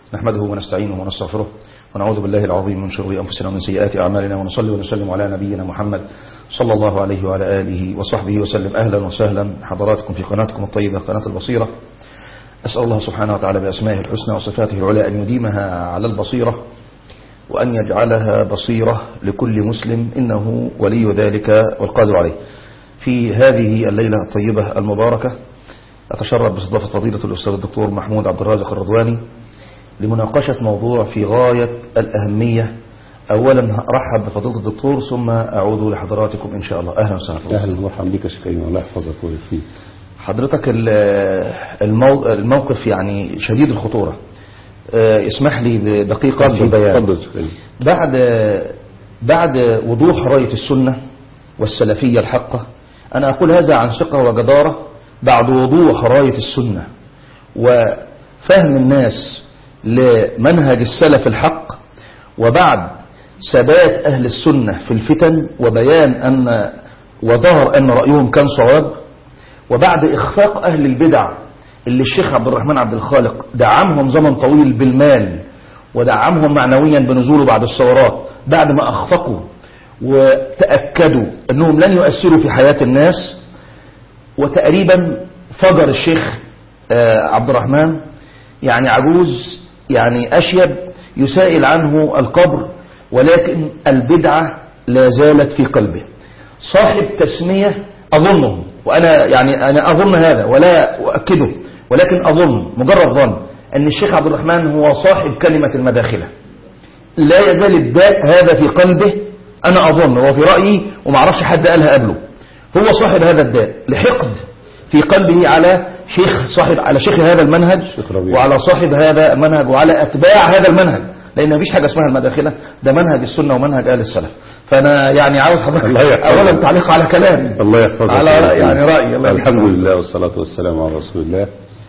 نحمده ونستعينه ونستغفره ونعوذ بالله العظيم من شرور أنفسنا ومن سيئات أعمالنا ونصلي ونسلم على نبينا محمد صلى الله عليه وعلى آله وصحبه وسلم أهلا وسهلا حضراتكم في قناتكم الطيبة قناة البصيرة أسأل الله سبحانه وتعالى بأسمائه الحسنى وصفاته العلى أن يديمها على البصيرة وأن يجعلها بصيرة لكل مسلم إنه ولي ذلك والقادر عليه في هذه الليلة الطيبة المباركة أتشرف باستضافة فضيلة الأستاذ الدكتور محمود عبد الرازق الرضواني لمناقشة موضوع في غاية الأهمية أولا أرحب بفضيلة الدكتور ثم أعود لحضراتكم إن شاء الله أهلا وسهلا اهلا ومرحبا بك يا شيخ كريم الله يحفظك ويكفيك حضرتك ال- المو- الموقف يعني شديد الخطورة آه، اسمح لي بدقيقة في بيان اتفضل يا شيخ كريم بعد بعد وضوح راية السنة والسلفية الحقة أنا أقول هذا عن ثقة وجدارة بعد وضوح راية السنة وفهم الناس لمنهج السلف الحق وبعد ثبات أهل السنة في الفتن وبيان أن وظهر أن رأيهم كان صواب وبعد إخفاق أهل البدع اللي الشيخ عبد الرحمن عبد الخالق دعمهم زمن طويل بالمال ودعمهم معنويا بنزوله بعد الثورات بعد ما أخفقوا وتأكدوا أنهم لن يؤثروا في حياة الناس وتقريبا فجر الشيخ آه، عبد الرحمن يعني عجوز يعني أشيب يسائل عنه القبر ولكن البدعة لا زالت في قلبه صاحب تسمية أظنه وأنا يعني أنا أظن هذا ولا أؤكده ولكن أظن مجرد ظن أن الشيخ عبد الرحمن هو صاحب كلمة المداخلة لا يزال الداء هذا في قلبه أنا أظن وفي رأيي ومعرفش حد قالها قبله هو صاحب هذا الداء لحقد في قلبه على شيخ صاحب على شيخ هذا المنهج شيخ ربيع. وعلى صاحب هذا المنهج وعلى أتباع هذا المنهج لأن مفيش حاجة اسمها المداخلة ده منهج السنة ومنهج أهل السلف فأنا يعني عاوز حضرتك الله يحفظك. أولا تعليق على كلامي الله يحفظك على ويكفيك. رأي يعني رأيي الله الحمد يحفظك. لله والصلاة والسلام على رسول الله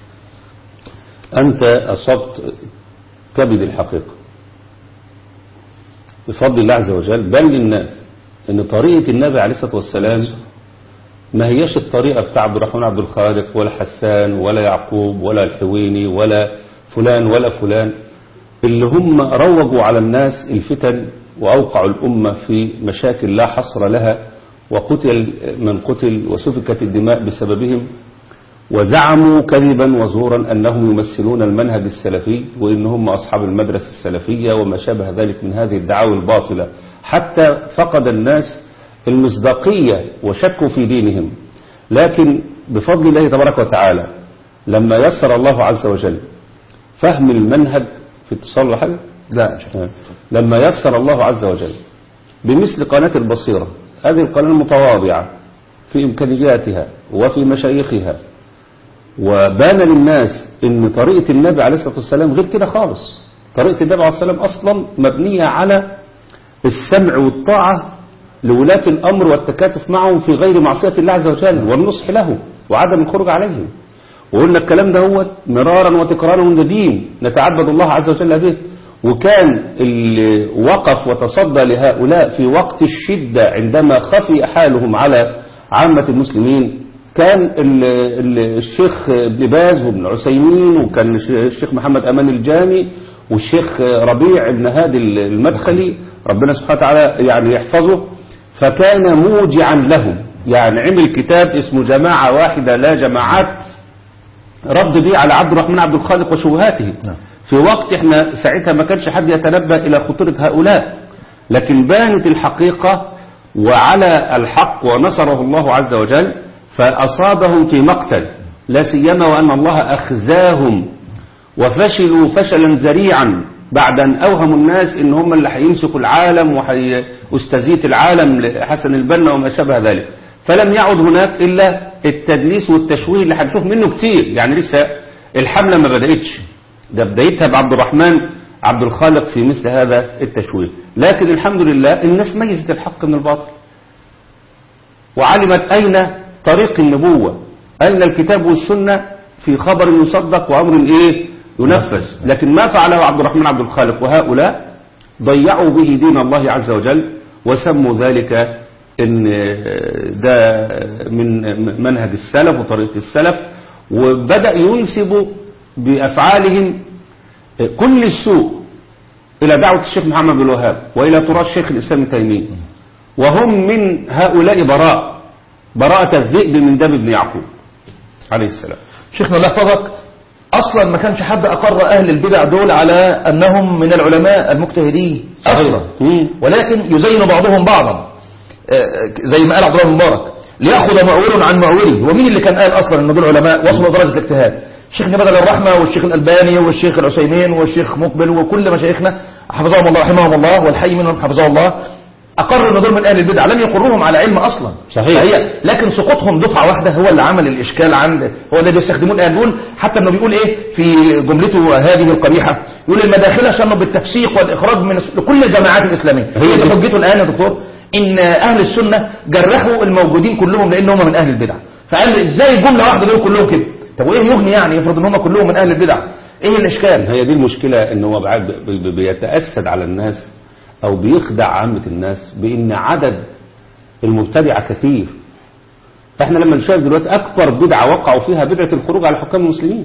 أنت أصبت كبد الحقيقة بفضل الله عز وجل بل للناس أن طريقة النبي عليه الصلاة والسلام ما هيش الطريقة بتاع عبد الرحمن عبد الخالق ولا حسان ولا يعقوب ولا الحويني ولا فلان ولا فلان اللي هم روجوا على الناس الفتن وأوقعوا الأمة في مشاكل لا حصر لها وقتل من قتل وسفكت الدماء بسببهم وزعموا كذبا وزورا أنهم يمثلون المنهج السلفي وإن هم أصحاب المدرسة السلفية وما شابه ذلك من هذه الدعاوى الباطلة حتى فقد الناس المصداقية وشكوا في دينهم لكن بفضل الله تبارك وتعالى لما يسر الله عز وجل فهم المنهج في اتصال ولا حاجة لا إن شاء الله. لما يسر الله عز وجل بمثل قناة البصيرة هذه القناة المتواضعة في إمكانياتها وفي مشايخها وبان للناس ان طريقة النبي عليه الصلاة والسلام غير كده خالص طريقة النبي عليه الصلاة والسلام أصلا مبنية على السمع والطاعة لولاة الأمر والتكاتف معهم في غير معصية الله عز وجل والنصح له وعدم الخروج عليهم وقلنا الكلام ده هو مرارا وتكرارا من دين نتعبد الله عز وجل به وكان اللي وقف وتصدى لهؤلاء في وقت الشدة عندما خفي حالهم على عامة المسلمين كان ال- ال- الشيخ ابن باز وابن عثيمين وكان الش- الشيخ محمد أمان الجامي والشيخ ربيع بن هادي المدخلي ربنا سبحانه وتعالى يعني يحفظه فكان موجعا لهم يعني عمل كتاب اسمه جماعة واحدة لا جماعات رد بيه على عبد الرحمن عبد الخالق وشبهاته نعم. في وقت احنا ساعتها ما كانش حد يتنبه الى خطورة هؤلاء لكن بانت الحقيقة وعلى الحق ونصره الله عز وجل فأصابهم في مقتل لا سيما وأن الله أخزاهم وفشلوا فشلا ذريعا بعد أن أوهموا الناس إن هم اللي هيمسكوا العالم وهيستزيد العالم لحسن البنا وما شابه ذلك فلم يعد هناك إلا التدليس والتشويه اللي هنشوف منه كتير يعني لسه الحملة ما بدأتش ده بدايتها بعبد الرحمن عبد الخالق في مثل هذا التشويه لكن الحمد لله الناس ميزت الحق من الباطل وعلمت أين طريق النبوة أين الكتاب والسنة في خبر يصدق وأمر إيه ينفذ لكن ما فعله عبد الرحمن عبد الخالق وهؤلاء ضيعوا به دين الله عز وجل وسموا ذلك ان ده من منهج السلف وطريقة السلف وبدأ ينسب بأفعالهم كل السوء إلى دعوة الشيخ محمد بن الوهاب وإلى تراث شيخ الإسلام ابن تيمية وهم من هؤلاء براء براءة الذئب من دم ابن يعقوب عليه السلام شيخنا الله يحفظك اصلا ما كانش حد اقر اهل البدع دول على انهم من العلماء المجتهدين اصلا مم. ولكن يزين بعضهم بعضا آه، زي ما قال عبد الله بن مبارك ليأخذ معول عن معوله ومين اللي كان قال اصلا ان دول علماء وصلوا درجه الاجتهاد الشيخ بدل الرحمه والشيخ الالباني والشيخ العثيمين والشيخ مقبل وكل مشايخنا حفظهم الله رحمهم الله والحي منهم حفظه الله اقروا ان دول من اهل البدع لم يقروهم على علم اصلا صحيح. فهي لكن سقوطهم دفعه واحده هو اللي عمل الاشكال عند هو ده بيستخدموه الان بيقول حتى انه بيقول ايه في جملته هذه القبيحه يقول المداخله شنوا بالتفسيق والاخراج من لكل الجماعات الاسلاميه هي دي حجته الان يا دكتور ان اهل السنه جرحوا الموجودين كلهم لان هم من اهل البدع فقال ازاي جمله واحده دول كلهم كده طب وايه يغني يعني يفرض ان هم كلهم من اهل البدع ايه الاشكال هي دي المشكلة ان هو بعد بي- بي- بيتأسد على الناس او بيخدع عامة الناس بان عدد المبتدعة كثير احنا لما نشاهد دلوقتي اكبر بدعة وقعوا فيها بدعة الخروج على حكام المسلمين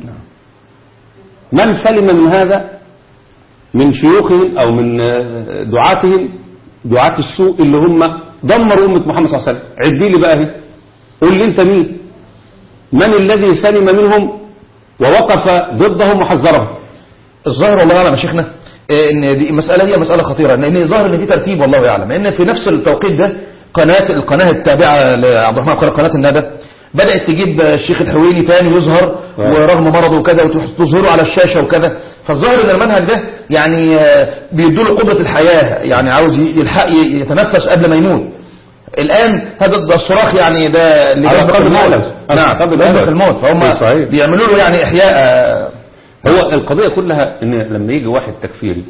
من سلم من هذا من شيوخهم او من آه، دعاتهم دعاة السوء اللي هم دمروا أمة محمد صلى الله عليه وسلم عدي لي بقى اهي قول لي انت مين من الذي سلم منهم ووقف ضدهم وحذرهم الظاهر والله اعلم يا شيخنا إيه، ان دي مساله هي مساله خطيره لان الظاهر ان في ترتيب والله يعلم ان في نفس التوقيت ده قناه القناه التابعه لعبد الرحمن قال قناه الندى بدات تجيب الشيخ الحويني تاني يظهر آه. ورغم مرضه وكذا وتظهره على الشاشه وكذا فالظاهر ان المنهج ده يعني آه، بيدوا له قدره الحياه يعني عاوز يلحق ي- يتنفس قبل ما يموت الان هذا ده الصراخ يعني ده اللي على بيسبق قدر الموت الألم. على نعم قدر بيسبق الألم. الموت فهم صحيح. بيعملوا له يعني احياء آه، هو القضية كلها ان لما يجي واحد تكفيري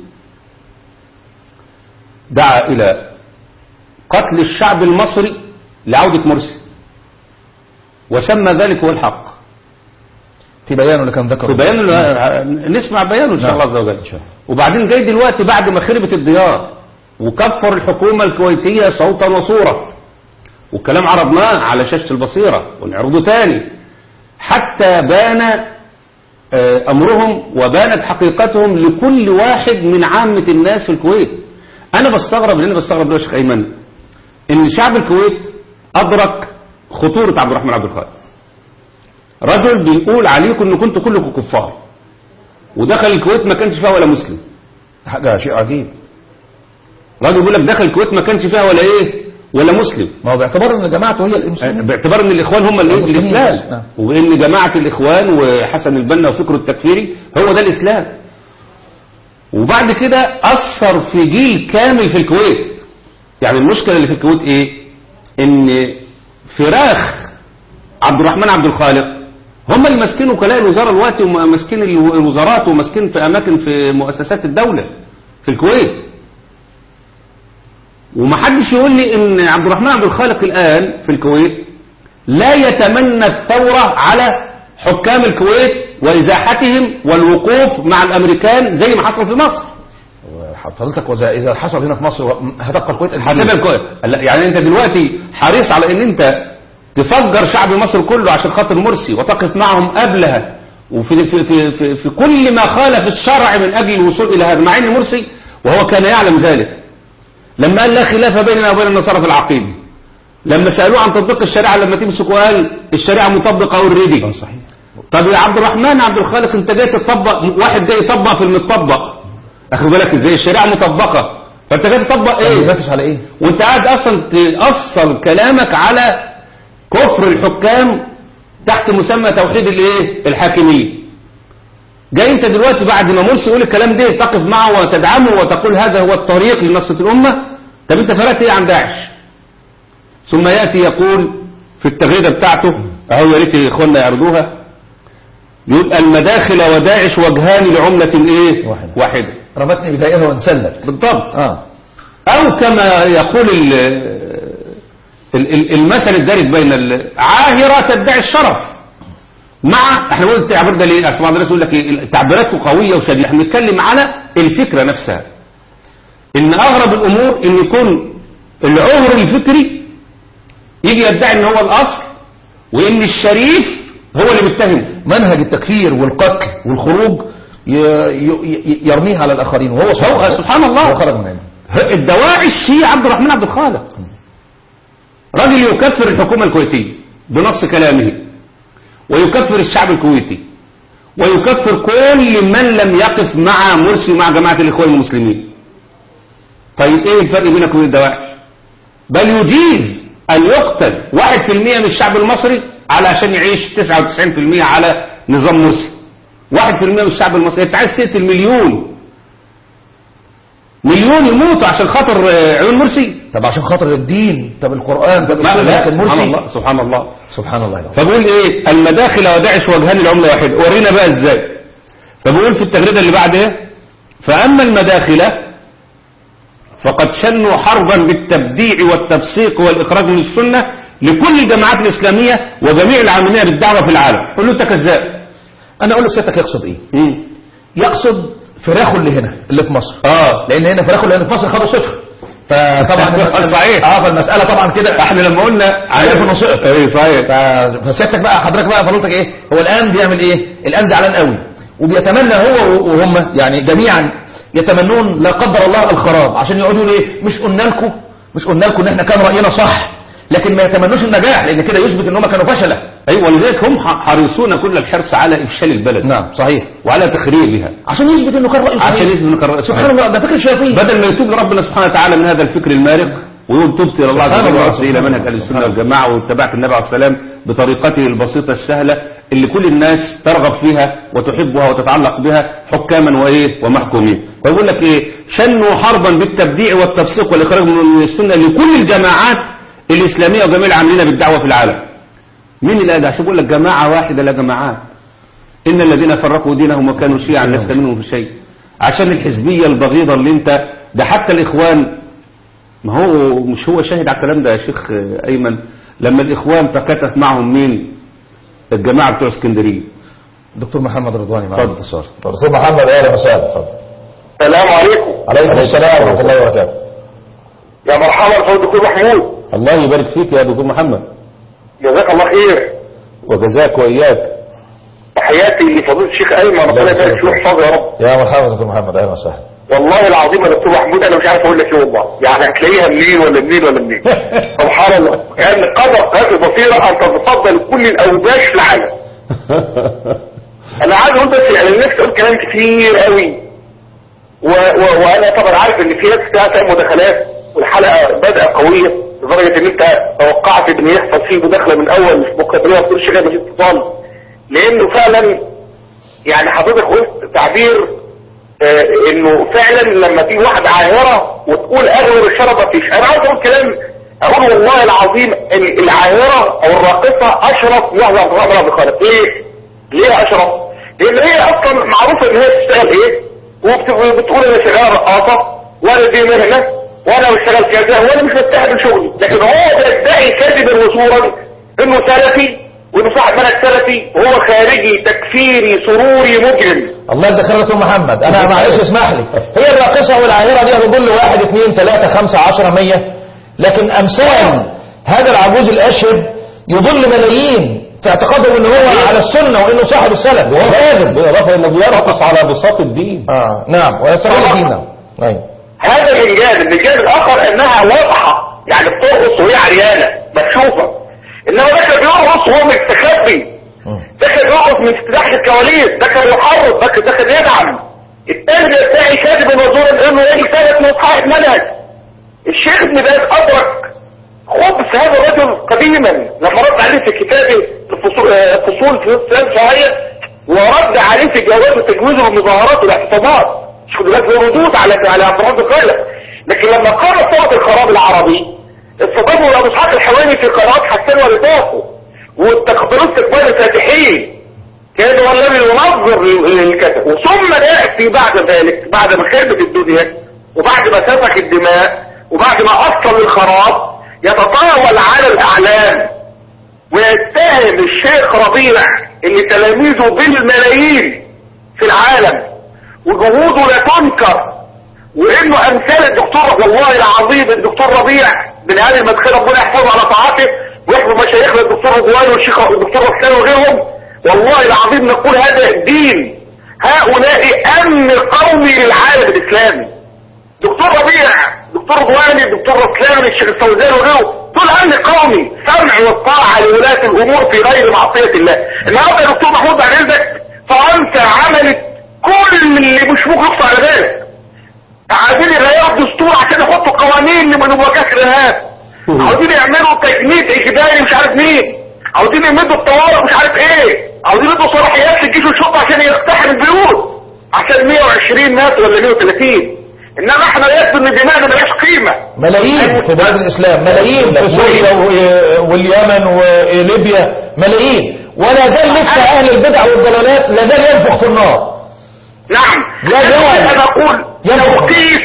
دعا الى قتل الشعب المصري لعودة مرسي وسمى ذلك هو الحق في بيانه اللي كان ذكره في بيان نسمع بيانه ان شاء نعم. الله عز وجل إن شاء الله. وبعدين جاي دلوقتي بعد ما خربت الديار وكفر الحكومة الكويتية صوتا وصورة والكلام عرضناه على شاشة البصيرة ونعرضه تاني حتى بان آه، أمرهم وبانت حقيقتهم لكل واحد من عامة الناس في الكويت أنا بستغرب لأن بستغرب ليه يا شيخ أيمن إن شعب الكويت أدرك خطورة عبد الرحمن عبد الخالق رجل بيقول عليكم إن كنتوا كلكم كفار ودخل الكويت ما كانش فيها ولا مسلم حاجة شيء عجيب راجل بيقول لك دخل الكويت ما كانش فيها ولا ايه ولا مسلم ما هو باعتبار ان جماعته هي المسلمين باعتبار ان الاخوان هم الايه المسلمين بس، الاسلام نعم. وان جماعه الاخوان وحسن البنا وفكره التكفيري هو ده الاسلام وبعد كده اثر في جيل كامل في الكويت يعني المشكله اللي في الكويت ايه ان فراخ عبد الرحمن عبد الخالق هم اللي ماسكين وكلاء الوزاره دلوقتي وماسكين الوزارات وماسكين في اماكن في مؤسسات الدوله في الكويت ومحدش يقول لي ان عبد الرحمن عبد الخالق الان في الكويت لا يتمنى الثورة على حكام الكويت وإزاحتهم والوقوف مع الأمريكان زي ما حصل في مصر حضرتك وإذا إذا حصل هنا في مصر هتبقى الكويت هتبقى الكويت لا، يعني أنت دلوقتي حريص على أن أنت تفجر شعب مصر كله عشان خاطر مرسي وتقف معهم قبلها وفي في في في, في كل ما خالف الشرع من أجل الوصول إلى هذا مع أن مرسي وهو كان يعلم ذلك لما قال لا خلاف بيننا وبين النصارى في العقيدة لما سألوه عن تطبيق الشريعة لما تمسكوا قال الشريعة مطبقة اوريدي صحيح طب يا عبد الرحمن عبد الخالق انت جاي تطبق واحد جاي يطبق في المطبق اخد بالك ازاي الشريعة مطبقة فانت جاي تطبق ايه بينافس على إيه؟ وانت قاعد اصلا تأصل كلامك على كفر الحكام تحت مسمى توحيد الايه الحاكمية جاي انت دلوقتي بعد ما مرسي يقول الكلام ده تقف معه وتدعمه وتقول هذا هو الطريق لنصرة الأمة طب انت فرقت ايه عن داعش ثم يأتي يقول في التغريدة بتاعته اهو يا ريت اخواننا يعرضوها يقول المداخل وداعش وجهان لعملة ايه واحدة. واحدة رمتني بدايها وانسلت بالضبط آه أو كما يقول ال- ال- ال- المثل الدارج بين ال- عاهرة تدعي الشرف مع احنا قلنا التعبير ده ليه؟ اصل بعض الناس يقول لك ايه التعبيرات قوية وشديدة احنا بنتكلم على الفكرة نفسها ان اغرب الامور ان يكون العهر الفكري يجي يدعي ان هو الاصل وان الشريف هو اللي بيتهم منهج التكفير والقتل والخروج ي- ي- يرميها على الآخرين وهو هو- سبحان الله. هو خرج من عنده الدواعي الشيعي عبد الرحمن عبد الخالق رجل يكفر الحكومة الكويتية بنص كلامه ويكفر الشعب الكويتي ويكفر كل من لم يقف مع مرسي ومع جماعة الإخوان المسلمين طيب ايه الفرق بينك وبين الدواعش بل يجيز أن يقتل واحد في المية من الشعب المصري على عشان يعيش تسعة وتسعين في المية على نظام مرسي واحد في المية من الشعب المصري انت عايز تقتل مليون مليون يموتوا عشان خاطر آه، عيون مرسي طب عشان خاطر الدين طب القرآن طب لا السنة لا كان سبحان مرسي الله سبحان الله سبحان الله العظيم. فبقول ايه المداخل وداعش وجهان العملة واحدة ورينا بقى ازاي فبقول في التغريدة اللي بعد ايه فأما المداخلة فقد شنوا حربا بالتبديع والتفسيق والإخراج من السنة لكل الجماعات الإسلامية وجميع العاملين بالدعوة في العالم قول له انت كذاب أنا أقول له سيادتك يقصد إيه مم. يقصد فراخه اللي هنا اللي في مصر اه لأن هنا فراخه اللي هنا في مصر خدوا صفر فطبعا المسألة- صحيح. اه فالمسألة طبعا كده احنا لما قلنا عارف انه سقط ايه صحيح ف- فسيادتك بقى حضرتك بقى فضلتك ايه هو الان بيعمل ايه الان زعلان قوي وبيتمنى هو وهم يعني جميعا يتمنون لا قدر الله الخراب عشان يقعدوا يقولوا ايه مش قلنا لكم مش قلنا لكم ان احنا كان راينا صح لكن ما يتمنوش النجاح لان كده يثبت ان هم كانوا فشله ايوه ولذلك هم ح- حريصون كل الحرص على افشال البلد نعم صحيح وعلى تخريبها عشان يثبت انه كان رايه صحيح عشان يثبت انه كان رأي صحيح. سبحان الله ده فكر شياطين بدل ما يتوب لربنا سبحانه وتعالى من هذا الفكر المارق ويقول تبت الى الله عز سبحان وجل الله، وأصل الى سبحان منهج الله. اهل السنه والجماعه واتبعت النبي عليه السلام بطريقته البسيطه السهله اللي كل الناس ترغب فيها وتحبها وتتعلق بها حكاما وايه ومحكومين فيقول لك ايه شنوا حربا بالتبديع والتفسيق والاخراج من السنه لكل الجماعات الاسلاميه وجميع العاملين بالدعوه في العالم مين اللي قال ده عشان يقول لك جماعه واحده لا جماعات إن الذين فرقوا دينهم وكانوا شيعا لست منهم في شيء عشان الحزبية البغيضة اللي انت ده حتى الإخوان ما هو مش هو شاهد على الكلام ده يا شيخ أيمن لما الإخوان تكاتف معهم مين الجماعة بتوع اسكندرية دكتور محمد رضواني معانا اتفضل. اتصال دكتور محمد اهلا وسهلا اتفضل السلام عليكم عليكم السلام ورحمه الله وبركاته يا مرحبا فوق دكتور محمود الله يبارك فيك يا دكتور محمد جزاك الله خير وجزاك وإياك تحياتي لفضيله الشيخ ايمن ربنا يبارك فيه ويحفظه يا رب يا مرحبا دكتور محمد اهلا وسهلا والله العظيم يا دكتور محمود انا مش عارف اقول لك ايه والله يعني هتلاقيها منين ولا منين ولا منين سبحان الله يعني قدر هذه بصيره ان تتفضل كل الاوباش في العالم انا عايز اقول بس يعني الناس تقول كلام كتير قوي و... و... وانا طبعا عارف ان في ناس بتعمل مداخلات والحلقه بدأ قويه لدرجه ان انت توقعت ان يحصل فيه مداخله من اول مش مقدمه ما تقولش غير مفيش اتصال لانه فعلا يعني حضرتك قلت تعبير آه انه فعلا لما تيجي واحده عاهره وتقول اغلب الشرف مفيش انا عاوز اقول كلام اقول والله العظيم ال- العاهره او الراقصه اشرف من واحده عبد الرحمن عبد الخالق ليه؟ ليه اشرف؟ لان هي اصلا معروفه ان هي بتشتغل ايه؟ وبتقول انا شغال رقاصه وانا دي مهنه وانا بشتغل كذا وانا مش بستهبل شغلي لكن هو بيدعي كذبا وزورا انه سلفي وانه صاحب منهج سلفي وهو خارجي تكفيري سروري مجرم الله يدخل دكتور محمد انا معلش اسمح لي هي الراقصه والعاهره دي هتضل واحد اثنين ثلاثه خمسه عشرة مية لكن امثال هذا العجوز الاشهب يضل ملايين في اعتقادهم ان هو على السنه وانه صاحب السلف وهو كاذب بالإضافة إنه بيرقص على بساط الدين اه نعم ويستغل دينه ايوه هذا من جانب من جانب اخر انها واضحه يعني بترقص وهي عريانه مكشوفه انما ده كان بيرقص وهو مستخبي ده كان بيرقص من تحت الكواليس ده كان يحرض ده كان ده كان يدعم الثاني بيدعي كاذب وزورا انه راجل ثابت وصحيح منهج الشيخ ابن باز ادرك خبث هذا الرجل قديما لما رد عليه في كتابه الفصول آه، فصول في السلام الشرعيه ورد عليه في جواز التجويز والمظاهرات والاعتصامات مش خد بالك له ردود على على عبد الرحمن الخالق لكن لما قام صوت الخراب العربي استضافوا ابو اسحاق الحواني في قناه حسان ورفاقه والتقديرات استقبال الفاتحين كان هو الذي ينظر للكتب وثم ياتي بعد ذلك بعد ما خربت الدنيا وبعد ما سفك الدماء وبعد ما اصل الخراب يتطاول على الاعلام ويتهم الشيخ ربيع اللي تلاميذه بالملايين في العالم وجهوده لا تنكر وانه امثال الدكتور والله العظيم الدكتور ربيع من هذه المدخله ربنا يحفظه على طاعته ويحفظ مشايخنا الدكتور رضوان والشيخ الدكتور حسين وغيرهم والله العظيم نقول هذا دين هؤلاء امن قومي للعالم الاسلامي دكتور ربيع دكتور رضواني دكتور رسلان الشيخ الفوزان وغيره دول امن قومي سمع والطاعه لولاة الامور في غير معصيه الله النهارده يا دكتور محمود بعد اذنك فرنسا عملت كل اللي مش ممكن يخطر على بالك عايزين يغيروا الدستور عشان يحطوا قوانين لمواجهه الارهاب عاوزين يعملوا تجنيد اجباري مش عارف مين عاوزين يمدوا الطوارئ مش عارف ايه عاوزين يدوا صلاحيات للجيش والشرطه عشان يقتحم البيوت عشان 120 ناس ولا 130 انما احنا يبدو ان دماغنا ملهاش قيمه ملايين في بلاد الإسلام ملايين في سوريا و- واليمن وليبيا ملايين ولا زال لسه أهل البدع والضلالات لا زال ينفخ في النار نعم لا زال. انا اقول ينفع. توقيف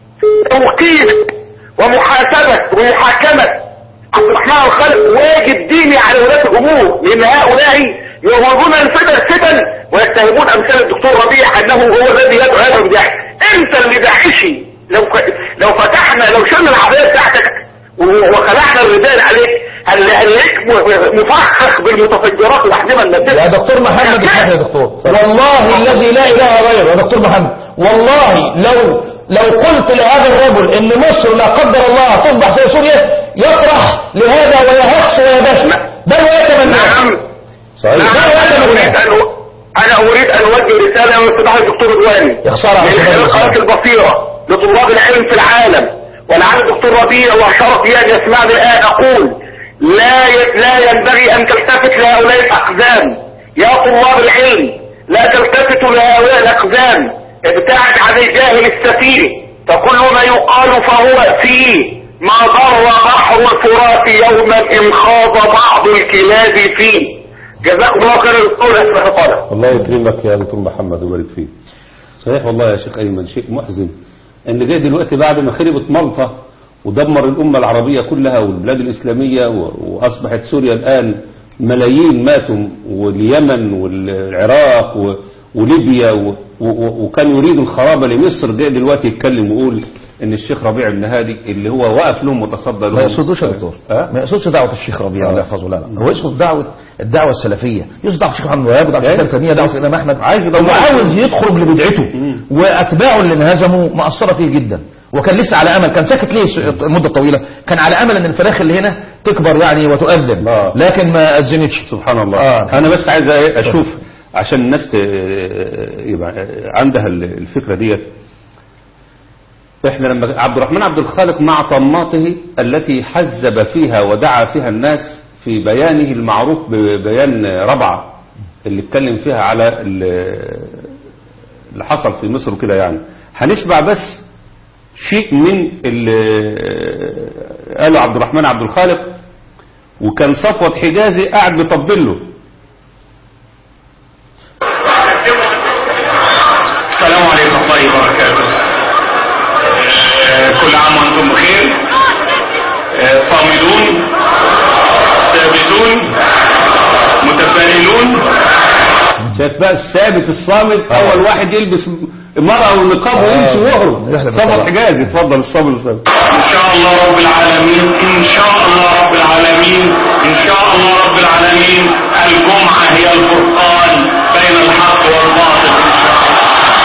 توقيف ومحاسبة ومحاكمة عبد الرحمن الخالق واجب ديني على ولاة الامور لان هؤلاء يوهبون الفتن الفتن ويتهمون امثال الدكتور ربيع انه هو الذي يدعو هذا الداعي انت اللي داعشي لو ك... لو فتحنا لو شلنا العباية بتاعتك و- وخلعنا الردان عليك هنلاقيك م- مفخخ بالمتفجرات والاحزمه الناسيه يا دكتور محمد اسمح لي يا دكتور والله الذي لا اله غيره يا دكتور محمد والله لو لو قلت لهذا الرجل ان مصر لا قدر الله تصبح زي سوريا يطرح لهذا ويهص ويبش بل ويتمنى نعم صحيح نعم انا اريد ان انا اريد ان اوجه رساله من سماحه الدكتور رضواني يا خسارة على من شباب خلال الإسلام. قناه البصيره لطلاب العلم في العالم ولعل الدكتور ربيع وشرف لي ان يسمعني الان اقول لا ي- لا ينبغي ان تلتفت لهؤلاء الاقزام يا طلاب العلم لا تلتفتوا لهؤلاء الاقزام ابتعد عن الجاهل السفيه فكل ما يقال فهو فيه ما ضر بحر الفرات يوما ان خاض بعض الكلاب فيه جزاكم الله خير الدكتور اسمح طالب الله يكرمك يا دكتور محمد ويبارك فيك صحيح والله يا شيخ أيمن شيء محزن ان جاي دلوقتي بعد ما خربت مالطا ودمر الأمة العربية كلها والبلاد الإسلامية و- وأصبحت سوريا الآن ملايين ماتوا واليمن والعراق و- وليبيا و- و- وكان يريد الخرابة لمصر جاي دلوقتي يتكلم ويقول ان الشيخ ربيع بن هادي اللي هو وقف لهم وتصدى لهم ما يقصدوش يا دكتور أه؟ ما يقصدش دعوة الشيخ ربيع آه. الله يحفظه لا لا هو يقصد دعوة الدعوة السلفية يقصد دعوة الشيخ محمد وهاب ودعوة إيه؟ الشيخ تيمية دعوة الإمام أحمد عايز هو يدور. عاوز يدخل لبدعته وأتباعه اللي انهزموا مأثرة فيه جدا وكان لسه على أمل كان ساكت ليه س- مدة طويلة كان على أمل أن الفراخ اللي هنا تكبر يعني وتؤذن آه. لكن ما أذنتش سبحان الله آه. انا بس عايز إيه اشوف عشان الناس ت- يبقى عندها الفكره ديت احنا لما عبد الرحمن عبد الخالق مع طماطه التي حزب فيها ودعا فيها الناس في بيانه المعروف ببيان ربعه اللي اتكلم فيها على ال- اللي حصل في مصر وكده يعني هنسمع بس شيء من اللي قاله عبد الرحمن عبد الخالق وكان صفوة حجازي قاعد بيطبل له السلام عليكم ورحمة الله وبركاته آه، كل عام وانتم بخير آه، صامدون ثابتون متفائلون شايف بقى الثابت الصامت اول واحد يلبس مرأة ونقاب ويمشي ويهرب يحلف صفوة بالطبع. حجازي اتفضل الصابر الصابر ان شاء الله رب العالمين ان شاء الله رب العالمين ان شاء الله رب العالمين الجمعة هي الفرقان بين الحق والباطل ان شاء الله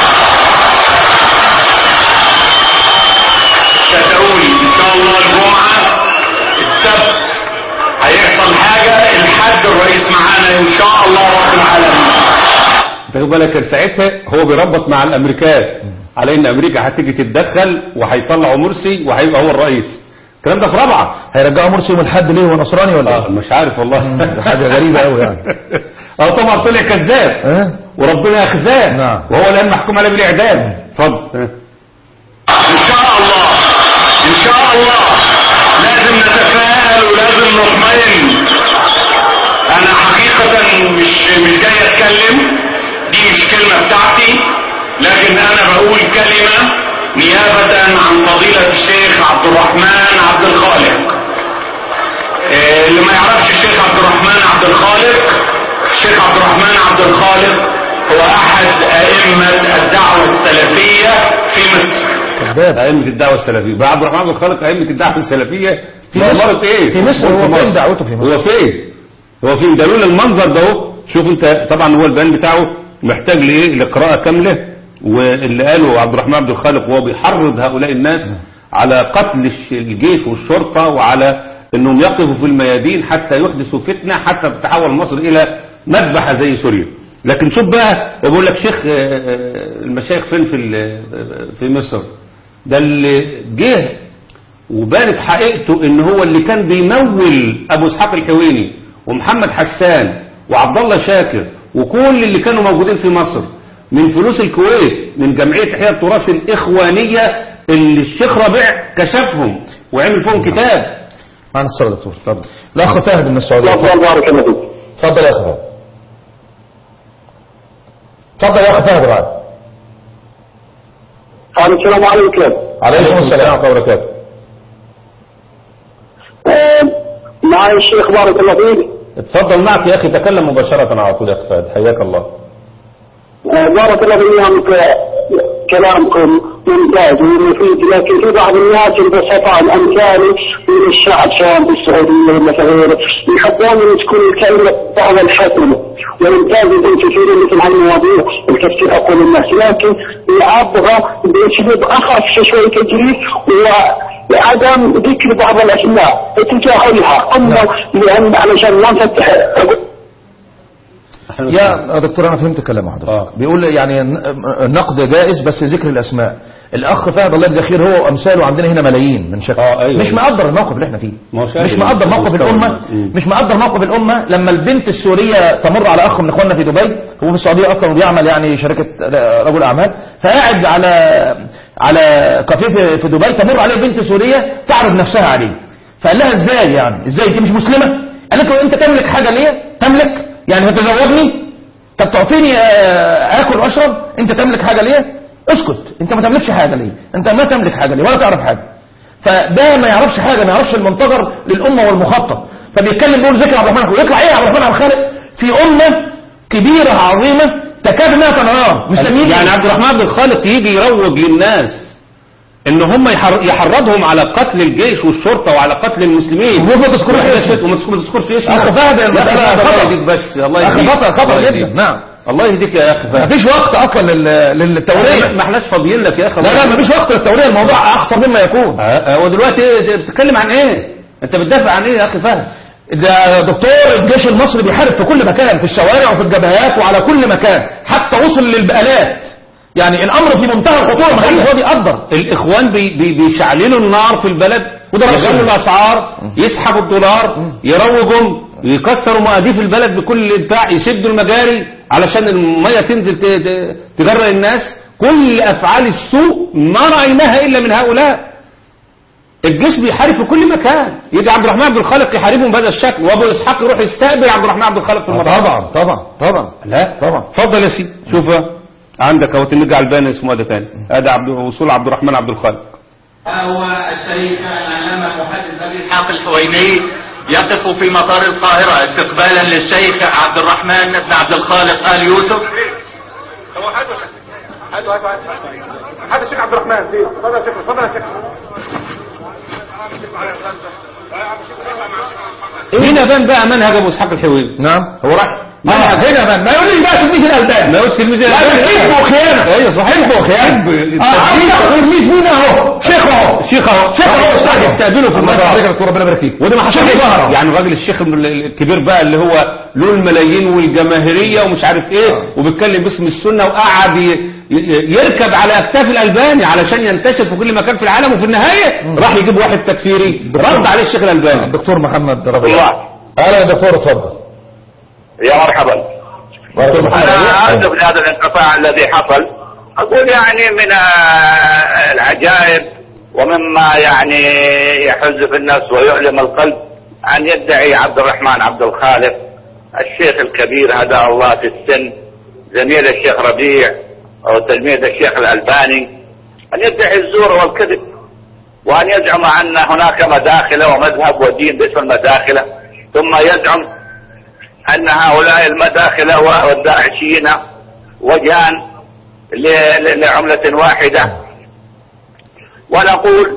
صدقوني ان شاء الله الجمعة السبت هيحصل حاجة الحد الرئيس معانا ان شاء الله رب العالمين تاخد بالك كان ساعتها هو بيربط مع الامريكان على ان امريكا هتيجي تتدخل وهيطلعوا مرسي وهيبقى هو الرئيس الكلام ده في رابعه هيرجعوا مرسي يوم الحد ليه هو نصراني ولا اه ايه؟ مش عارف والله مم، حاجة غريبة أوي يعني. اه طبعا طلع كذاب اه وربنا يخزاه نعم. وهو الان محكوم عليه بالاعدام اتفضل اه. ان شاء الله ان شاء الله لازم نتفائل ولازم نطمئن انا حقيقة مش مش جاي اتكلم دي مش كلمة بتاعتي لكن انا بقول كلمة نيابة عن فضيلة الشيخ عبد الرحمن عبد الخالق إيه، اللي ما يعرفش الشيخ عبد الرحمن عبد الخالق الشيخ عبد الرحمن عبد الخالق هو احد ائمة الدعوة السلفية في مصر كذاب ائمه الدعوه السلفيه بقى عبد الرحمن عبد الخالق ائمه الدعوه السلفيه في ده مصر. مرة ايه في مصر. هو في فين مصر. دعوته في مصر؟ هو فين هو فين ده لولا المنظر ده اهو شوف انت طبعا هو البيان بتاعه محتاج لايه لقراءة كاملة واللي قاله عبد الرحمن عبد الخالق وهو بيحرض هؤلاء الناس على قتل الش- الجيش والشرطة وعلى انهم يقفوا في الميادين حتى يحدثوا فتنة حتى تتحول مصر الى مذبحة زي سوريا لكن شوف بقى بقول لك شيخ آه، آه، المشايخ فين في ال- في مصر ده اللي جه وبانت حقيقته ان هو اللي كان بيمول ابو اسحاق الحويني ومحمد حسان وعبد الله شاكر وكل اللي كانوا موجودين في مصر من فلوس الكويت من جمعيه احياء التراث الاخوانيه اللي الشيخ ربيع كشفهم وعمل فيهم كتاب معنا الصلاة يا دكتور اتفضل الأخ فهد من السعودية الله اتفضل بارك الله فيك اتفضل يا أخ فهد اتفضل يا أخ فهد معاك قال السلام عليكم عليكم السلام ورحمة الله وبركاته آه، معي الشيخ بارك الله فيك اتفضل معك يا اخي تكلم مباشره على طول يا اخي فهد حياك الله آه، بارك الله فيك كلامكم ممتاز ومفيد لكن في بعض الناس البسطاء الامثالي من الشعب سواء في السعوديه ولا في غيره يحبون ان تكون الكلمه بعض الحكمه ويمتاز ان كثير مثل هالمواضيع التفسير اقول الناس لكن يعبها باسلوب اخف شوي تجريد وعدم ذكر بعض الاسماء وتجاهلها اما لان علشان ما نفتح يا دكتور انا فهمت كلام حضرتك آه. بيقول يعني النقد جائز بس ذكر الاسماء الاخ فهد الله يجزاه خير هو وامثاله عندنا هنا ملايين من شكل آه، أيوة. مش مقدر الموقف اللي احنا فيه ما هو مش شايف مقدر موقف المستوى. الامه مم. مش مقدر موقف الامه لما البنت السوريه تمر على اخ من اخواننا في دبي هو في السعوديه اصلا وبيعمل يعني شركه رجل اعمال فقاعد على على كافيه في- في دبي تمر عليه بنت سوريه تعرض نفسها عليه فقال لها ازاي يعني ازاي انت مش مسلمه قالت له انت تملك حاجه ليا تملك يعني هتزوجني طب تعطيني آه، اكل واشرب انت تملك حاجه ليه اسكت انت ما تملكش حاجه ليه انت ما تملك حاجه ليه ولا تعرف حاجه فده ما يعرفش حاجه ما يعرفش المنتظر للامه والمخطط فبيتكلم بيقول ذكر عبد الرحمن يطلع ايه يا عبد الرحمن عبد الخالق في امه كبيره عظيمه تكاد انها تنهار مسلمين يعني عبد الرحمن عبد الخالق يجي يروج للناس ان هم يحر- يحرضهم على قتل الجيش والشرطه وعلى قتل المسلمين وما تذكرش اسمه. وما تذكر- تذكرش اسمه أخ فهد، يا المسألة أخي الله خطأ. يهديك بس الله أخ يهديك خطأ خطأ الله جدا يهديك. نعم الله يهديك يا اخي فهد مفيش وقت اصلا لل- للتوريه ما احناش فاضيين لك يا اخي لا لا مفيش وقت للتوريه الموضوع اخطر مما يكون آه، هو دلوقتي بتتكلم عن ايه انت بتدافع عن ايه يا اخي فهد ده دكتور الجيش المصري بيحارب في كل مكان في الشوارع وفي الجبهات وعلى كل مكان حتى وصل للبقالات يعني الامر في منتهى الخطوره ما حدش راضي يقدر الاخوان بي بي بيشعللوا النار في البلد وده رأسهم. يغلوا الاسعار يسحبوا الدولار يروجوا يكسروا مقاديف البلد بكل بتاع يسدوا المجاري علشان الميه تنزل ت- ت- تغرق الناس كل افعال السوء ما رايناها الا من هؤلاء الجيش بيحارب في كل مكان يجي عبد الرحمن عبد الخالق يحاربهم بهذا الشكل وابو اسحاق يروح يستقبل عبد الرحمن عبد الخالق في المطار طبعا طبعا طبعا لا طبعا اتفضل يا سيدي شوف عندك اهو تنجع البان اسمه ده تاني ادي عبد وصول عبد الرحمن عبد الخالق هو الشيخ العلامة المحدث أبي إسحاق الحويني يقف في مطار القاهرة استقبالا للشيخ عبد الرحمن بن عبد الخالق آل يوسف هذا الشيخ عبد الرحمن فيه تفضل يا شيخ تفضل يا شيخ هنا بان بقى منهج ابو اسحاق الحويني نعم هو راح منهج هنا بقى ما يقولش بقى تلميذ الالباني ما يقولش الميزان لا ده حزب وخيانه ايوه صحيح حزب وخيانه اه عندك تلميذ مين اهو شيخ اهو شيخ اهو شيخ اهو استاذ يستقبله في الله المطار يبارك لك ربنا يبارك فيك وده ما حصلش شيخ ظهره يعني الراجل الشيخ الكبير بقى اللي هو له الملايين والجماهيريه ومش عارف ايه آه. وبيتكلم باسم السنه وقعد ي- ي- يركب على اكتاف الالباني علشان ينتشر في كل مكان في العالم وفي النهايه راح يجيب واحد تكفيري رد عليه الشيخ الالباني الدكتور محمد ربيع الله اهلا يا دكتور اتفضل يا مرحبا دكتور محمد انا ربيع. اسف لهذا الانقطاع الذي حصل اقول يعني من آه، العجائب ومما يعني يحز في النفس ويؤلم القلب ان يدعي عبد الرحمن عبد الخالق الشيخ الكبير هداه الله في السن زميل الشيخ ربيع او تلميذ الشيخ الالباني ان يدعي الزور والكذب وان يزعم ان هناك مداخله ومذهب ودين باسم المداخله ثم يزعم أن هؤلاء المداخلة والداعشيين وجهان ل- ل- لعملة واحدة ونقول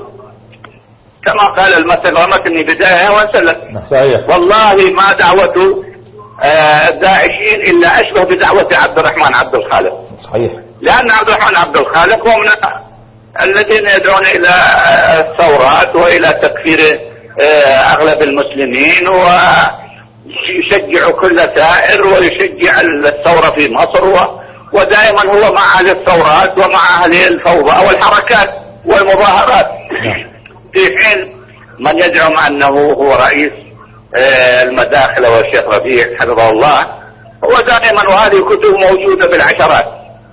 كما قال المثل رمتني بداية وسلت صحيح والله ما دعوة آه، الداعشين إلا أشبه بدعوة عبد الرحمن عبد الخالق صحيح لأن عبد الرحمن عبد الخالق هو من الذين يدعون إلى الثورات وإلى تكفير آه، أغلب المسلمين ويشجع كل ثائر ويشجع الثورة في مصر و- ودائما هو مع أهل الثورات ومع أهل الفوضى والحركات والمظاهرات في حين من يزعم أنه هو رئيس آه، المداخل والشيخ ربيع حفظه الله هو دائما وهذه كتب موجودة بالعشرات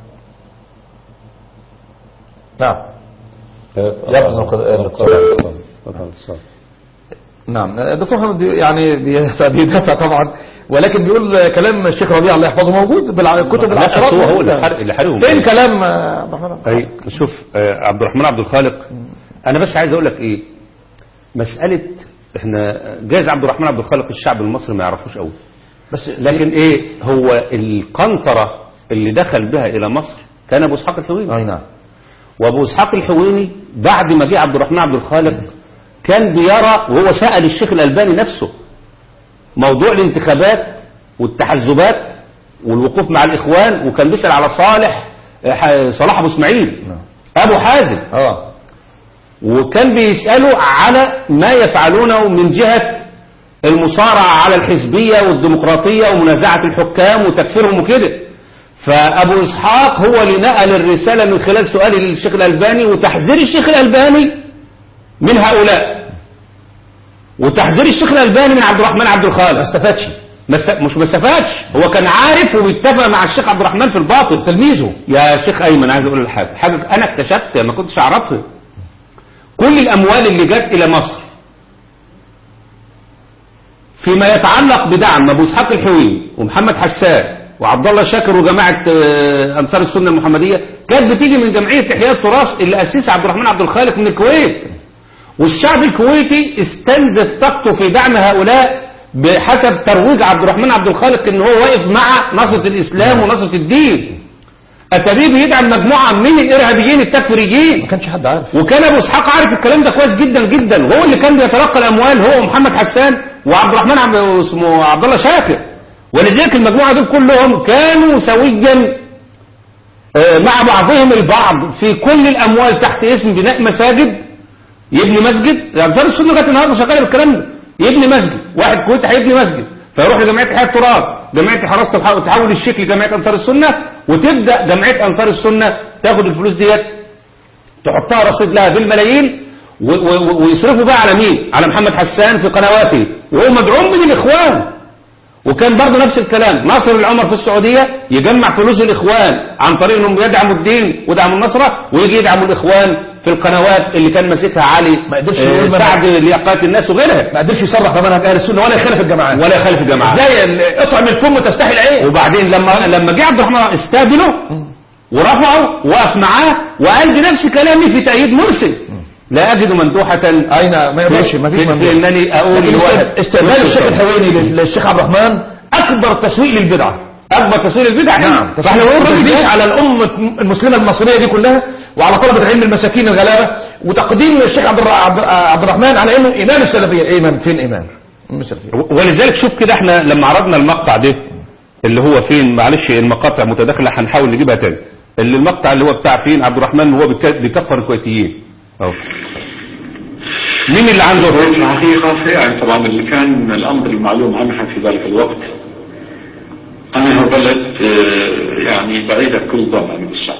نعم يبقى يبقى القضاء- الاتصال. اتفضل اتصال. نعم الدكتور محمد يعني بي- بيدافع طبعا ولكن بيقول كلام الشيخ ربيع الله يحفظه موجود بالكتب لا، العشرات أصل هو هو موجودة. اللي حرق- اللي حرقهم. فين كلام آه، عبد الرحمن اي شوف آه، عبد الرحمن عبد الخالق انا بس عايز اقول لك ايه مساله احنا جايز عبد الرحمن عبد الخالق الشعب المصري ما يعرفوش قوي بس لكن ايه هو القنطره اللي دخل بها الى مصر كان ابو اسحاق الحويني اي نعم وابو اسحاق الحويني بعد ما جه عبد الرحمن عبد الخالق كان بيرى وهو سال الشيخ الالباني نفسه موضوع الانتخابات والتحزبات والوقوف مع الاخوان وكان بيسال على صالح آه، صلاح ابو اسماعيل نعم. ابو حازم اه وكان بيسألوا على ما يفعلونه من جهة المصارعة على الحزبية والديمقراطية ومنازعة الحكام وتكفيرهم وكده فأبو إسحاق هو اللي نقل الرسالة من خلال سؤال للشيخ الألباني وتحذير الشيخ الألباني من هؤلاء وتحذير الشيخ الألباني من عبد الرحمن عبد الخالق ما استفادش ما است- مش ما استفادش هو كان عارف وبيتفق مع الشيخ عبد الرحمن في الباطل تلميذه يا شيخ ايمن عايز اقول لك حاجه حاجه انا اكتشفت ما كنتش اعرفها كل الاموال اللي جت الى مصر فيما يتعلق بدعم ابو اسحاق الحويني ومحمد حسان وعبد الله شاكر وجماعه آه، انصار السنه المحمديه كانت بتيجي من جمعيه احياء التراث اللي اسسها عبد الرحمن عبد الخالق من الكويت والشعب الكويتي استنزف طاقته في دعم هؤلاء بحسب ترويج عبد الرحمن عبد الخالق ان هو واقف مع نصرة الاسلام ونصرة الدين اتاريه بيدعم مجموعة من الارهابيين التكفيريين ما كانش حد عارف وكان ابو اسحاق عارف الكلام ده كويس جدا جدا وهو اللي كان بيتلقى الاموال هو ومحمد حسان وعبد الرحمن عبد اسمه عبد الله شاكر ولذلك المجموعه دول كلهم كانوا سويا آه، مع بعضهم البعض في كل الاموال تحت اسم بناء مساجد يبني مسجد انصار السنه لغايه النهارده شغاله بالكلام ده يبني مسجد واحد كويتي هيبني مسجد فيروح لجمعيه احياء التراث جمعيه حراسه الحق تحول الشيك لجمعيه انصار السنه وتبدا جمعيه انصار السنه تاخد الفلوس ديت تحطها رصيد لها بالملايين و- و- و- ويصرفوا بقى على مين على محمد حسان في قنواته وهو مدعوم من الاخوان وكان برضه نفس الكلام ناصر العمر في السعودية يجمع فلوس الإخوان عن طريق أنهم يدعموا الدين ويدعموا النصرة ويجي يدعموا الإخوان في القنوات اللي كان ماسكها علي ما قدرش آه، يقول منهج. سعد لياقات الناس وغيرها ما قدرش يصرح بمنهج اهل السنه ولا يخالف الجماعات ولا يخالف الجماعة ازاي ال- اطعم الفم وتستحي العين وبعدين لما لما جه عبد الرحمن استقبله ورفعه وقف معاه وقال بنفس كلامي في تأييد مرسي لا أجد مندوحة اين ما يقدرش ما فيش في, في ممنوع. انني اقول لكن لواحد است- استقبال الشيخ الحويني لل- للشيخ عبد الرحمن اكبر تسويق للبدعه اكبر تسويق البدع نعم فاحنا نقول الراجل تسويق ده على الامه المسلمه المصريه دي كلها وعلى طلبه العلم المساكين الغلابه وتقديم الشيخ عبد الر- عبد عبد الرحمن على انه امام السلفيه ايه امام فين امام إمام السلفيه ولذلك شوف كده احنا لما عرضنا المقطع ده اللي هو فين معلش المقاطع متداخله هنحاول نجيبها تاني اللي المقطع اللي هو بتاع فين عبد الرحمن وهو بيك- بيكفر الكويتيين اهو مين اللي عنده في الحقيقة يعني طبعا اللي كان الأمر المعلوم عنها في ذلك الوقت أنها بلد آه، يعني بعيدة كل ضم عن الشعب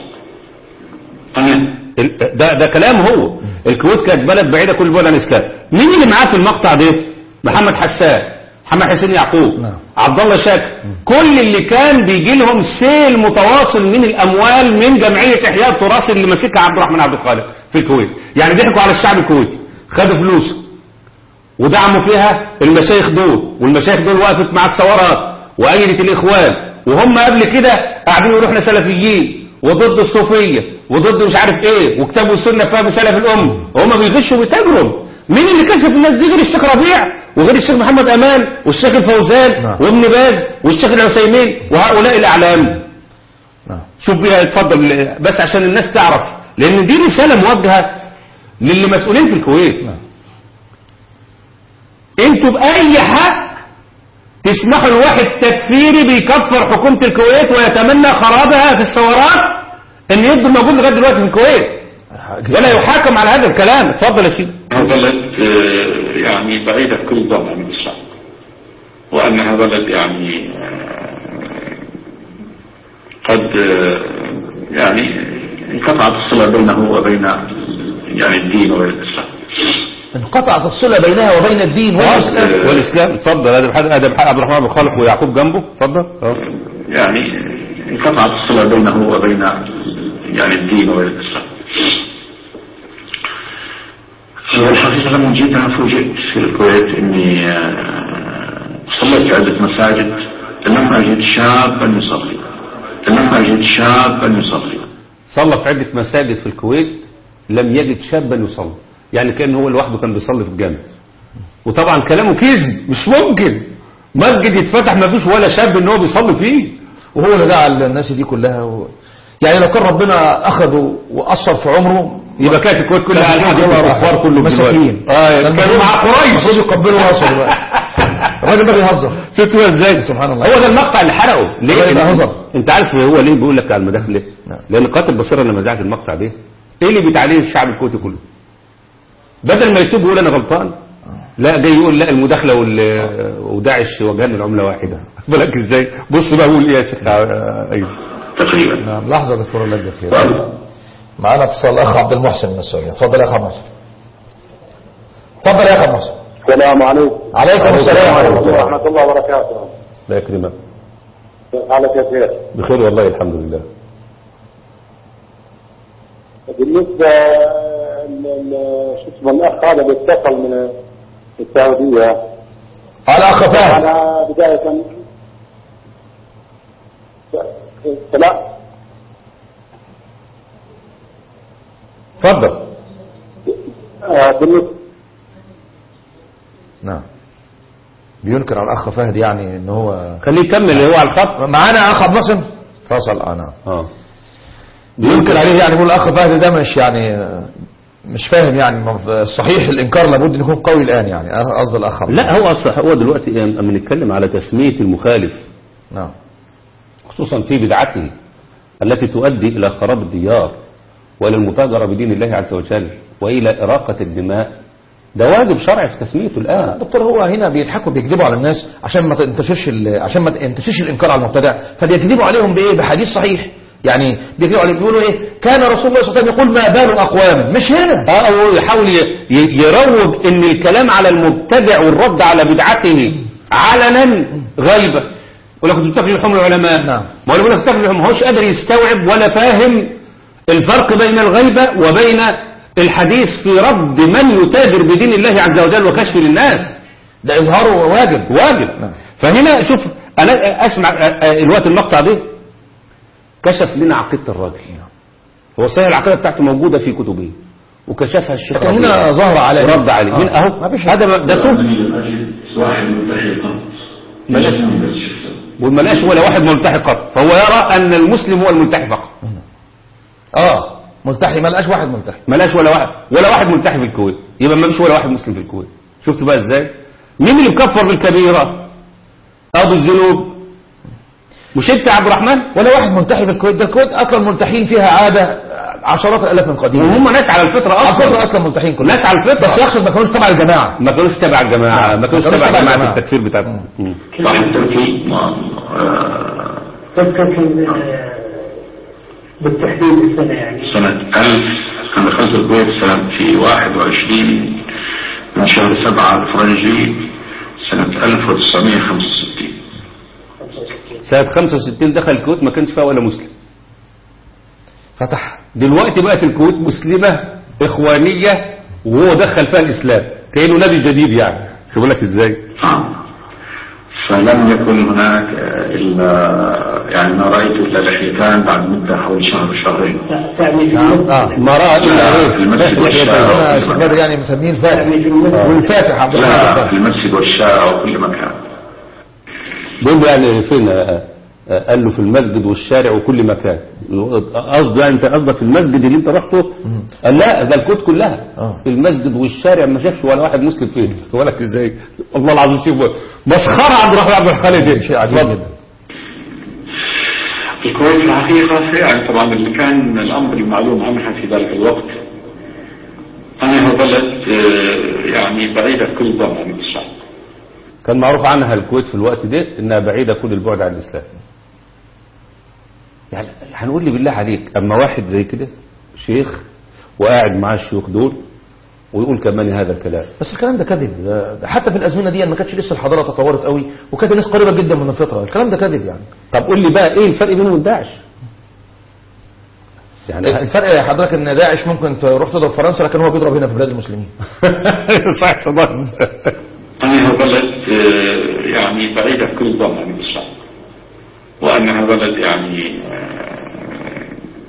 أنا ال- ده ده كلام هو الكويت كانت بلد بعيده كل بعد عن الاسلام مين اللي معاه في المقطع ده محمد حسان محمد حسين يعقوب نعم. عبد الله شاكر كل اللي كان بيجي لهم سيل متواصل من الاموال من جمعيه احياء التراث اللي ماسكها عبد الرحمن عبد الخالق في الكويت يعني ضحكوا على الشعب الكويتي خدوا فلوسه ودعموا فيها المشايخ دول والمشايخ دول وقفت مع الثورات وأيدت الإخوان وهم قبل كده قاعدين يقولوا احنا سلفيين وضد الصوفية وضد مش عارف ايه وكتابوا السنة فهم سلف الأم وهم بيغشوا ويتاجروا مين اللي كسب الناس دي غير الشيخ ربيع وغير الشيخ محمد أمان والشيخ الفوزان نعم. وابن باز والشيخ العثيمين وهؤلاء الأعلام نعم شوف بيها اتفضل بس عشان الناس تعرف لأن دي رسالة موجهة للي مسؤولين في الكويت نعم. انتوا بأي حق تسمحوا لواحد تكفيري بيكفر حكومة الكويت ويتمنى خرابها في الثورات ان يفضل موجود لغاية دلوقتي في الكويت ولا يحاكم على هذا الكلام اتفضل يا سيدي أنها بلد آه، يعني بعيدة كل ضم عن الإسلام وأنها بلد يعني آه، قد آه، يعني انقطعت الصلة بينه وبين يعني الدين والإسلام انقطعت الصلة بينها وبين الدين والإسلام والاسلام اتفضل ادم حد ادم حق عبد الرحمن بن خالق ويعقوب جنبه اتفضل اه. يعني انقطعت الصلة بينه وبين يعني الدين والإسلام الحقيقة لما جيت أنا فوجئت في الكويت إني آه، صليت في عدة مساجد لم أجد شابا يصلي لم أجد شابا يصلي صلى في عدة مساجد في الكويت لم يجد شابا يصلي يعني كان هو لوحده كان بيصلي في الجامع وطبعا كلامه كذب مش ممكن مسجد يتفتح ما فيش ولا شاب ان هو بيصلي فيه وهو اللي دعا الناس دي كلها و... يعني لو كان ربنا أخذه وأثر في عمره يبقى كانت الكويت كلها على الحديث الله الكفار كله مساكين اه كانوا مع قريش المفروض يقبلوا راسه دلوقتي الراجل ده بيهزر شفتوا ازاي سبحان الله. هو ده المقطع اللي حرقه ليه الراجل ده هزر. انت عارف هو ليه بيقول لك على المداخل ليه نعم. لان قاتل بصيره لما ذاعت المقطع ده ايه اللي بيتعليه الشعب الكويتي كله بدل ما يتوب يقول انا غلطان لا جاي يقول لا المداخله وال- وداعش وجهان العمله واحده بالك ازاي بص بقى قول ايه يا شيخ آه، ايوه تقريبا نعم لحظة دكتور الله يجزاك خير معانا اتصال الأخ عبد المحسن من السعودية اتفضل يا أخ عبد المحسن اتفضل يا أخ عبد المحسن السلام عليكم عليكم السلام ورحمة الله ورحمة الله وبركاته لا يكرمك حالك يا شيخ بخير والله الحمد لله بالنسبة ل- ل- شو اسمه الأخ هذا بيتصل من السعودية على أخ فاهم أنا بداية سلام اتفضل آه، بالنسبة نعم بينكر على الأخ فهد يعني إن هو خليه يكمل هو على الخط معانا أخ عبد المحسن فصل أنا اه بينكر عليه يعني بيقول الأخ فهد ده مش يعني مش فاهم يعني صحيح الإنكار لابد أن يكون قوي الآن يعني قصد الأخ عبد لا هو أصح هو دلوقتي اما نتكلم على تسمية المخالف نعم خصوصا في بدعته التي تؤدي إلى خراب الديار وإلى المتاجرة بدين الله عز وجل وإلى إراقة الدماء ده واجب شرعي في تسميته الآن دكتور هو هنا بيضحكوا بيكذبوا على الناس عشان ما تنتشرش ال- عشان ما ينتشرش الانكار على المبتدع فبيكذبوا عليهم بايه بحديث صحيح يعني بيكذبوا عليهم بيقولوا ايه كان رسول الله صلى الله عليه وسلم يقول ما بال اقوام مش هنا اه هو يحاول ي- ي- يروج ان الكلام على المبتدع والرد على بدعته علنا غيبة يقول لك انتوا بتاكلوا لحوم العلماء نعم. ما هو بيقول لك بتاكلوا لحوم ما هوش قادر يستوعب ولا فاهم الفرق بين الغيبة وبين الحديث في رد من يتاجر بدين الله عز وجل وكشف للناس ده اظهاره واجب واجب نعم. فهنا شوف انا اسمع آه، آه، الوقت المقطع ده كشف لنا عقيدة الراجل هو صحيح العقيدة بتاعته موجودة في كتبه وكشفها الشيخ لكن هنا ربيع. ظهر عليه رد عليه آه. من اهو ما فيش هذا ما- ده سوء واحد منتهي قط ملاش. وما لقاش ولا واحد ملتحي قط فهو يرى ان المسلم هو الملتحي فقط اه ملتحي ما لقاش واحد ملتحي ما لقاش ولا واحد ولا واحد ملتحي في الكويت يبقى ما فيش ولا واحد مسلم في الكويت شفت بقى ازاي مين اللي مكفر بالكبيرة او بالذنوب مش انت يا عبد الرحمن ولا واحد ملتحي في الكويت ده الكويت اصلا الملتحين فيها عاده عشرات الالاف من قديم وهم ناس على الفطرة على اصلا فكره اصلا ملتحين كلهم ناس على الفطرة بس يقصد ما كانوش تبع الجماعه ما كانوش تبع الجماعة ما كانوش ما كانوش تبع تبع جماعة الجماعة. التكفير بتاعتهم مم. صاحب تركي ما- آه، تذكر في بالتحديد السنة يعني سنة 1000 كان دخلت الكويت سنة في 21 من شهر 7 الفرنجي سنة 1965 سنة 65 دخل الكويت ما كانش فيها ولا مسلم فتح دلوقتي بقت الكويت مسلمة إخوانية وهو دخل فيها الإسلام كأنه نبي جديد يعني شو بقول لك إزاي نعم. فلم يكن هناك إلا يعني ما رأيت إلا لحيتان بعد مدة حوالي شهر شهرين تعني في نعم المسجد اه ما رأى إلا في المسجد والشارع هنا شيخ بدر يعني مسميه الفاتح يعني في المسجد والفاتح عبد الرحمن لا في الفاتح المسجد والشارع وكل مكان بيقول له يعني فين آه، آه، قال له في المسجد والشارع وكل مكان قصده يعني انت قصدك في المسجد اللي انت رحته قال لا ده الكوت كلها آه. في المسجد والشارع ما شافش ولا واحد مسلم فيه ولك ازاي الله العظيم شوف مسخره عبد الرحمن عبد الخالد شيء عجيب جدا الكويت في الحقيقة يعني طبعا اللي كان الأمر المعلوم عنها في ذلك الوقت أنها بلد آه، يعني بعيدة كل بعد عن الشعب كان معروف عنها الكويت في الوقت ده انها بعيده كل البعد عن الاسلام يعني هنقول لي بالله عليك اما واحد زي كده شيخ وقاعد معاه الشيوخ دول ويقول كمان هذا الكلام بس الكلام ده كذب ده- ده حتى في الازمنه دي ما كانتش لسه الحضاره تطورت قوي وكانت الناس قريبه جدا من الفطره الكلام ده كذب يعني طب قول لي بقى ايه الفرق بينه وبين داعش يعني الفرق يا حضرتك ان داعش ممكن تروح تضرب فرنسا لكن هو بيضرب هنا في بلاد المسلمين صحيح صدق أنها بلد آه، يعني بعيدة كل بعد عن الشعب وأنها بلد يعني آه،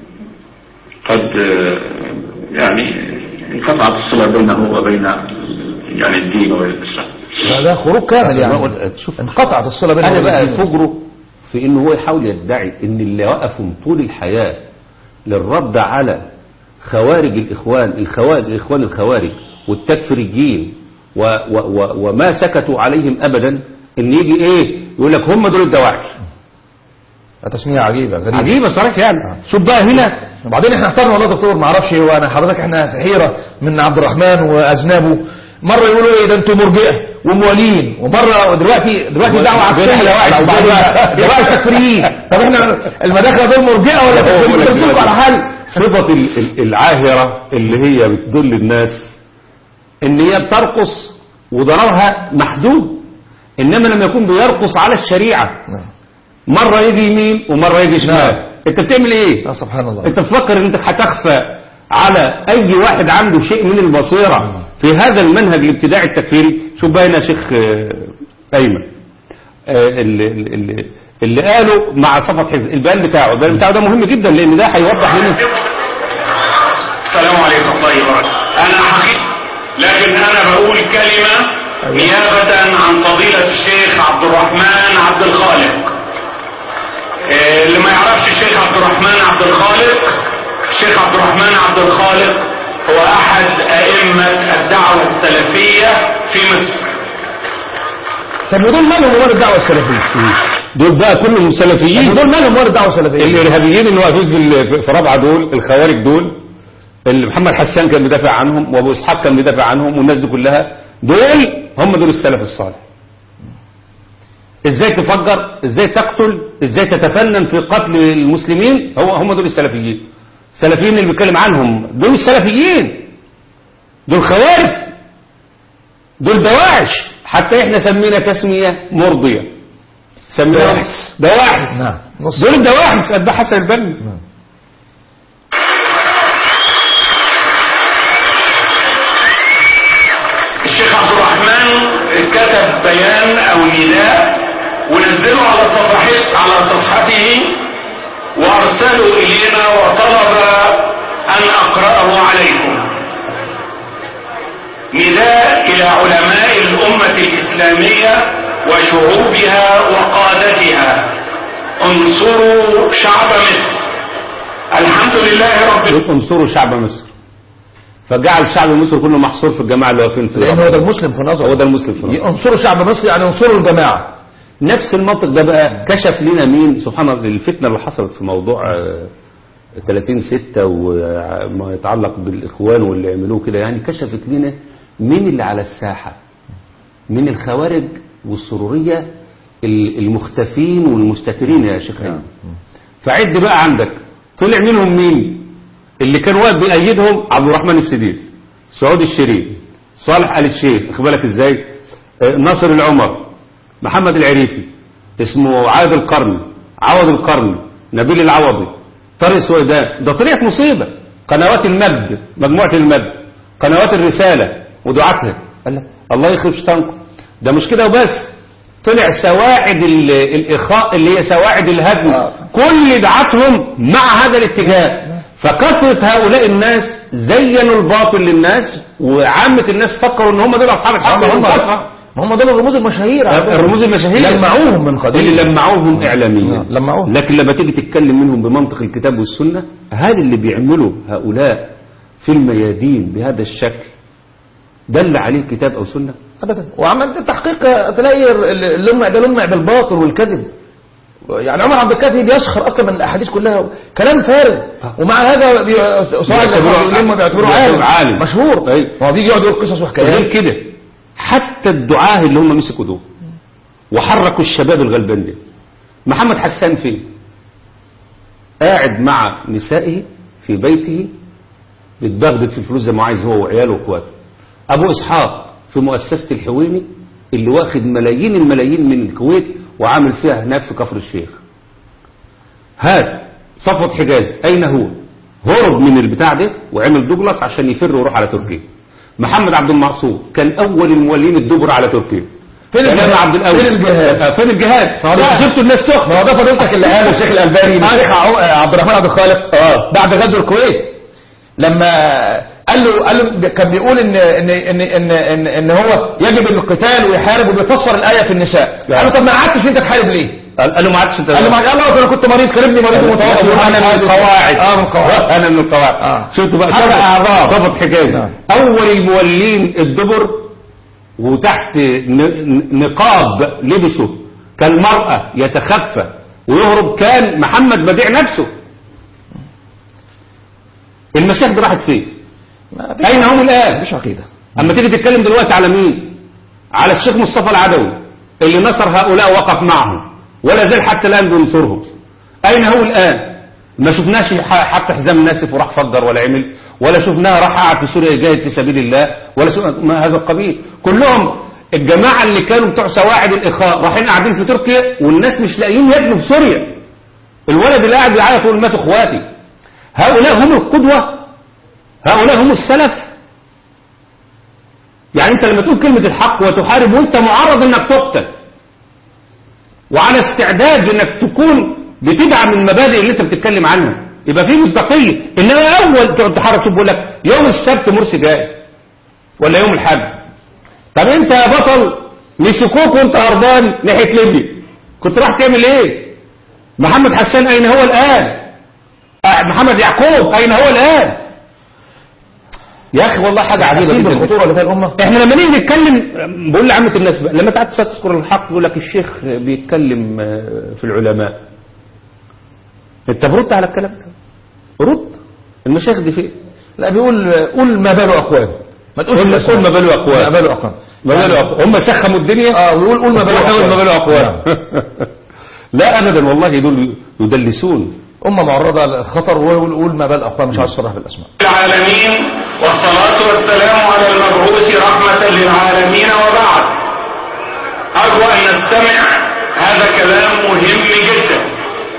قد آه، يعني انقطعت الصلة بينه وبين يعني الدين والإسلام ده- ده خروج كامل يعني شوف انقطعت الصله بينه انا وبين بقى الدين. فجره في انه هو يحاول يدعي ان اللي وقفوا طول الحياة للرد على خوارج الاخوان الخوارج الاخوان الخوارج والتكفيريين و و و وما سكتوا عليهم ابدا ان يجي ايه يقول لك هم دول الدواعش تسميه عجيبه غريبه عجيبه صريح يعني شوف بقى هنا وبعدين احنا احترنا والله دكتور ما اعرفش هو انا حضرتك احنا في حيره من عبد الرحمن واذنابه مره يقولوا ايه ده انتوا مرجئه وموالين ومره دلوقتي دلوقتي دعوه عكسيه دلوقتي دلوقتي تكفيريين طب احنا المداخله دول مرجئه ولا تكفيريين ترسلوا على حل صفة ال- ال- العاهرة اللي هي بتدل الناس ان هي بترقص وضررها محدود انما لما يكون بيرقص على الشريعة مرة يجي يمين ومرة يجي شمال انت بتعمل ايه اه سبحان الله انت تفكر انك هتخفى على اي واحد عنده شيء من البصيرة في هذا المنهج الابتداعي التكفيري شوف بقى هنا يا شيخ آه، ايمن آه، اللي, اللي, اللي قاله مع صفة حزب البيان بتاعه البيان بتاعه ده مهم جدا لان ده هيوضح لنا السلام عليكم ورحمة الله وبركاته أنا حقيقي لكن أنا بقول كلمة نيابة عن فضيلة الشيخ عبد الرحمن عبد الخالق إيه، اللي ما يعرفش الشيخ عبد الرحمن عبد الخالق الشيخ عبد الرحمن عبد الخالق هو أحد أئمة الدعوة السلفية في مصر طب ودول مالهم ورا الدعوه السلفيه دول بقى كلهم طب سلفيين ودول مالهم ورا الدعوه السلفيه الارهابيين اللي واقفين في ال- في- في رابعه دول الخوارج دول اللي محمد حسان كان بيدافع عنهم وابو اسحاق كان بيدافع عنهم والناس دي كلها دول هم دول السلف الصالح ازاي تفجر ازاي تقتل ازاي تتفنن في قتل المسلمين هو هم دول السلفيين السلفيين اللي بيتكلم عنهم دول السلفيين دول خوارج دول دواعش حتى احنا سمينا تسمية مرضية سمينا دواحس. دواحس نعم نص دول الدواحس قد حسن البنا الشيخ عبد الرحمن كتب بيان او نداء ونزله على صفحته على صفحته وارسله الينا وطلب ان اقراه عليكم نداء الى علماء الامه الاسلاميه وشعوبها وقادتها انصروا شعب مصر الحمد لله رب دول انصروا شعب مصر فجعل شعب مصر كله محصور في الجماعة اللي واقفين في لان هو ده الأرض. المسلم في نظره هو ده المسلم في مصر انصروا شعب مصر يعني انصروا الجماعه نفس المنطق ده بقى كشف لنا مين سبحان الله الفتنة اللي حصلت في موضوع آه، 30 ستة وما يتعلق بالإخوان واللي عملوه كده يعني كشفت لنا مين اللي على الساحة من الخوارج والسرورية ال- المختفين والمستترين يا شيخ أيمن. فعد بقى عندك طلع منهم مين اللي كان واقف بيأيدهم عبد الرحمن السديس سعود الشريف صالح آل الشيخ واخد بالك ازاي آه، ناصر العمر محمد العريفي اسمه عاد القرن عوض القرن نبيل العوضي طارق سويدان ده طلعت مصيبة قنوات المجد مجموعة المجد قنوات الرسالة ودعاتها قال لك الله يخرب شيطانكم ده مش كده وبس طلع سواعد ال- الإخاء اللي هي سواعد الهدم آه. كل دعاتهم مع هذا الاتجاه فكثرة هؤلاء الناس زينوا الباطل للناس وعامة الناس فكروا ان هم دول اصحاب الحق هم هم والمصالحة. ما هم دول الرموز المشاهير عندهم. الرموز المشاهير لمعوهم من قديم اللي لمعوهم اعلاميا نعم، لمعوهم. لكن لما تيجي تتكلم منهم بمنطق الكتاب والسنه هل اللي بيعمله هؤلاء في الميادين بهذا الشكل دل عليه كتاب او سنه ابدا وعملت التحقيق تلاقي اللمع ده لمع بالباطل والكذب يعني عمر عبد الكافي بيسخر اصلا من الاحاديث كلها كلام فارغ ومع هذا بي- صاحب بيعتبروه- العلم بيعتبروه بيعتبروه عالم عالم. مشهور أيوة. هو بيجي يقعد يقول قصص وحكايات غير كده حتى الدعاه اللي هم مسكوا دول وحركوا الشباب الغلبان ده محمد حسان فين قاعد مع نسائه في بيته بيتبغدد في الفلوس زي ما عايز هو وعياله واخواته ابو اسحاق في مؤسسه الحويني اللي واخد ملايين الملايين من الكويت وعامل فيها هناك في كفر الشيخ هات صفوت حجازي اين هو هرب من البتاع ده وعمل دوجلاس عشان يفر ويروح على تركيا محمد عبد المعصوم كان اول المولين الدبر على تركيا فين سلام الجهاد؟ عبد الاول فين الجهاد؟ آه، فين الجهاد ما لا، هو- شفتوا الناس تخ ما هو ده فضيلتك اللي قاله الشيخ الالباني للشيخ عو- عبد الرحمن عبد الخالق اه بعد غزو الكويت لما قال له قال له كان بيقول ان ان ان ان ان, إن هو يجب القتال ويحارب وبيفسر الايه في النساء قال له طب ما قعدتش انت تحارب ليه؟ قال قال له ما عادش انت قال له ما قال له انا كنت مريض كلمني مريض متوقع انا من القواعد اه من القواعد انا من القواعد آه. شفتوا بقى حرق صفت- أعضاء. صفت حجازي نعم. اول المولين الدبر وتحت ن- نقاب لبسه كالمرأة يتخفى ويهرب كان محمد بديع نفسه المشايخ دي راحت فين ما فيش- اين هم الان مفيش عقيده اما تيجي تتكلم دلوقتي على مين على الشيخ مصطفى العدوي اللي نصر هؤلاء وقف معهم ولا زال حتى الان بينصرهم اين هو الان ما شفناش ح- حتى حزام ناسف وراح فجر ولا عمل ولا شفناه راح قعد في سوريا يجاهد في سبيل الله ولا شفنا ما هذا القبيل كلهم الجماعة اللي كانوا بتوع سواعد الإخاء رايحين قاعدين في تركيا والناس مش لاقيين ياكلوا في سوريا الولد اللي قاعد بيعيط يقول ماتوا اخواتي هؤلاء هم القدوة هؤلاء هم السلف يعني انت لما تقول كلمة الحق وتحارب وانت معرض انك تقتل وعلى استعداد انك تكون بتدعم المبادئ اللي انت بتتكلم عنها يبقى في مصداقية انما اول تقعد تحرك شوف بيقول لك يوم السبت مرسي جاي ولا يوم الحد طب انت يا بطل مسكوك وانت هربان ناحية ليبيا كنت راح تعمل ايه محمد حسان اين هو الان آه، محمد يعقوب اين هو الان يا اخي والله حاجة عجيبة حاسين جدا بالخطوره اللي فيها الامه احنا لما نيجي نتكلم بقول لعامة الناس بقى لما تعد تذكر الحق يقول لك الشيخ بيتكلم آه، في العلماء انت برد على الكلام ده رد المشايخ دي فين لا بيقول قول ما باله اقوام ما تقولش قول- الأسماء. قول ما باله أقوام. ما باله اقوام ما باله أقوى. هم سخموا الدنيا اه ويقول قول ما باله وحاول ما باله أقوام. اقوال لا ابدا والله دول يدلسون أمة معرضة للخطر ويقول قول ما بال أقوام مش عايز أصرح بالأسماء العالمين والصلاة والسلام على المبعوث رحمة للعالمين وبعد أرجو أن نستمع هذا كلام مهم جدا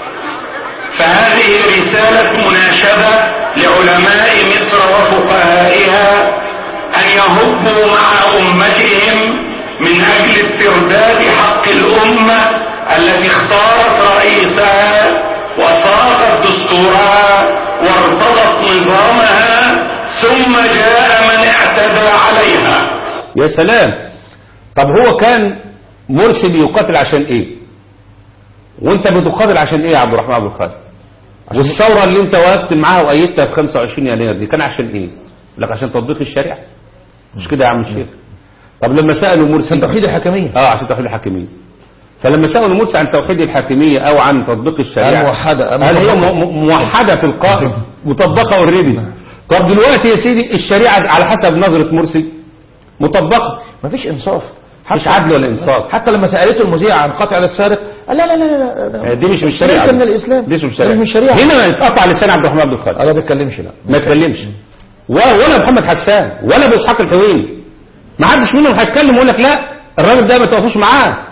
فهذه رسالة مناشدة لعلماء مصر وفقهائها أن يهبوا مع أمتهم من أجل استرداد حق الأمة التي اختارت رئيسها وصاغت دستورها وارتضت نظامها ثم جاء من اعتدى عليها يا سلام طب هو كان مرسي بيقاتل عشان ايه وانت بتقاتل عشان ايه يا عبد الرحمن عبد الخالق والثوره اللي انت وقفت معاها وايدتها في 25 يناير دي كان عشان ايه لك عشان تطبيق الشريعه مش كده يا عم الشيخ طب لما سالوا مرسي عشان توحيد الحكمية اه عشان توحيد الحاكميه فلما سالوا مرسي عن توحيد الحاكميه او عن تطبيق الشريعه الموحدة قال هي م- م- موحده في القائد مطبقه اوريدي طب دلوقتي يا سيدي الشريعه على حسب نظره مرسي مطبقه مفيش إنصاف مش عدل ولا انصاف حتى لما سألته المذيع عن قطع للسارق قال لا لا لا لا, لا دي مش من الشريعه ليس من الإسلام دي مش من الشريعه مش من الشريعة هنا اتقطع لسان عبد الرحمن عبد الخالق أنا ما بتكلمش لا ما اتكلمش و- ولا محمد حسان ولا ابو اسحاق الحويني ما حدش منهم هيتكلم ويقول لك لا الراجل ده ما توقفوش معاه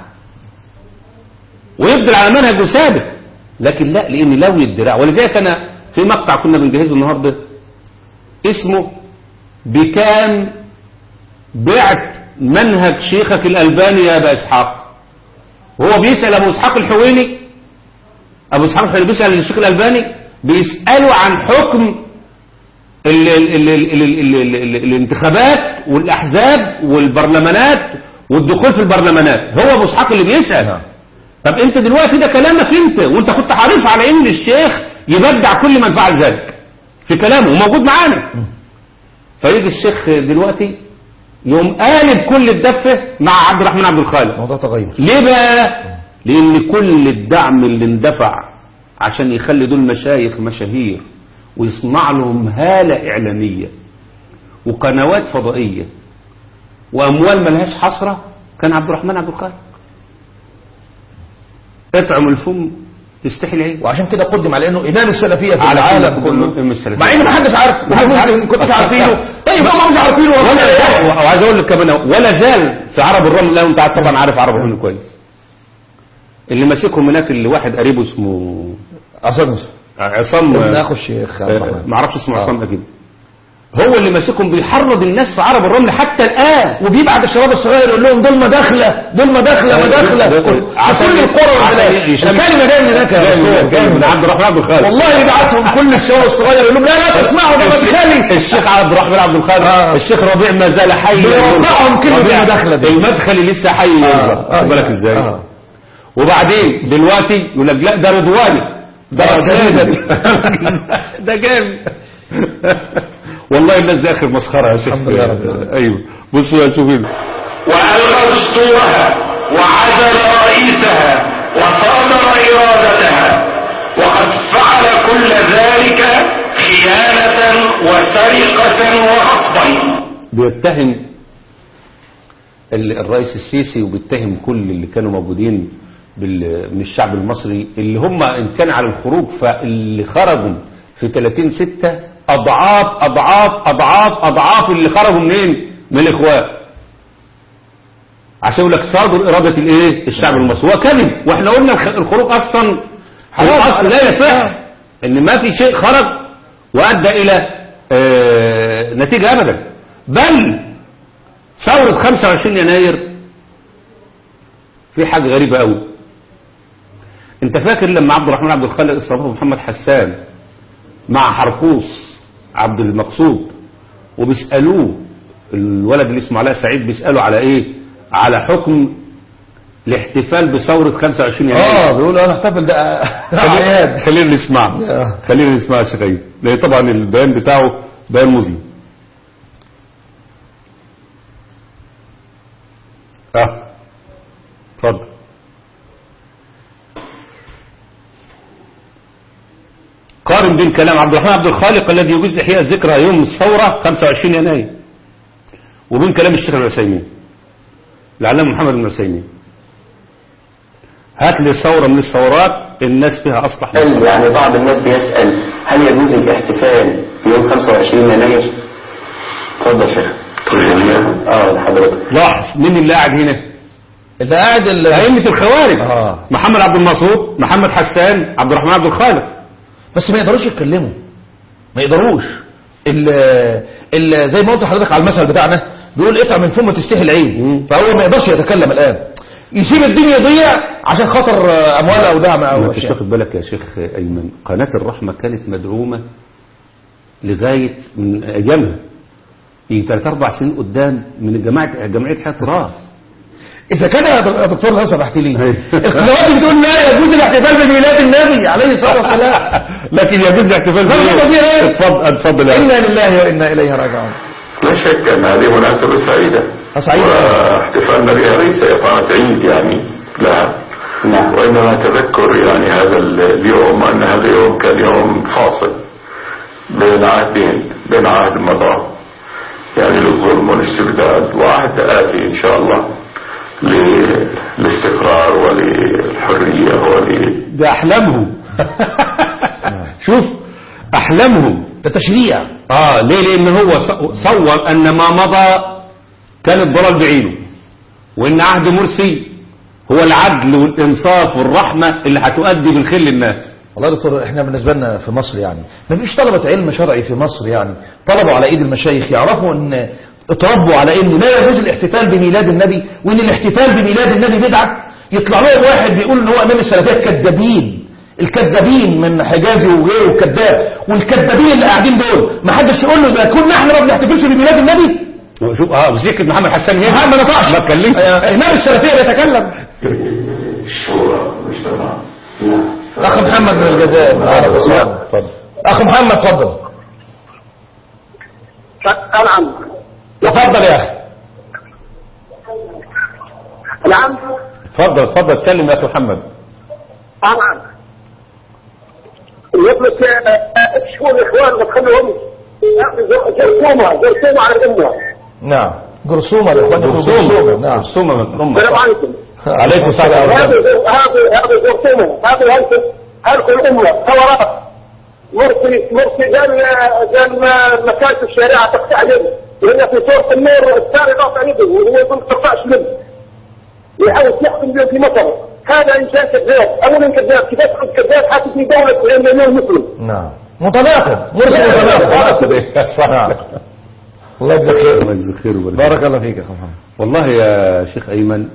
ويبدل على منهج ثابت لكن لا لان لوي الدراع ولذلك انا في مقطع كنا بنجهزه النهارده اسمه بكام بعت منهج شيخك الالباني يا ابا اسحاق وهو بيسال ابو اسحاق الحويني ابو اسحاق الحويني بيسال الشيخ الالباني بيساله عن حكم ال ال ال ال ال ال ال ال الانتخابات والأحزاب والبرلمانات والدخول في البرلمانات هو ابو اسحاق اللي بيسال نعم. طب انت دلوقتي ده كلامك انت وانت كنت حريص على ان الشيخ يبدع كل من فعل ذلك في كلامه وموجود معانا فيجي الشيخ دلوقتي يقوم قالب كل الدفه مع عبد الرحمن عبد الخالق موضوع تغير ليه بقى لان كل الدعم اللي اندفع عشان يخلي دول مشايخ مشاهير ويصنع لهم هالة إعلامية وقنوات فضائية وأموال ملهاش حصرة كان عبد الرحمن عبد الخالق اطعم الفم تستحي العين وعشان كده قدم على انه امام السلفيه في على العالم كل- كله إمام السلفية. مع ان ما حدش عارف ما حدش عارف ان كنتش عارفينه طيب هم مش عارفينه ولا ولا زال وعايز اقول لك كمان ولا زال في عرب الرمل لا انت عارف طبعا عارف عرب الرمل كويس اللي ماسكهم هناك اللي واحد قريبه اسمه عصام عصام ابن اخو الشيخ عبد آه، الرحمن ما اعرفش اسمه آه. عصام اكيد هو اللي ماسكهم بيحرض الناس في عرب الرمل حتى الان وبيبعت الشباب الصغير يقول لهم دول مداخله دول مداخله مداخله في عشان- كل القرى عشان والبلاد يشم- الكلمه جايه من هناك يا جاي من- دكتور، جاي من عبد الرحمن عبد الخالق والله يبعتهم كل الشباب الصغير يقول لهم لا لا تسمعوا ده مدخلي الشيخ عبد الرحمن عبد الخالق آه. الشيخ ربيع ما زال حي بيوقعهم كلمة ربيع المداخلة دي. المدخل لسه حي آه، خد بالك آه، ازاي آه. وبعدين دلوقتي يقول لك لا ده رضواني ده آه، رضواني جامد. ده جامد والله الناس دي اخر مسخره يا شيخ الحمد لله رب العالمين. ايوه بصوا يا شوفين وألغى دستورها وعزل رئيسها وصادر إرادتها وقد فعل كل ذلك خيانة وسرقة وغصبا بيتهم ال- الرئيس السيسي وبيتهم كل اللي كانوا موجودين بال- من الشعب المصري اللي هم ان كان على الخروج فاللي خرجوا في 30 6 اضعاف اضعاف اضعاف اضعاف اللي خرجوا منين من الاخوان عشان يقول لك صادر اراده الايه الشعب المصري هو كذب واحنا قلنا الخ- الخروج اصلا الاصل لا يصح ان ما في شيء خرج وادى الى آه، نتيجه ابدا بل ثورة 25 يناير في حاجة غريبة قوي انت فاكر لما عبد الرحمن عبد الخالق استضاف محمد حسان مع حرقوس عبد المقصود وبيسألوه الولد اللي اسمه علاء سعيد بيسأله على ايه على حكم الاحتفال بثورة 25 يناير اه بيقولوا انا احتفل ده اعياد خلينا نسمع آه. خلينا نسمع يا شيخ أيوب. لان طبعا البيان بتاعه بيان مظلم اه اتفضل قارن بين كلام عبد الرحمن عبد الخالق الذي يجوز احياء ذكرى يوم الثوره 25 يناير وبين كلام الشيخ العثيمين العلامه محمد بن العثيمين هات لي ثوره من الثورات الناس فيها اصلح منها. هل يعني بعض الناس بيسأل هل يجوز الاحتفال في يوم 25 يناير؟ اتفضل يا شيخ. اه لحضرتك. لاحظ مين اللي قاعد هنا اللي قاعد اللي أئمة الخوارج آه. محمد عبد المقصود محمد حسان عبد الرحمن عبد الخالق بس ما يقدروش يتكلموا ما يقدروش ال ال زي ما قلت لحضرتك على المثل بتاعنا بيقول اطعم من فم تستحي العين فهو ما يقدرش يتكلم الان يسيب الدنيا يضيع عشان خاطر آه، اموال او دعم ما او انتش اشياء واخد بالك يا شيخ أيمن قناة الرحمة كانت مدعومة لغاية من أيامها يجي ثلاث أربع سنين قدام من جماعة جمعية حياة راس اذا كان يا دكتور لو سمحت لي أيوة. القنوات بتقول لا يجوز الاحتفال بميلاد النبي عليه الصلاه والسلام لكن يجوز الاحتفال لا، لا، بإيه؟ لا، لا. اتفضل اتفضل يا انا لله وانا اليه راجعون لا شك أن هذه مناسبة سعيدة سعيدة. واحتفالنا بها ليس إقامة عيد يعني لا نعم. وإنما تذكر يعني هذا اليوم أن هذا اليوم كان يوم فاصل بين عهدين بين عهد مضى يعني للظلم والاستبداد وعهد آتي إن شاء الله للاستقرار وللحرية ول ده أحلامهم شوف أحلامهم ده تشريع اه ليه لان هو ص- صور ان ما مضى كان الضلال بعينه وان عهد مرسي هو العدل والانصاف والرحمة اللي هتؤدي بالخير للناس والله يا دكتور احنا بالنسبه لنا في مصر يعني ما فيش طلبه علم شرعي في مصر يعني طلبوا على ايد المشايخ يعرفوا ان اتربوا على ان لا يجوز الاحتفال بميلاد النبي وان الاحتفال بميلاد النبي بدعه يطلع لهم واحد بيقول ان هو امام السلفيه كذابين الكذابين من حجازي وغيره كذاب والكذابين اللي قاعدين دول ما حدش يقول له ده كنا احنا ما بنحتفلش بميلاد النبي شوف اه بسكة محمد حسان هنا محمد ما نطقش ما اتكلمش آه، امام السلفيه بيتكلم الشورى مش طبعا نعم اخ محمد من الجزائر أهلا وسهلا. اتفضل اخ محمد اتفضل نعم اتفضل يا اخي نعم اتفضل اتفضل اتكلم يا اخي محمد نعم يطلق شو الاخوان بتخليهم جرثومه جرثومه على الامه نعم جرثومه يا اخوان جرثومة نعم جرثومة من أمة السلام عليكم عليكم السلام هذا هذا هذا جرثومه هذا هلك هلك الامه ثورات مرسي مرسي قال قال ما مكانة الشريعه تقطع يده وهي في سوره النور الثاني قاطع يده وهو يقول تقطعش يده يحاول يحكم بهم في مصر هذا انسان كذاب اولا كذاب كيف تكون كذاب حتى في دوله اليمين مسلم نعم متناقض مرسل متناقض صح الله يجزاك خير الله يجزيك خير ويبارك بارك الله فيك يا اخ محمد والله يا شيخ أيمن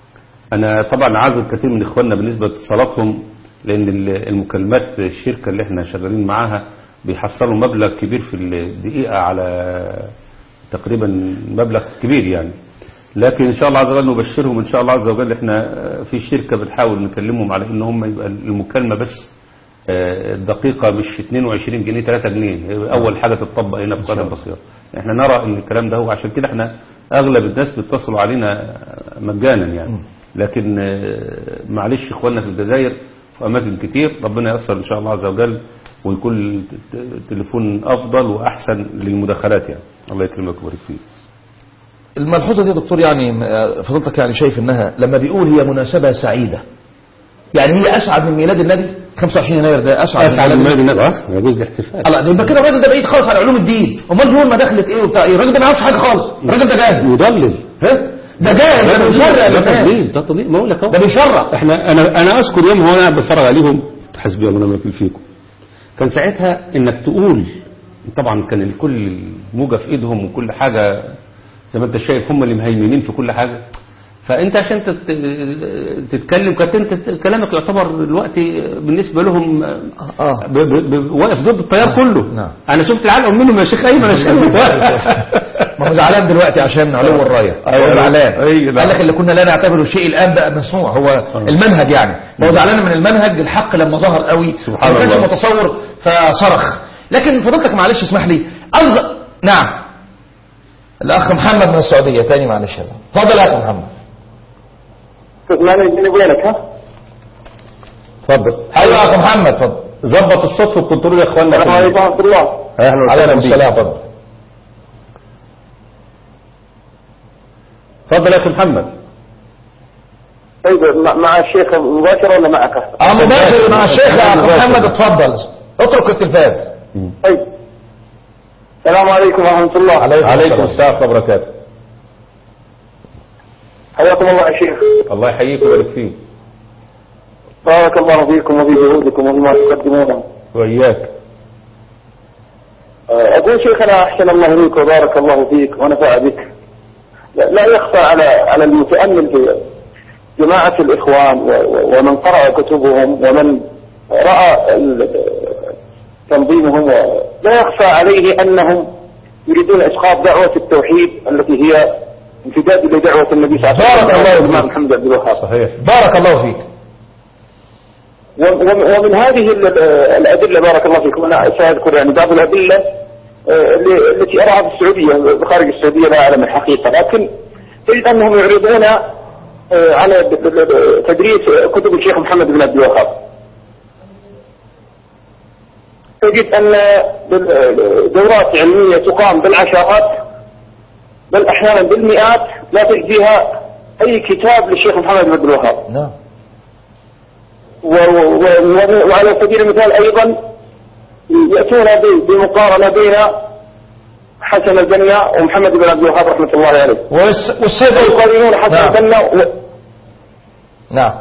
أنا طبعا عازل كثير من إخواننا بالنسبة لاتصالاتهم لأن ال- المكالمات الشركة اللي احنا شغالين معاها بيحصلوا مبلغ كبير في الدقيقة على تقريبا مبلغ كبير يعني لكن إن شاء الله عز وجل نبشرهم إن شاء الله عز وجل احنا في شركة بنحاول نكلمهم على إن هم يبقى المكالمة بس آه، الدقيقة مش 22 جنيه 3 جنيه أول حاجة تطبق هنا في قناة بصيرة احنا نرى ان الكلام ده هو عشان كده احنا اغلب الناس بيتصلوا علينا مجانا يعني لكن آه، معلش اخواننا في الجزائر في اماكن كتير ربنا ييسر ان شاء الله عز وجل ويكون الت- التليفون افضل واحسن للمداخلات يعني الله يكرمك ويبارك فيك الملحوظه دي يا دكتور يعني آه، فضلتك يعني شايف انها لما بيقول هي مناسبه سعيده يعني هي اسعد من ميلاد النبي 25 يناير ده اسعد, اسعد من ميلاد ميلاد النبي اه يجوز الاحتفال الله يبقى كده الراجل ده بعيد خالص عن علوم الدين امال بيقول ما دخلت ايه وبتاع ايه الراجل ده ما يعرفش حاجه خالص الراجل ده جاهل يضلل ها ده جاهل ده بيشرع ده للناس تضليل ده تضليل ما اقول لك اهو ده بيشرع احنا انا انا اذكر يوم هو انا قاعد بتفرج عليهم حسبي الله ونعم الوكيل فيكم كان ساعتها انك تقول طبعا كان الكل موجه في ايدهم وكل حاجه زي ما انت شايف هم اللي مهيمنين في كل حاجه فانت عشان تت- تتكلم كانت انت كلامك يعتبر دلوقتي بالنسبه لهم اه ب- ب- ب- واقف ضد التيار كله نعم. انا شفت العلقه منهم يا شيخ ايمن يا شيخ ما هو زعلان دلوقتي عشان علو الرايه أيوة. هو زعلان أيوة. قال لك اللي كنا لا نعتبره شيء الان بقى مسموع هو المنهج يعني هو زعلان من المنهج الحق لما ظهر قوي سبحان ما كانش الله. متصور فصرخ لكن فضلتك معلش اسمح لي ألغ... نعم الاخ محمد من السعوديه تاني معلش هذا اتفضل يا اخ محمد تسمعني من وينك ها؟ اتفضل ايوه يا اخ محمد اتفضل ظبط الصوت والكنترول يا اخوانا السلام عليكم ورحمه الله اهلا وسهلا عليكم بيك السلام اتفضل اتفضل يا اخي محمد طيب مع- مع الشيخ مباشره ولا معك؟ اه مباشر مع الشيخ يا اخ محمد اتفضل اترك التلفاز طيب السلام عليكم ورحمه الله عليكم السلام ورحمه الله وبركاته حياكم الله يا شيخ الله يحييك ويبارك فيك بارك الله فيكم وفي جهودكم وفيما تقدمونه واياك آه، أقول شيخنا أحسن الله إليك وبارك الله فيك ونفع بك لا لا يخفى على على المتأمل في جماعة الإخوان و- و- ومن قرأ كتبهم ومن رأى ال- تنظيمهم و- لا يخفى عليه أنهم يريدون إسقاط دعوة التوحيد التي هي امتداد لدعوة النبي صلى الله عليه وسلم بارك الله فيك. الإمام محمد عبد الوهاب صحيح بارك الله فيك و- و- ومن هذه ال- الأدلة بارك الله فيكم أنا سأذكر يعني بعض الأدلة آه، اللي- التي أراها في السعودية خارج السعودية لا أعلم الحقيقة لكن تجد أنهم يعرضون آه، على د- د- د- تدريس كتب الشيخ محمد بن عبد الوهاب تجد أن دورات علمية تقام بالعشرات بل أحيانا بالمئات لا تجد فيها أي كتاب للشيخ محمد بن عبد الوهاب نعم و- و- و- وعلى سبيل المثال أيضا يأتون ب- بمقارنة بين حسن البنا ومحمد بن عبد الوهاب رحمة الله عليه والس- والسيد ويقارنون حسن نعم. البنا و- نعم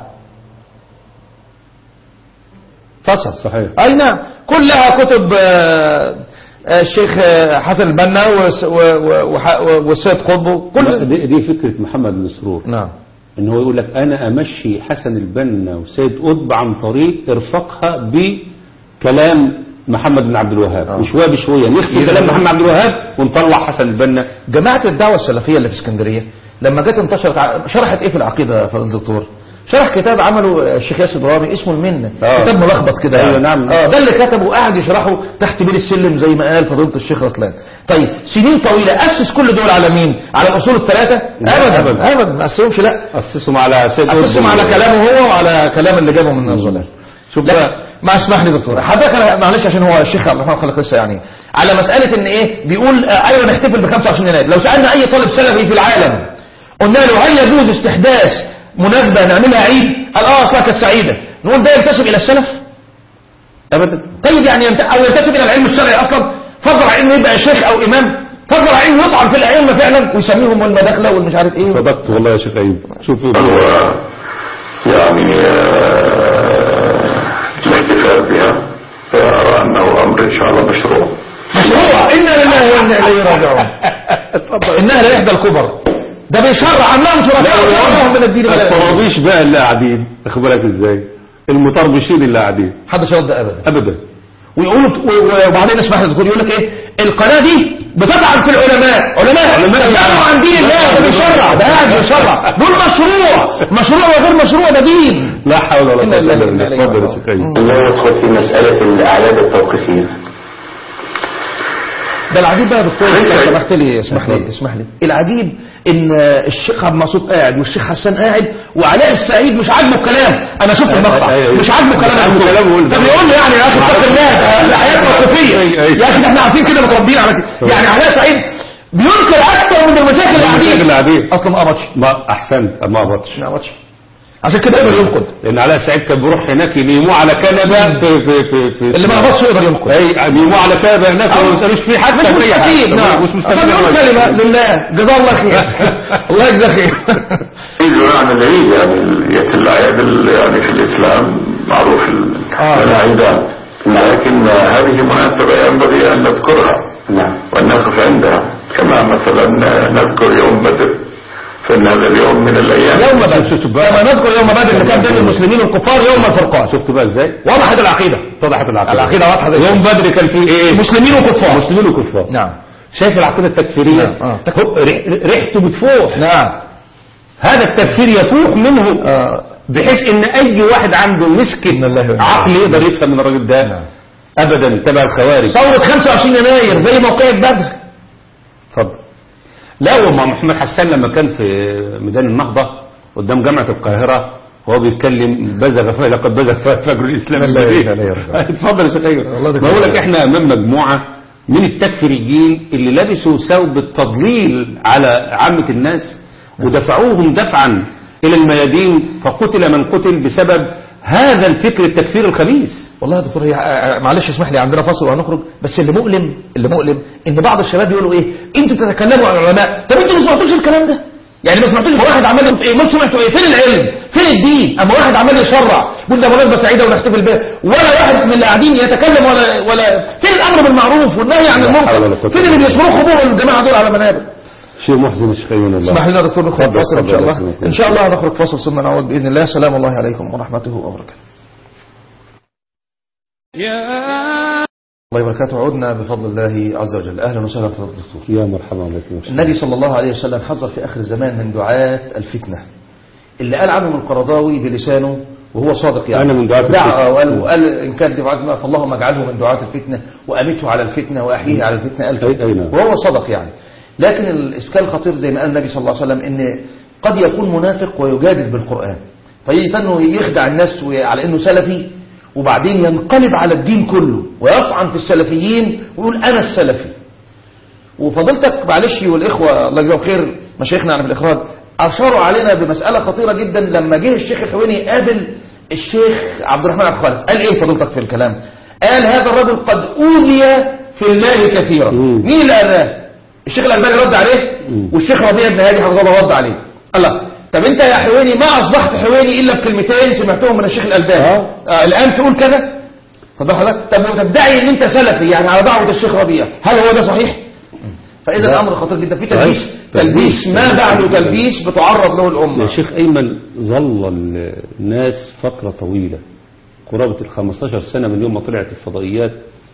فصل صحيح اي نعم كلها كتب آه، آه، الشيخ آه، حسن البنا وس- و- و- وح- والسيد قطب لا، كل دي, دي فكرة محمد بن سرور نعم ان هو يقول لك انا امشي حسن البنا وسيد قطب عن طريق ارفقها بكلام محمد بن عبد الوهاب آه. وشويه بشويه نخفي يبقى- كلام محمد عبد الوهاب ونطلع حسن البنا جماعة الدعوة السلفية اللي في اسكندرية لما جت انتشرت ع- شرحت ايه في العقيدة يا فضيلة الدكتور شرح كتاب عمله الشيخ ياسر برامي اسمه المنة آه. كتاب ملخبط كده أيوة، يعني. نعم. اه ده اللي كتبه وقعد يشرحه تحت بير السلم زي ما قال فضيلة الشيخ رطلان طيب سنين طويلة أسس كل دول على مين على الأصول الثلاثة لا، أبدا أبدا. أبدا ما أسسهمش لا اسسهم على سيد أسسهم قطب. على كلامه هو وعلى كلام اللي جابه من الظلال شوف لا بقى ما اسمح لي دكتور حضرتك أنا معلش عشان هو الشيخ عبد الرحمن خلق لسه يعني على مساله ان ايه بيقول آه، ايوه نحتفل ب 25 يناير لو سالنا اي طالب سلفي في العالم قلنا له هل يجوز استحداث مناسبه نعملها عيد قال اه اصلا كانت سعيده نقول ده ينتسب الى السلف ابدا طيب يعني ينت... او ينتسب الى العلم الشرعي اصلا فضل على انه يبقى شيخ او امام فضل على انه يطعن في الائمه فعلا ويسميهم المداخله والمش عارف ايه صدقت والله يا شيخ ايوب شوف هو يعني آه، الاحتفال بها فأرى أنه أمر إن شاء الله مشروع مشروع انا لله وانا اليه راجعون انها لاحدى الكبر ده بيشرع عنهم شركاء ويعرفهم من الدين ولا الطرابيش بقى اللي قاعدين واخد بالك ازاي المطربشين اللي قاعدين محدش يرد ابدا ابدا ويقولوا و- وبعدين اسمح لي دكتور يقول لك ايه القناه دي بتطعن في العلماء علماء علماء بيتكلموا عن دين الله ده بيشرع ده قاعد بيشرع دول مشروع مشروع وغير مشروع ده دين لا حول ولا إنا قوه لله الا وإنا بالله إليه اتفضل يا راجعون. شيخ ايوب لا يدخل في مسألة الأعياد التوقيفية ده العجيب بقى يا دكتور لو سمحت لي اسمح لي اسمح لي العجيب ان الشيخ عبد المقصود قاعد والشيخ حسان قاعد وعلاء السعيد مش عاجبه الكلام انا شفت المقطع أيوة، أيوة. مش عاجبه كلام مش عاجبه الدكتور. كلامه وقول ده. طب يقول له يعني يا اخي اتق الله ده الاعياد توقيفيه أيوة، أيوة. يا اخي ده احنا عارفين كده متربيين على كده يعني علاء سعيد بينكر اكثر من المشاكل اللي المشاكل قاعدين اللي قاعدين اصلا ما قبضش ما احسنت ما هبطش ما قبضش عشان كده يقدر ينقد لان علاء سعيد كان بيروح هناك ينيموه على كنبه في في في, في اللي ما قبضش يقدر ينقد اي ينيموه على كنبه هناك وما يسالوش فيه حتى مش في أي حاجة. مستفيد نعم مش طب مستفيد يقول كلمه لله جزاه الله خير الله يجزاه خير عيد عن العيد يعني ال- الأعياد ال- يعني في الإسلام معروف ال- آه. العيدان لكن هذه مناسبة ينبغي أن نذكرها نعم وأن نقف عندها كما مثلا نذكر يوم بدر فإن هذا اليوم من الأيام يوم بدر كما نذكر يوم بدر اللي كان بين المسلمين والكفار يوم الفرقان شفت بقى ازاي وضحت العقيده اتضحت العقيده العقيده واضحه زي يوم الشمس. بدر كان فيه ايه مسلمين وكفار مسلمين وكفار نعم شايف العقيده التكفيريه نعم، آه. هو ريح- ريحته بتفوح نعم هذا التكفير يفوح منه آه. بحيث ان اي واحد عنده مسكة إن الله وإنا عقل يقدر يفهم من الراجل ده نعم. ابدا تبع الخوارج ثوره 25 يناير زي موقعة بدر اتفضل لا وما محمد حسان لما كان في ميدان النهضة قدام جامعة القاهرة وهو بيتكلم بزغ ف- لقد بزغ ف- فجر الاسلام لا الجديد. إله إلا الله. اتفضل يا شيخ ايوب والله ده بقول لك كده. احنا امام مجموعة من التكفيريين اللي لبسوا ثوب التضليل على عامة الناس ودفعوهم دفعا الى الميادين فقتل من قتل بسبب هذا الفكر التكفير الخبيث والله يا دكتور هي آه، معلش اسمح لي عندنا فاصل وهنخرج بس اللي مؤلم اللي مؤلم ان بعض الشباب يقولوا ايه انتوا بتتكلموا عن العلماء طب انتوا ما سمعتوش الكلام ده يعني ما سمعتوش واحد عمال يقول ايه ما سمعتوا ايه فين العلم فين الدين اما واحد عمال يشرع يقول ده مناسبه سعيده ونحتفل بها ولا واحد من اللي قاعدين يتكلم ولا ولا فين الامر بالمعروف والنهي عن لا حول ولا المنكر قوة فين اللي بيشمروا خبور الجماعه دول على منابر شيء محزن يا شيخ ايمن والله اسمح لنا يا دكتور نخرج اتفضل، فاصل ان شاء اتفضل، الله اتفضل. ان شاء الله هنخرج فاصل ثم نعود باذن الله سلام الله عليكم ورحمته وبركاته الله وبركاته عدنا بفضل الله عز وجل اهلا وسهلا في الدكتور يا مرحبا بكم يا شيخ. النبي صلى الله عليه وسلم حذر في اخر الزمان من دعاة الفتنه اللي قال عنهم القرضاوي بلسانه وهو صادق يعني أنا من دعاة دعا الفتنة. وقال, وقال ان كان دعاة فاللهم اجعله من دعاة الفتنه وامته على الفتنه واحييه على الفتنه قال أي- كده. أي نعم. وهو صدق يعني لكن الاشكال خطير زي ما قال النبي صلى الله عليه وسلم ان قد يكون منافق ويجادل بالقران فانه يخدع الناس على انه سلفي وبعدين ينقلب على الدين كله ويطعن في السلفيين ويقول انا السلفي وفضلتك معلش والاخوه الله يجزاهم خير مشايخنا عن الاخراج اشاروا علينا بمساله خطيره جدا لما جه الشيخ الحويني يقابل الشيخ عبد الرحمن عبد الخالق قال ايه فضلتك في الكلام قال هذا الرجل قد اوذي في الله كثيرا مم. مين اللي اذاه الشيخ الالباني رد عليه مم. والشيخ ربيع بن هادي حفظه الله رد عليه الله طب انت يا حويني ما اصبحت حويني الا بكلمتين سمعتهم من الشيخ الالباني آه. آه الان تقول كذا فضح لك طب وتدعي ان انت سلفي يعني على دعوه الشيخ ربيع هل هو ده صحيح فاذا لا. الامر خطير جدا في صحيح. تلبيس تلبيس ما بعده تلبيس بتعرض له الامه يا شيخ أيمن ظل الناس فترة طويلة قرابة ال 15 سنة من يوم ما طلعت الفضائيات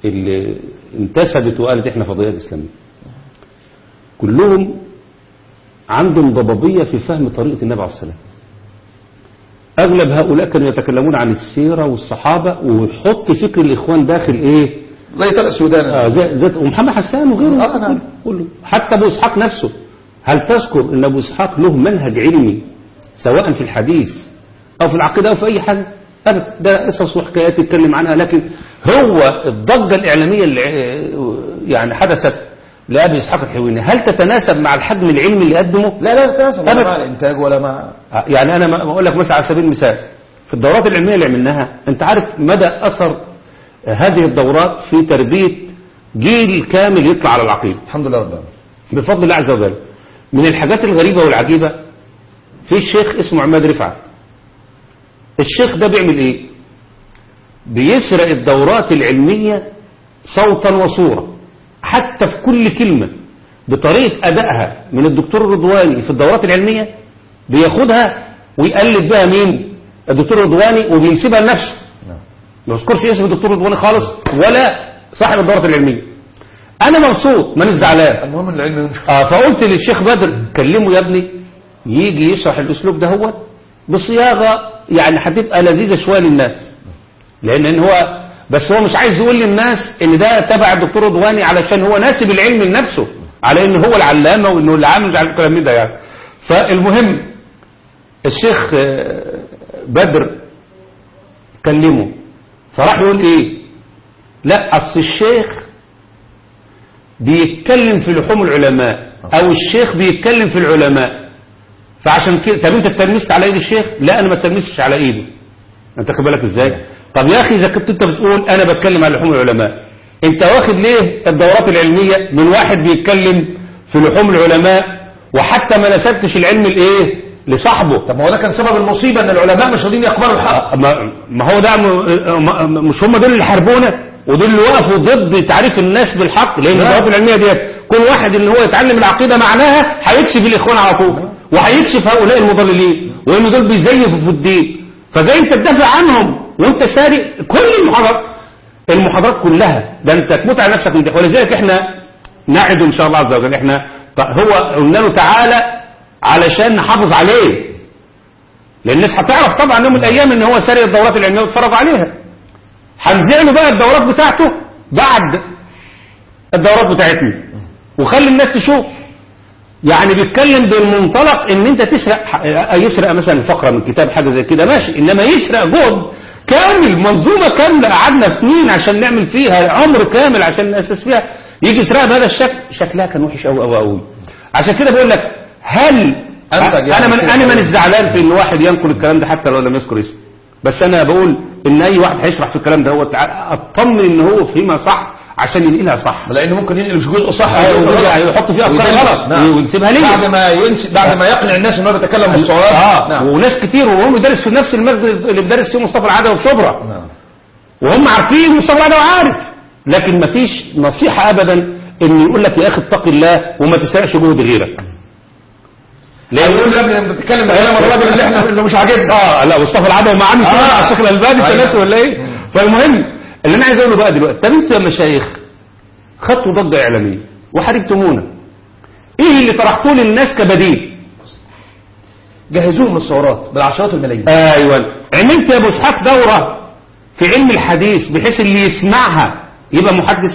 اللي انتسبت وقالت احنا فضائيات اسلاميه كلهم عندهم ضبابيه في فهم طريقه النبي عليه الصلاه والسلام اغلب هؤلاء كانوا يتكلمون عن السيره والصحابه ويحط فكر الاخوان داخل ايه زي طارق السودان آه زي زي ومحمد حسان وغيره آه، نعم. كله حتى ابو اسحاق نفسه هل تذكر ان ابو اسحاق له منهج علمي سواء في الحديث او في العقيده او في اي حاجه ابدا ده قصص وحكايات يتكلم عنها لكن هو الضجه الاعلاميه اللي آه، يعني حدثت لابي اسحاق الحويني هل تتناسب مع الحجم العلمي اللي قدمه لا لا تناسب ولا أبدا. مع الانتاج ولا مع آه، يعني انا ما بقول لك مثلا على سبيل المثال في الدورات العلميه اللي عملناها انت عارف مدى اثر هذه الدورات في تربيه جيل كامل يطلع على العقيده الحمد لله رب العالمين بفضل الله عز وجل من الحاجات الغريبه والعجيبه في شيخ اسمه عماد رفعت الشيخ ده بيعمل ايه بيسرق الدورات العلميه صوتا وصوره حتى في كل كلمه بطريقه ادائها من الدكتور الرضواني في الدورات العلميه بياخدها ويقلد بها مين الدكتور الرضواني وبينسبها لنفسه ما يذكرش اسم الدكتور الرضواني خالص ولا صاحب الدورات العلميه انا مبسوط مانيش زعلان المهم ان العلم ينشر اه فقلت للشيخ بدر كلمه يا ابني يجي يشرح الاسلوب ده هو بصياغه يعني هتبقى لذيذه شويه للناس لان إن هو بس هو مش عايز يقول للناس ان ده تبع الدكتور رضواني علشان هو ناسب العلم لنفسه على ان هو العلامه وانه اللي عامل على الكلام ده يعني فالمهم الشيخ آه، بدر كلمه فراح يقول ايه لا اصل الشيخ بيتكلم في لحوم العلماء او الشيخ بيتكلم في العلماء فعشان كده طب انت اتلمست على ايد الشيخ لا انا ما اتلمستش على ايده انت خد بالك ازاي طب يا اخي اذا كنت انت بتقول انا بتكلم على لحوم العلماء انت واخد ليه الدورات العلميه من واحد بيتكلم في لحوم العلماء وحتى ما نسبتش العلم لايه لصاحبه طب ما هو ده كان سبب المصيبه ان العلماء مش راضيين يقبلوا الحق ما, ما هو ده م- م- مش هم دول اللي حاربونا ودول اللي وقفوا ضد تعريف الناس بالحق لان الدورات العلميه ديت كل واحد اللي هو يتعلم العقيده معناها هيكشف الاخوان على طول وهيكشف هؤلاء المضللين وان دول بيزيفوا في الدين فجاي انت تدافع عنهم وانت سارق كل المحاضرات المحاضرات كلها ده انت تموت على نفسك من ده. ولذلك احنا نعد ان شاء الله عز وجل احنا ط- هو قلنا له تعالى علشان نحافظ عليه لان الناس هتعرف طبعا يوم من الايام ان هو سارق الدورات العلميه واتفرج عليها هنزع له بقى الدورات بتاعته بعد الدورات بتاعتنا وخلي الناس تشوف يعني بيتكلم بالمنطلق ان انت تسرق يسرق مثلا فقره من كتاب حاجه زي كده ماشي انما يسرق جهد كامل منظومه كامله قعدنا سنين عشان نعمل فيها عمر كامل عشان ناسس فيها يجي يسرقها بهذا الشكل شكلها كان وحش قوي قوي قوي عشان كده بقول لك هل أنتج يعني انا من كده. انا من الزعلان في ان واحد ينقل الكلام ده حتى لو لم يذكر اسمه بس انا بقول ان اي واحد هيشرح في الكلام ده هو تع- اطمن ان هو فهمها صح عشان ينقلها صح لانه ممكن ينقل مش جزء صح ويرجع يحط فيه افكار ويدلس. غلط نعم. وينسبها ليه بعد ما ينس... بعد ما يقنع الناس ان هو بيتكلم بالصواب اه نعم وناس كتير وهم بيدرس في نفس المسجد اللي بيدرس فيه مصطفى العدوي في شبرا نعم وهم عارفين مصطفى العدوي عارف لكن ما فيش نصيحه ابدا ان يقول لك يا اخي اتق الله وما تسرقش جهد غيرك لان يقول قبل لما تتكلم بكلام الراجل اللي احنا اللي مش عاجبنا اه لا مصطفى العدوي ما عامل كده آه. على الشيخ الالباني في أيوة. الناس ولا ايه فالمهم اللي انا عايز اقوله بقى دلوقتي طب انتوا يا مشايخ خدتوا ضجه اعلاميه وحاربتمونا ايه اللي طرحتوه للناس كبديل جهزوهم للثورات بالعشرات الملايين ايوه عملت يا ابو اسحاق دوره في علم الحديث بحيث اللي يسمعها يبقى محدث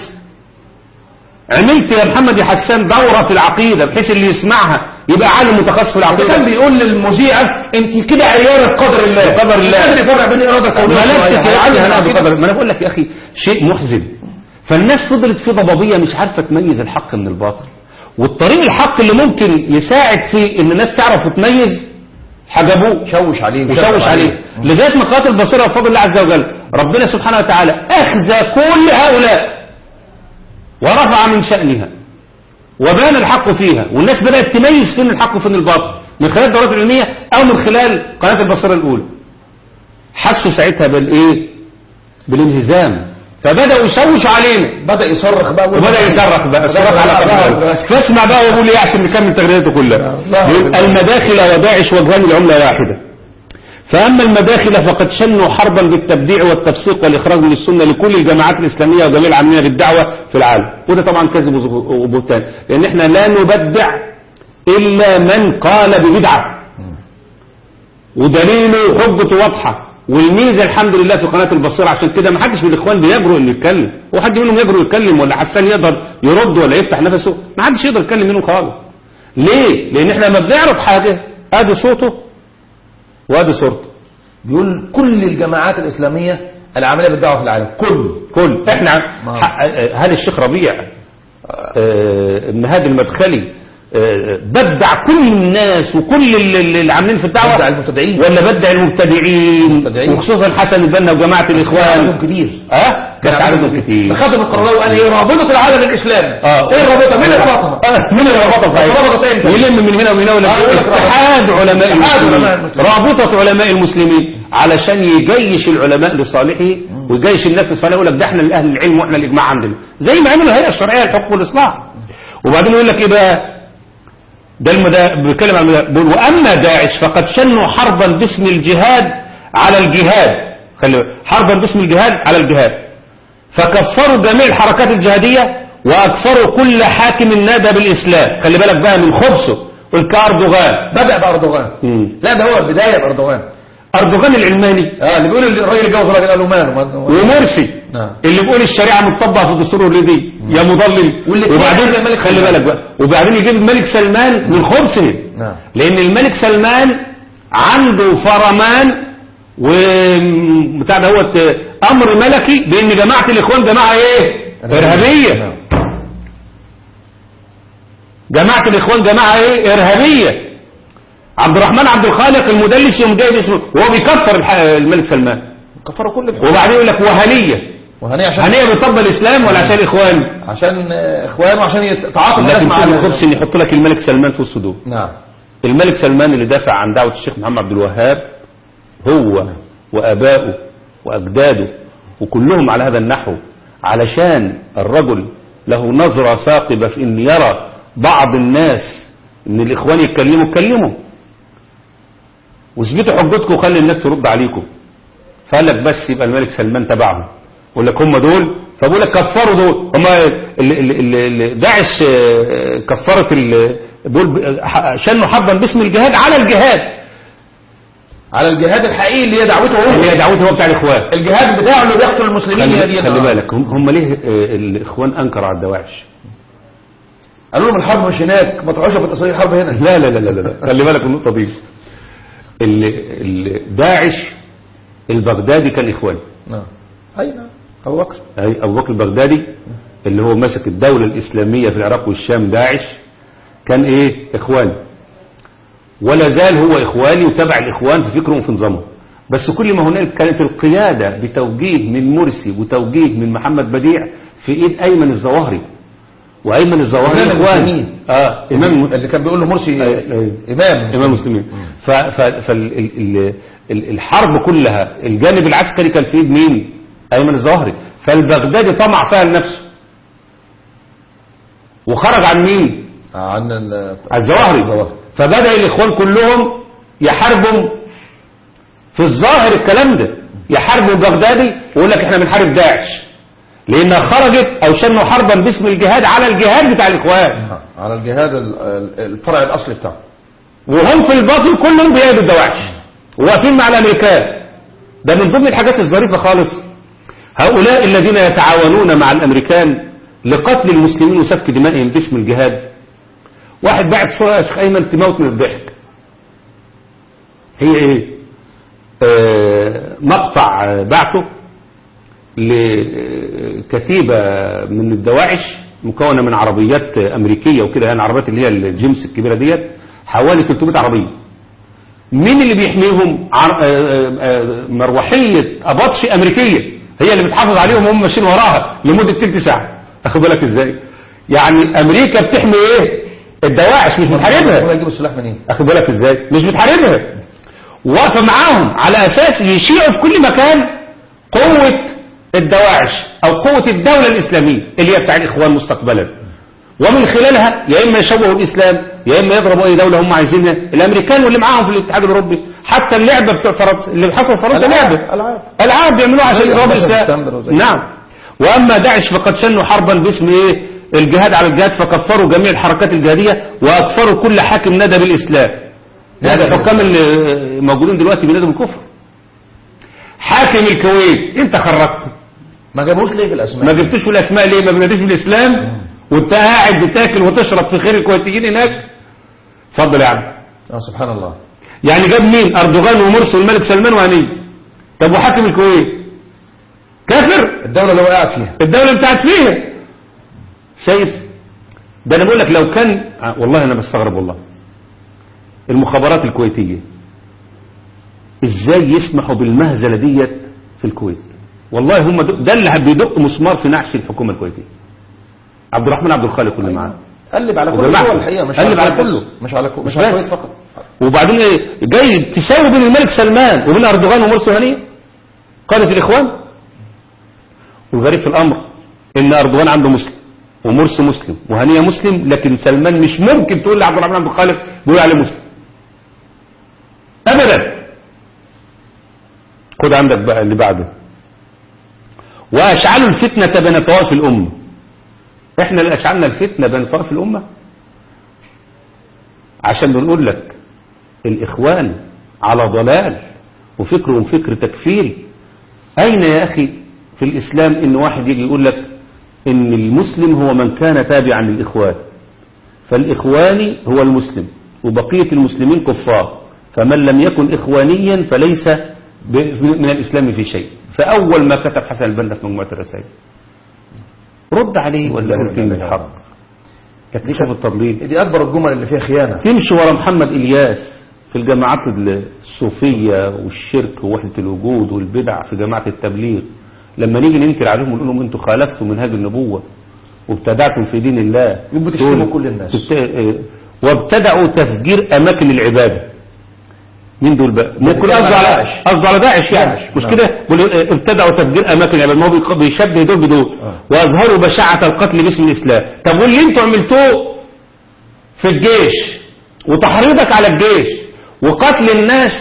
عملت يا محمد يا حسان دوره في العقيده بحيث اللي يسمعها يبقى عالم متخصص في ده كان العقيده بيقول للمذيعة انت كده عيارة قدر الله قدر الله. كان يفرق بين الاراده الكونيه ما نفسك والشرعية. يا علي هنا كده. بقدر ما انا بقول لك يا اخي شيء محزن فالناس فضلت في ضبابيه مش عارفه تميز الحق من الباطل والطريق الحق اللي ممكن يساعد في ان الناس تعرف وتميز حجبوه شوش عليه وشوش عليه لغايه ما قاتل بصيره بفضل الله عز وجل ربنا سبحانه وتعالى اخزى كل هؤلاء ورفع من شانها وبان الحق فيها والناس بدات تميز فين الحق وفين الباطل من خلال الدورات العلميه او من خلال قناه البصيره الاولى حسوا ساعتها بالايه بالانهزام فبداوا يشوشوا علينا بدا يصرخ بقى وبدا يصرخ بقى الصراخ على قناه فاسمع بقى ويقول ايه عشان نكمل تغريدته كلها الله يبقى المداخل وداعش وجهان العمله واحده فأما المداخل فقد شنوا حربا بالتبديع والتفسيق والإخراج من السنة لكل الجماعات الإسلامية وجميع العاملين بالدعوة في العالم وده طبعا كذب وبهتان لأن احنا لا نبدع إلا من قال ببدعة ودليله حجته واضحة والميزة الحمد لله في قناة البصيرة عشان كده ما حدش من الإخوان بيجرؤ إنه يتكلم هو حد منهم يجرؤ يتكلم ولا حسان يقدر يرد ولا يفتح نفسه ما حدش يقدر يتكلم منهم خالص ليه؟ لأن احنا لما بنعرض حاجة ادي صوته وادي صورته بيقول كل الجماعات الإسلامية العاملة بالدعوة في العالم كل كل احنا ما- ح- هل الشيخ ربيع آه، ابن هادي المدخلي آه، بدع كل الناس وكل اللي- اللي اللي عاملين في الدعوه بدع المبتدعين. ولا بدع المبتدعين المبتدعين. وخصوصا حسن البنا وجماعه عددهم الاخوان كبير اه كاس عددهم كتير خدم القرضاوي وقال ايه رابطة العالم الإسلامي اه ايه الرابطة مين اللي ربطها آه، مين اللي ربطها صحيح ربطت امتى يلم من هنا ومن هنا ولا آه، يقول لك ربط. اتحاد علماء اتحاد المسلمين علماء المسلمين. رابطة علماء المسلمين علشان يجيش العلماء لصالحه ويجيش الناس لصالحه يقول لك ده احنا الاهل العلم واحنا الاجماع عندنا زي ما عملوا الهيئه الشرعيه للحقوق والاصلاح وبعدين يقول لك ايه بقى ده المدا... بيتكلم عن المدا... بيقول واما داعش فقد شنوا حربا باسم الجهاد على الجهاد خلي بالك، حربا باسم الجهاد على الجهاد فكفروا جميع الحركات الجهاديه واكفروا كل حاكم نادى بالاسلام خلي بالك بقى من خبثه والكاردوغان بدأ بأردوغان مم. لا ده هو البداية بأردوغان اردوغان العلماني اه اللي بيقول الراجل اتجوز راجل قال له ماله ما- ومرسي نعم. اللي بيقول الشريعه مطبقه في الدستور الريدي يا مضلل والاتنين وبعدين عند الملك خلي سلمان. بالك بقى وبعدين يجيب الملك سلمان من خبثه نعم. لان الملك سلمان عنده فرمان وبتاع دوت امر ملكي بان جماعه الاخوان جماعه ايه ارهابيه نعم. جماعه الاخوان جماعه ايه ارهابيه عبد الرحمن عبد الخالق المدلس يوم جايب اسمه وهو بيكفر الح- الملك سلمان كفروا كل الحكم وبعدين يقول لك وهنيه وهنية عشان هنيه بيطبق الاسلام ولا عشان الاخوان عشان آه، اخوانه عشان يتعاطوا الناس لكن مع في ال- الخبز ان يحط لك الملك سلمان في الصدور نعم الملك سلمان اللي دافع عن دعوة الشيخ محمد عبد الوهاب هو واباؤه واجداده وكلهم على هذا النحو علشان الرجل له نظرة ثاقبة في ان يرى بعض الناس ان الاخوان يتكلموا اتكلموا واثبتوا حجتكم وخلي الناس ترد عليكم فقال لك بس يبقى الملك سلمان تبعهم يقول لك هم دول فبقول لك كفروا دول هم ال- ال- ال- ال- داعش آه، كفرت ال- بيقول ب- ح- شنوا حربا باسم الجهاد على الجهاد على الجهاد الحقيقي اللي هي دعوته هو اللي هي دعوته هو بتاع الاخوان الجهاد بتاعه اللي بيقتل المسلمين هي دي خلي, خلي بالك هم, هم ليه آه، الاخوان انكروا على الدواعش قالوا لهم الحرب مش هناك ما تروحوش بتصريح الحرب هنا لا لا لا لا لا خلي بالك من النقطه دي ال- ال- داعش البغدادي كان اخواني نعم اي نعم ابو بكر أي أبو بكر البغدادي اللي هو مسك الدولة الإسلامية في العراق والشام داعش كان إيه إخواني ولا زال هو إخواني وتبع الإخوان في فكرهم وفي نظامهم بس كل ما هنالك كانت القيادة بتوجيه من مرسي وتوجيه من محمد بديع في إيد أيمن الظواهري وأيمن الظواهري إمام إخوان المسلمين. آه إمام اللي كان بيقول له مرسي أي- أي. امام إمام المسلمين فالحرب كلها الجانب العسكري كان في ايد مين ايمن الظاهري فالبغدادي طمع فيها لنفسه وخرج عن مين عن ال- على الظواهري فبدأ الاخوان كلهم يحاربوا في الظاهر الكلام ده يحاربوا البغدادي ويقول لك احنا بنحارب داعش لانها خرجت او شنوا حربا باسم الجهاد على الجهاد بتاع الاخوان على الجهاد ال- ال- الفرع الاصلي بتاعه وهم في الباطل كلهم بيأيدوا الدواعش وواقفين مع الامريكان ده من ضمن الحاجات الظريفه خالص هؤلاء الذين يتعاونون مع الامريكان لقتل المسلمين وسفك دمائهم باسم الجهاد واحد بعت صوره يا شيخ ايمن تموت من الضحك هي ايه آه مقطع آه، بعته لكتيبة من الدواعش مكونة من عربيات أمريكية وكده يعني عربيات اللي هي الجيمس الكبيرة ديت حوالي 300 عربية مين اللي بيحميهم عر... آه، آه، مروحية أباطشي أمريكية هي اللي بتحافظ عليهم وهم ماشيين وراها لمدة تلت ساعة أخد بالك إزاي يعني أمريكا بتحمي إيه الدواعش مش هو بتحاربها يجيب السلاح منين أخد بالك إزاي مش بتحاربها واقفة معاهم على أساس يشيعوا في كل مكان قوة الدواعش أو قوة الدولة الإسلامية اللي هي بتاع الإخوان مستقبلا ومن خلالها يا إما يشوهوا الإسلام يا إما يضربوا أي دولة هم عايزينها الأمريكان واللي معاهم في الاتحاد الأوروبي حتى اللعبة بتوع فرنسا اللي حصل في فرنسا ألعاب، لعبة ألعاب. ألعاب بيعملوها عشان أيوة، يضربوا 11 سبتمبر الإسلام وزي نعم وأما داعش فقد شنوا حربا باسم إيه الجهاد على الجهاد فكفروا جميع الحركات الجهادية وأكفروا كل حاكم ندى بالإسلام هذا نعم. الحكام اللي موجودين دلوقتي بينادوا بالكفر حاكم الكويت انت خرجته ما جابوش ليه في الاسماء ما جبتوش في الاسماء ليه ما بناديش بالاسلام وانت قاعد بتاكل وتشرب في خير الكويتيين هناك اتفضل يا عم اه سبحان الله يعني جاب مين اردوغان ومرسي والملك سلمان وهني طب وحاكم الكويت كافر الدولة اللي هو قاعد فيها الدولة بتاعت فيها شايف ده انا بقول لك لو كان آه، والله انا بستغرب والله المخابرات الكويتية ازاي يسمحوا بالمهزلة ديت في الكويت والله هم دو- ده اللي بيدق مسمار في نعش الحكومة الكويتية عبد الرحمن عبد الخالق اللي معاه قلب على كل وجماعة. الدول الحقيقة مش قلب على الكويت كله. بس. مش على كو... مش مش على بس. الكويت فقط وبعدين ايه جاي تساوي بين الملك سلمان وبين اردوغان ومرسي وهنية قادة الاخوان والغريب في الامر ان اردوغان عنده مسلم ومرسي مسلم وهنية مسلم لكن سلمان مش ممكن تقول لعبد الرحمن عبد الخالق بيقول عليه مسلم ابدا خد عندك بقى اللي بعده واشعلوا الفتنة بين طوائف الامة احنا اللي اشعلنا الفتنة بين طوائف الامة عشان بنقول لك الإخوان على ضلال وفكرهم فكر تكفيري أين يا أخي في الإسلام إن واحد يجي يقول لك إن المسلم هو من كان تابعا للإخوان فالإخواني هو المسلم وبقية المسلمين كفار فمن لم يكن إخوانيا فليس ب- من الإسلام في شيء فأول ما كتب حسن البنا في مجموعة الرسائل رد عليه ولا قول كلمة حق لكن شوف التضليل دي أكبر الجمل اللي فيها خيانة تمشي ورا محمد إلياس في الجماعات الصوفية والشرك ووحدة الوجود والبدع في جماعة التبليغ لما نيجي ننكر عليهم ونقول لهم انتوا خالفتوا منهاج النبوة وابتدعتم في دين الله يبقوا تشتموا دول- كل الناس. تست- اه، وابتدعوا تفجير أماكن العبادة مين دول بقى ممكن بيتكلم قصده على على داعش. قصده على داعش يعني داعش، مش نعم. كده بيقول اه، ابتدعوا تفجير أماكن العبادة ما هو بيق- بيشبه دول بدول آه. وأظهروا بشاعة القتل باسم الإسلام طب واللي انتوا عملتوه في الجيش وتحريضك على الجيش وقتل الناس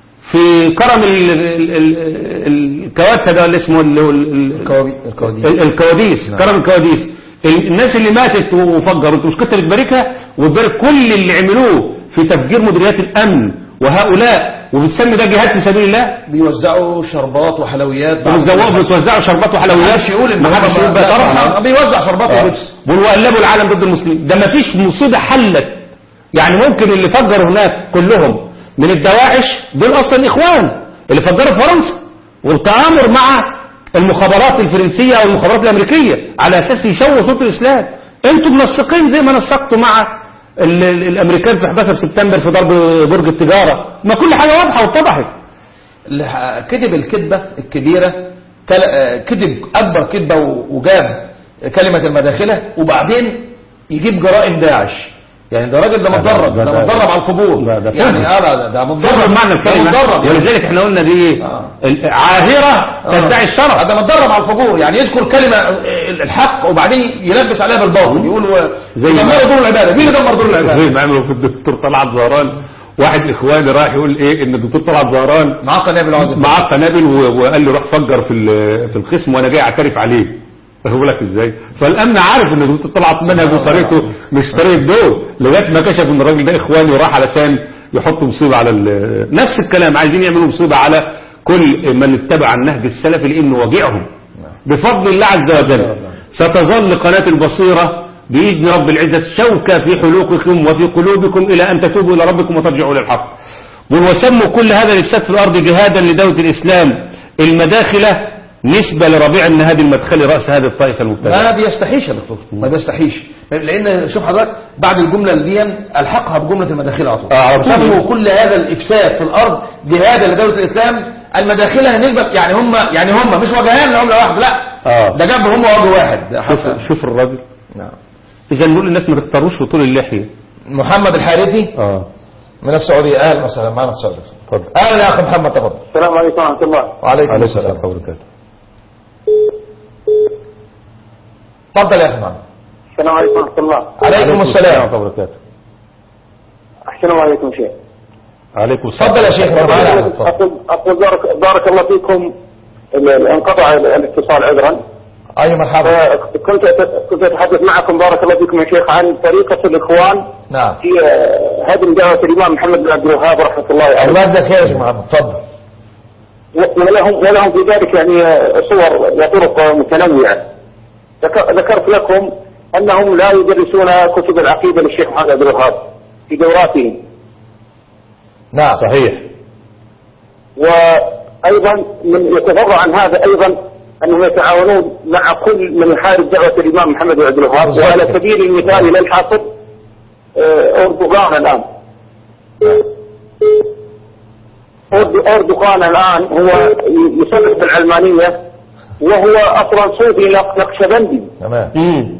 في كرم ال- ال- ال- ال- الكواتسة ده اللي اسمه ال- ال- الكوابي- الكواديس ال- الكواديس نعم. كرم الكواديس ال- الناس اللي ماتت وفجروا انت مش كنت بتباركها وتبارك كل اللي عملوه في تفجير مديريات الامن وهؤلاء وبتسمي ده جهاد في سبيل الله بيوزعوا شربات وحلويات بعد- وبتزوقوا بتوزعوا شربات وحلويات محدش يقول ان ما حدش هم- يقول بقى لا، طرح بيوزع شربات آه. ولبس وقلبوا العالم ضد المسلمين ده ما فيش مصيبة حلت يعني ممكن اللي فجروا هناك كلهم من الدواعش دول اصلا اخوان اللي فجروا في فرنسا والتآمر مع المخابرات الفرنسية او المخابرات الامريكية على اساس يشوهوا صوت الاسلام انتوا منسقين زي ما نسقتوا مع ال- ال- الامريكان في 11 سبتمبر في ضرب برج التجارة ما كل حاجة واضحة واتضحت اللي ح- كذب الكذبة الكبيرة كل- آه، كذب أكبر كذبة و- وجاب كلمة المداخلة وبعدين يجيب جرائم داعش يعني ده راجل ده متدرب ده- ده ده- متدرب على القبور ده- ده يعني فهم. اه لا ده- ده متدرب ضرب معنى ده الكلمة متدرب ولذلك احنا قلنا دي ايه آه. ال- عاهرة تدعي الشرف ده متدرب على الفجور يعني يذكر كلمة آه، الحق وبعدين يلبس عليها بالباطل يقول و- زي دمروا ما- دور العبادة مين اللي دمر دور العبادة زي ما عملوا في الدكتور طلعت زهران واحد اخواني راح يقول ايه ان الدكتور طلعت زهران معاه قنابل عاوز معاه قنابل و- وقال له روح فجر في ال- في القسم وانا جاي اعترف عليه اقول لك ازاي فالامن عارف ان الدكتور طلعت منهج وطريقته مش طريقه دول لغايه ما كشف ان الراجل ده اخواني وراح علشان يحطوا مصيبه على ال- نفس الكلام عايزين يعملوا مصيبه على كل من اتبع النهج السلفي لانه وجعهم بفضل الله عز وجل ستظل قناة البصيرة بإذن رب العزة شوكة في حلوقكم وفي قلوبكم إلى أن تتوبوا إلى ربكم وترجعوا إلى الحق وسموا كل هذا الإفساد في الأرض جهادا لدولة الإسلام المداخلة نسبة لربيع أن هذه المدخل رأس هذه الطائفة المبتدعة ما بيستحيش يا دكتور ما بيستحيش لان شوف حضرتك بعد الجمله دي الحقها بجمله المداخله على طول آه، على طول. سموا كل هذا الافساد في الارض جهادا لدوله الاسلام المداخله نسبه يعني هم يعني هم مش وجهان لعمله واحده لا آه. ده جنب هم وجه واحد ده شوف, حتى- شوف الراجل نعم. إذا نقول للناس ما تختاروش في طول اللحية محمد الحارثي آه من السعوديه اهلا وسهلا معنا في السعوديه اتفضل اهلا يا اخي محمد تفضل السلام عليكم ورحمة الله وعليكم عليكم السلام السلام وبركاته تفضل يا اخي محمد السلام عليكم ورحمة الله عليكم السلام ورحمة الله وبركاته أحسن الله عليكم شيخ عليكم السلام تفضل يا شيخ معنا أقول أقول بارك, بارك الله فيكم ال- ال- انقطع ال- الاتصال عذرا ايوه مرحبا كنت كنت أتحدث معكم بارك الله فيكم يا شيخ عن طريقة الإخوان نعم في آه، هدم دعوة الإمام محمد بن عبد الوهاب رحمة الله عليه الله يجزاك خير يا شيخ محمد اتفضل و- ولهم ولهم في ذلك يعني آه، صور وطرق آه، متنوعة ذك- ذكرت لكم أنهم لا يدرسون كتب العقيدة للشيخ محمد عبد الوهاب في دوراتهم نعم صحيح وأيضا من يتفرع عن هذا أيضا أنهم يتعاونون مع كل من يحارب دعوة الإمام محمد بن عبد الوهاب بالضبط. وعلى سبيل المثال للحاصر آه، أردوغان الآن أرد- أردوغان الآن هو يصرح بالعلمانية وهو أصلا صوفي نق- نقشبندي تمام امم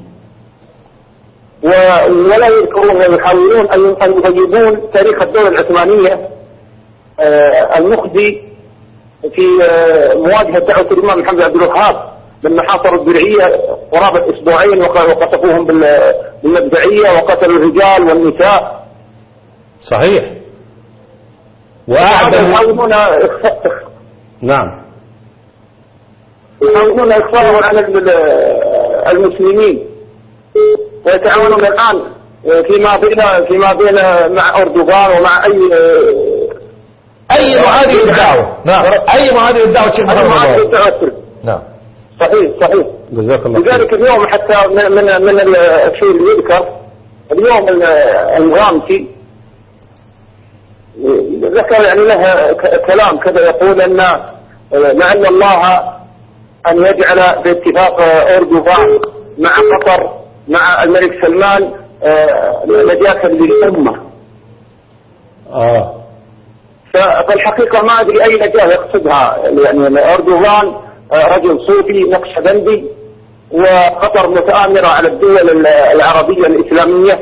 و- ولا يذكرون ويحاولون أن أن يغيبون تاريخ الدولة العثمانية آه، المخزي في آه، مواجهة دعوة الإمام محمد عبد الوهاب لما حاصروا الدرعية قرابة أسبوعين وق- وقصفوهم بال- بالمدفعية وقتلوا الرجال والنساء صحيح وأعد وأعدم يحاولون إخفاء- نعم يحاولون إخفاءهم عن ال- المسلمين ويتعاونون الآن فيما بين فيما بين مع أردوغان ومع أي اي معادي للدعوة نعم اي معادي للدعوة شيخ هذا محمد معادي الله. للتأثر نعم صحيح صحيح جزاك الله لذلك خير اليوم حتى من من من الشيء اللي يذكر اليوم ال- المغامسي ذكر يعني له ك- كلام كذا يقول ان لعل الله ان يجعل باتفاق اردوغان مع قطر مع الملك سلمان آه، نجاة للامه اه ف- فالحقيقة ما أدري أي نجاة يقصدها يعني أردوغان آه، رجل صوفي نقشبندي وقطر متآمرة على الدول ال- العربية الإسلامية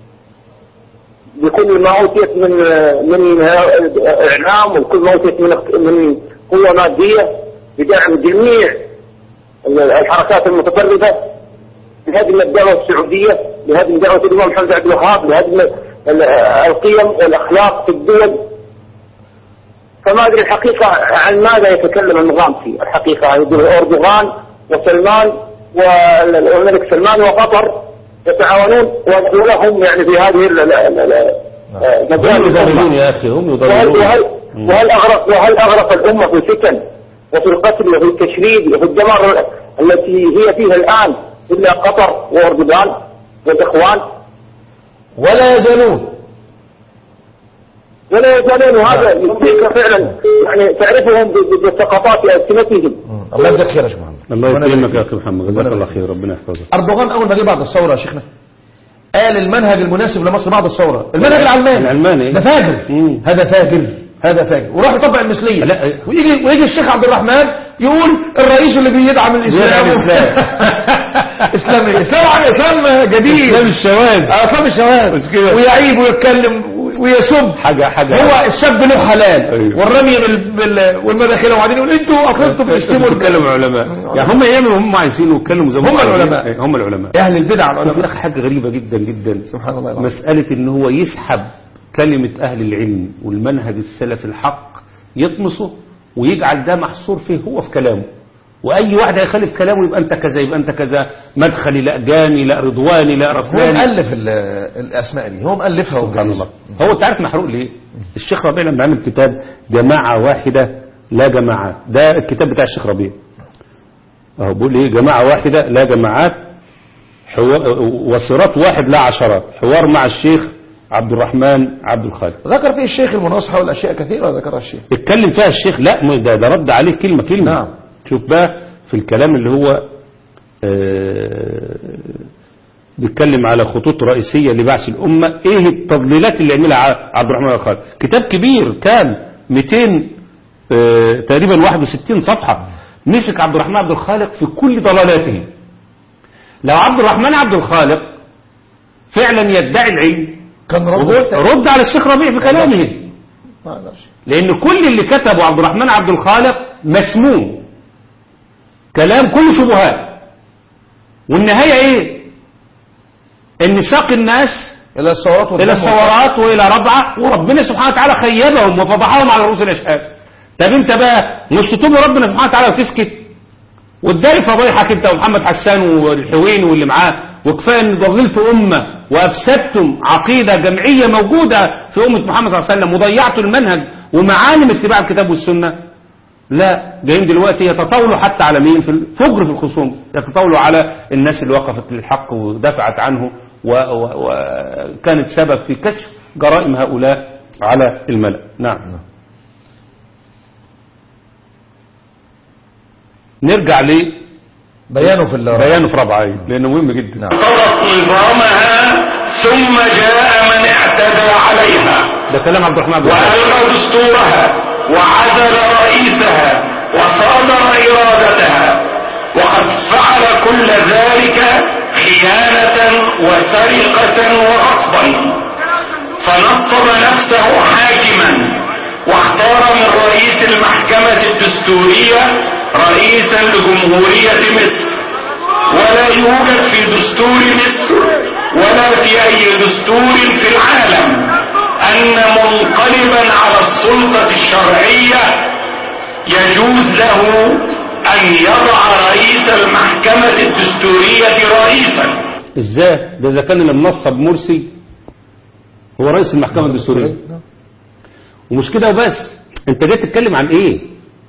بكل ما أوتيت من من إعلام وكل ما أوتيت من من قوة مادية بدعم جميع الحركات المتطرفة بهدم الدعوة السعودية بهدم دعوة الإمام محمد عبد الوهاب بهدم ال- القيم والأخلاق في الدول فما ادري الحقيقه عن ماذا يتكلم المغامسي الحقيقه يقول اردوغان وسلمان والملك سلمان وقطر يتعاونون ولهم يعني في هذه ال- ال- ال- ال- مجال هم يضللون الأمة. يا أخي هم وهل, يضللون وهل, وهل أغرق وهل أغرق الأمة في الفتن وفي القتل وفي التشريد وفي الدمار التي هي فيها الآن إلا قطر وأردوغان والإخوان ولا يزالون ولا يزالون وهذا يمكنك فعلا يعني تعرفهم ب- ب- بسقطات ألسنتهم مم. الله يجزاك خير يا شيخ محمد الله ربنا يكرمك يبارك يا فيك. أخي محمد جزاك ربنا الله يبارك خير ربنا يحفظك أردوغان أول ما جه بعد الثورة يا شيخنا قال المنهج المناسب لمصر بعد الثورة المنهج العلماني العلماني. ده فاجر مم. هذا فاجر هذا فاجر وراح يطبق المثلية لا. ويجي ويجي الشيخ عبد الرحمن يقول الرئيس اللي بيدعم الإسلام بيدعم الإسلام. إسلام إيه؟ إسلام عن إسلام جديد إسلام الشواذ آه، إسلام الشواذ مش كده. ويعيب ويتكلم ويسب حاجة حاجة هو الشاب له حلال أيوه. والرمي بال... بال... والمداخله وبعدين يقول انتوا اخذتوا بتشتموا بيتكلموا علماء يعني هم يعملوا هم عايزين ويتكلموا زي ما هم عايزين. العلماء. إيه، هم العلماء اهل البدع شوف يا العلماء اخي حاجه غريبه جدا جدا سبحان الله العظيم. مساله ان هو يسحب كلمه اهل العلم والمنهج السلفي الحق يطمسه ويجعل ده محصور فيه هو في كلامه واي واحد هيخالف كلامه يبقى انت كذا يبقى انت كذا مدخلي لا جاني لا رضواني لا هو رسلاني مؤلف ال- الاسماء دي هو مؤلفها سبحان وجايز. الله هو انت عارف محروق ليه الشيخ ربيع لما عمل كتاب جماعة واحدة لا جماعات ده الكتاب بتاع الشيخ ربيع اهو بيقول ايه جماعة واحدة لا جماعات حوار وصراط واحد لا عشرات حوار مع الشيخ عبد الرحمن عبد الخالق ذكر فيه الشيخ المناصحه والاشياء كثيره ذكرها الشيخ اتكلم فيها الشيخ لا م- ده, ده رد عليه كلمة كلمة نعم. شوف بقى في الكلام اللي هو آه، بيتكلم على خطوط رئيسية لبعث الأمة ايه التضليلات اللي عملها ع- عبد الرحمن الخالق كتاب كبير كام 200 آه، تقريبا 61 صفحة مسك عبد الرحمن عبد الخالق في كل ضلالاته لو عبد الرحمن عبد الخالق فعلا يدعي العلم كان رد رد على الشيخ ربيع في كلامه ما اقدرش لأن كل اللي كتبه عبد الرحمن عبد الخالق مسموم كلام كله شبهات والنهاية ايه ان ساق الناس الى الثورات الى والدم الثورات والى ربعه وربنا سبحانه وتعالى خيبهم وفضحهم على رؤوس الاشهاد طب انت بقى مش تتوب ربنا سبحانه وتعالى وتسكت وتداري فضايحك انت ومحمد حسان والحوين واللي معاه وكفايه ان ضللت امه وافسدتم عقيده جمعيه موجوده في امه محمد صلى الله عليه وسلم وضيعتوا المنهج ومعالم اتباع الكتاب والسنه لا جايين دلوقتي يتطاولوا حتى على مين في الفجر في الخصوم يتطاولوا على الناس اللي وقفت للحق ودفعت عنه وكانت و... وكانت سبب في كشف جرائم هؤلاء على الملأ نعم نرجع لبيانه بيانه في ال- في ربع عين لانه مهم جدا نعم. قضت نظامها ثم جاء من اعتدى عليها ده كلام عبد الرحمن بن عوف. وألغى دستورها وعزل رئيسها وصادر إرادتها وقد فعل كل ذلك خيانة وسرقة وغصبا فنصب نفسه حاكما واختار من رئيس المحكمة الدستورية رئيسا لجمهورية مصر ولا يوجد في دستور مصر ولا في أي دستور في العالم أن منقلبا على السلطة الشرعية يجوز له أن يضع رئيس المحكمة الدستورية رئيسا ازاي ده اذا كان اللي منصب مرسي هو رئيس المحكمه الدستوريه ومش كده وبس انت جاي تتكلم عن ايه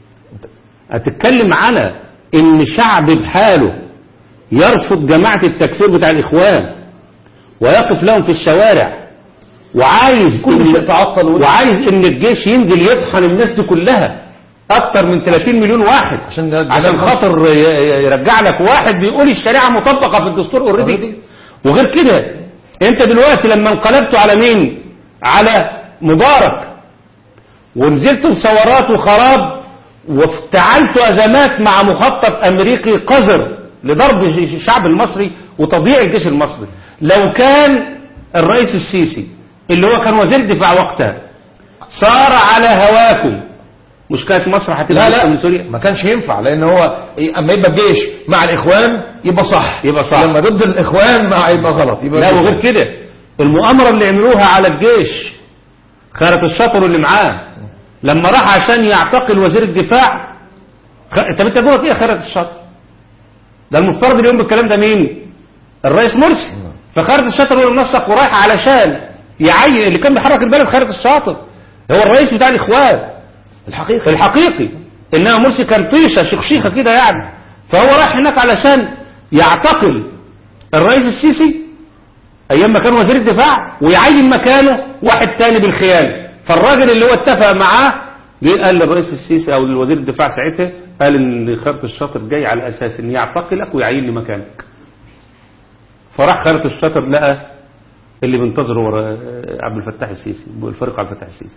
هتتكلم على ان شعب بحاله يرفض جماعه التكفير بتاع الاخوان ويقف لهم في الشوارع وعايز كل إن- شيء تعطل و- وعايز ان الجيش ينزل يطحن الناس دي كلها اكتر من 30 مليون واحد عشان ده- عشان ده- خاطر ي- ي- يرجع لك واحد بيقول الشريعه مطبقه في الدستور اوريدي وغير كده انت دلوقتي لما انقلبتوا على مين على مبارك ونزلتوا ثورات وخراب وافتعلتوا ازمات مع مخطط امريكي قذر لضرب الشعب المصري وتضييع الجيش المصري لو كان الرئيس السيسي اللي هو كان وزير الدفاع وقتها صار على هواكم مش كانت مصر هتبقى لا من لا سوريا ما كانش ينفع لان هو إيه، اما يبقى الجيش مع الاخوان يبقى صح يبقى صح. لما ضد الاخوان مع يبقى غلط يبقى لا وغير كده المؤامرة اللي عملوها على الجيش خيرة الشطر اللي معاه لما راح عشان يعتقل وزير الدفاع خ... طب انت جوه ايه خيرة الشطر ده المفترض اليوم بالكلام ده مين الرئيس مرسي فخيرة الشطر هو المنسق ورايح علشان يعين اللي كان بيحرك البلد خيرة الشاطر هو الرئيس بتاع الاخوان الحقيقه الحقيقي انما مرسي كان طيشه شخشيخه كده يعني فهو راح هناك علشان يعتقل الرئيس السيسي ايام ما كان وزير الدفاع ويعين مكانه واحد تاني بالخيانه فالراجل اللي هو اتفق معاه جه قال للرئيس السيسي او لوزير الدفاع ساعتها قال ان خيرة الشاطر جاي على اساس ان يعتقلك ويعين لي مكانك فراح خيرة الشاطر لقى اللي بينتظره ورا عبد الفتاح السيسي الفريق عبد الفتاح السيسي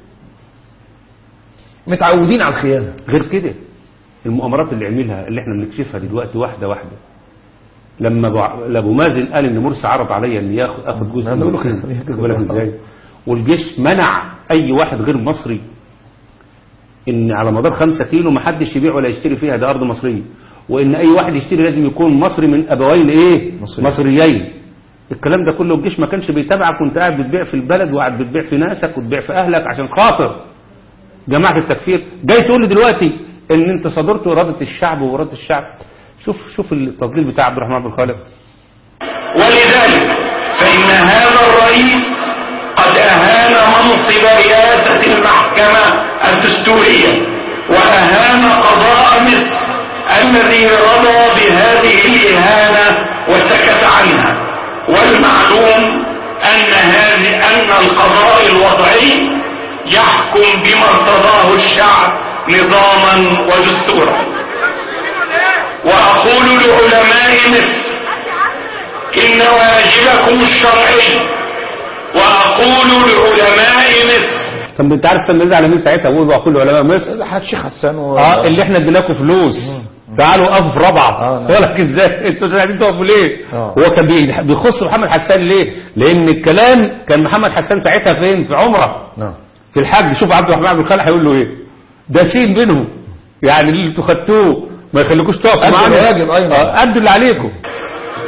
متعودين على الخيانه غير كده المؤامرات اللي عملها اللي احنا بنكشفها دلوقتي واحده واحده لما ابو ابو مازن قال ان مرسي عرض عليا ان ياخد اخد جزء أنا من بقول لك الصين. يا كده. واخد بالك ازاي والجيش منع اي واحد غير مصري ان على مدار خمسة كيلو ما حدش يبيع ولا يشتري فيها ده ارض مصريه وان اي واحد يشتري لازم يكون مصري من ابوين ايه مصريين. مصريين الكلام ده كله الجيش ما كانش بيتابعك وانت قاعد بتبيع في البلد وقاعد بتبيع في ناسك وتبيع في اهلك عشان خاطر جماعة التكفير جاي تقول لي دلوقتي ان انت صدرت إرادة الشعب وإرادة الشعب شوف شوف التضليل بتاع عبد الرحمن بن خالد ولذلك فإن هذا الرئيس قد أهان منصب رئاسة المحكمة الدستورية وأهان قضاء مصر الذي رضى بهذه الإهانة وسكت عنها والمعلوم أن هذه أن القضاء الوضعي يحكم بما ارتضاه الشعب نظاما ودستورا وأقول لعلماء مصر إن واجبكم الشرعي وأقول لعلماء مصر طب انت عارف تنزل على مين ساعتها بقول واقول علماء مصر حد شيخ حسان و... اه اللي احنا اديناكم فلوس تعالوا وقفوا في رابعه آه، نعم. يقول لك ازاي انتوا مش قاعدين تقفوا ليه آه. هو كان بي- بيخص محمد حسان ليه لان الكلام كان محمد حسان ساعتها فين في عمره نعم في الحج شوف عبد الرحمن بن خالد هيقول له ايه ده سين بينهم يعني اللي انتوا خدتوه ما يخليكوش تقفوا أدوا معانا الواجب، أيوة. آه، ادوا اللي عليكم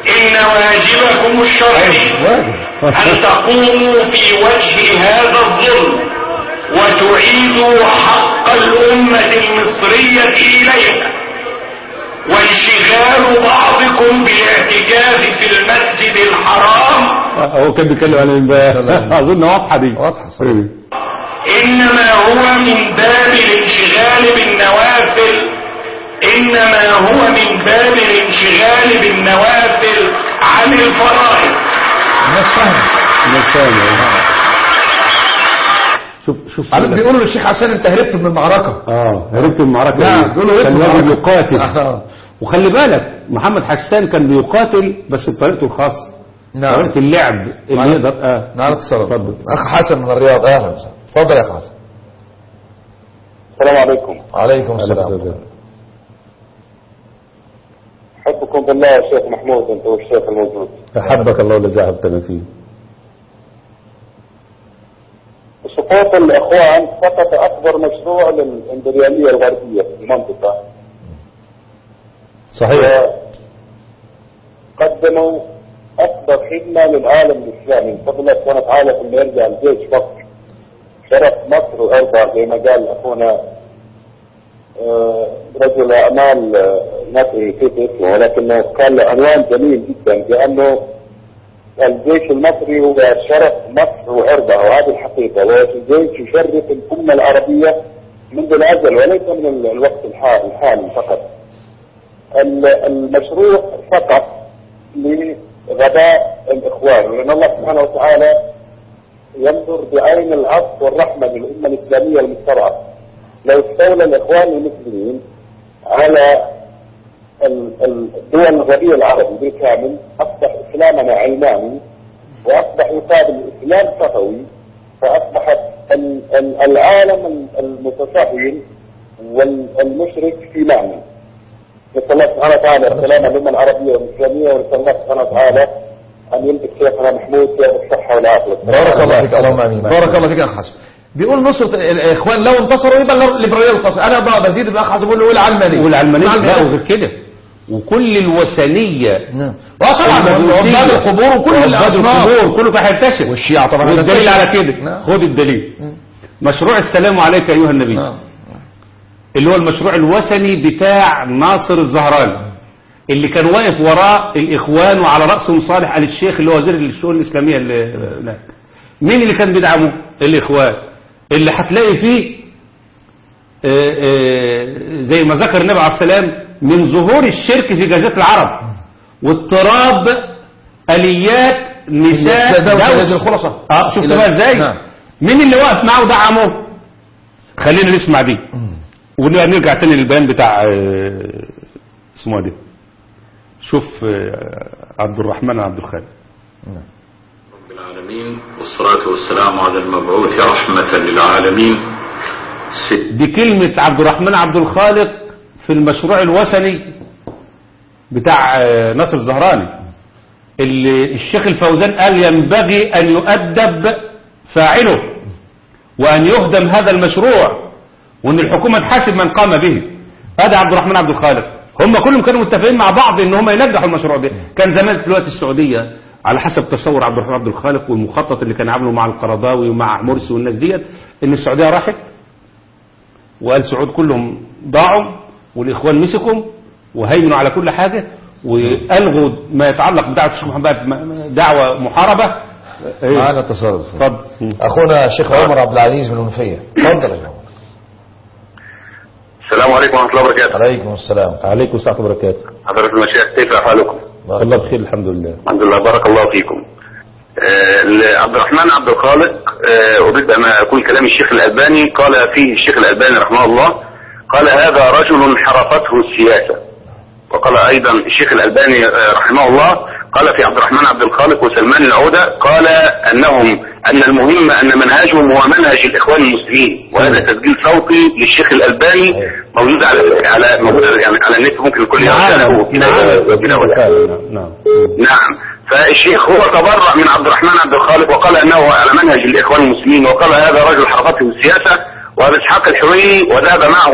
إن واجبكم الشرعي واجب أن تقوموا في وجه هذا الظلم وتعيدوا حق الأمة المصرية إليها وانشغال بعضكم بالاعتكاف في المسجد الحرام هو كان بيتكلم عن امبارح اظن واضحه دي واضحة صراحة. إيه. إنما هو من باب الانشغال بالنوافل إنما هو من باب الانشغال بالنوافل عن الفرائض الناس فاهمة مش فاهم شوف شوف عارف بيقولوا للشيخ حسن انت هربت من المعركة اه هربت من المعركه نعم، دي. دول هربت كان من واجب المعركة. يقاتل آه. وخلي بالك محمد حسان كان بيقاتل بس بطريقته الخاصه نعم طريقه اللعب اللي معنا- يقدر اه معنا اتصال اتفضل. اخ حسن من الرياض اهلا وسهلا اتفضل يا اخ حسن السلام عليكم عليكم عليك السلام السلام. حبكم بالله يا شيخ محمود انت والشيخ الموجود احبك الله الذي احببتنا فيه سقوط الاخوان سقط اكبر مشروع للامبرياليه الغربيه في المنطقه صحيح قدموا اكبر خدمه للعالم الاسلامي من فضل الله سبحانه وتعالى ثم يرجع الجيش مصر شرف مصر وارضى زي ما قال اخونا آه، رجل اعمال آه، مصري كيف اسمه ولكنه كان له عنوان جميل جدا لانه الجيش المصري هو شرف مصر وعرضها وهذه الحقيقه والجيش يشرف الامه العربيه منذ الازل وليس من ال- الوقت الحالي الحالي فقط. ال- المشروع فقط لغباء الاخوان لان الله سبحانه وتعالى ينظر بعين العطف والرحمه للامه الاسلاميه المستضعفه. لو استولى الاخوان المسلمين على ال- ال- الدول الغربيه العربي بالكامل اصبح اسلامنا علماني واصبح يقابل الاسلام صفوي فاصبحت ال- ال- العالم ال- المتساهل والمشرك في معنى. نسال الله سبحانه وتعالى السلامه للامه العربيه والاسلاميه ونسال الله سبحانه وتعالى ان يمسك شيخنا محمود في الصحه والعافيه. بارك الله فيك اللهم امين بارك الله فيك يا اخ حسن بيقول نصرة الاخوان لو انتصروا يبقى الليبراليه انتصر انا بقى بزيد الاخ حسن بيقول له والعلمانيه والعلمانيه لا العلمانية. وغير كده وكل الوثنيه نعم. اه طبعا المجوسية. وعباد القبور وكل وعباد الاصناف القبور كله هينتشر والشيعة طبعا والدليل هتنتشر. على كده نعم. خد الدليل مشروع السلام عليك ايها النبي نعم. اللي هو المشروع الوثني بتاع ناصر الزهراني اللي كان واقف وراء الاخوان وعلى راسهم صالح ال الشيخ اللي هو وزير الشؤون الاسلاميه اللي هناك مين اللي كان بيدعمه الاخوان اللي هتلاقي فيه آه، آه، زي ما ذكر النبي عليه السلام من ظهور الشرك في جزيره العرب واضطراب اليات نساء ده- ده دوس. هذه الخلاصة. اه شفت إلى- بقى ازاي نعم. مين اللي واقف معاه ودعمه خلينا نسمع دي ونبقى نرجع تاني للبيان بتاع آه، اسمه إيه ده شوف آه، عبد الرحمن عبد الخالق رب العالمين والصلاة والسلام على المبعوث رحمة للعالمين ست دي كلمة عبد الرحمن عبد الخالق في المشروع الوثني بتاع آه، ناصر الزهراني اللي الشيخ الفوزان قال ينبغي أن يؤدب فاعله وأن يهدم هذا المشروع وأن الحكومة تحاسب من قام به هذا عبد الرحمن عبد الخالق هم كلهم كانوا متفقين مع بعض ان هم ينجحوا المشروع ده كان زمان في الوقت السعودية على حسب تصور عبد الرحمن عبد الخالق والمخطط اللي كان عامله مع القرضاوي ومع مرسي والناس ديت ان السعودية راحت وآل سعود كلهم ضاعوا والإخوان مسكوا وهيمنوا على كل حاجة وألغوا ما يتعلق بدعوة الشيخ محمد دعوة محاربة إيه. معانا اتصال اتفضل اخونا الشيخ عمر عبد العزيز من المنوفيه اتفضل يا عمر السلام عليكم ورحمة الله وبركاته عليكم السلام عليكم السلام وبركاته حضرة المشايخ كيف أحوالكم؟ الله بخير الحمد لله الحمد لله بارك الله فيكم آه، عبد الرحمن عبد الخالق آه، أريد أن أقول كلام الشيخ الألباني قال فيه الشيخ الألباني رحمه الله قال هذا رجل حرقته السياسة وقال أيضا الشيخ الألباني آه، رحمه الله قال في عبد الرحمن عبد الخالق وسلمان العودة قال أنهم أن المهم أن منهجهم هو منهج الإخوان المسلمين وهذا تسجيل صوتي للشيخ الألباني موجود على على موجود يعني على النت ممكن الكل يرجعه نعم نعم نعم فالشيخ هو تبرع من عبد الرحمن عبد الخالق وقال انه على منهج الاخوان المسلمين وقال هذا رجل حرقته السياسه وابو اسحاق الحويني وذهب معه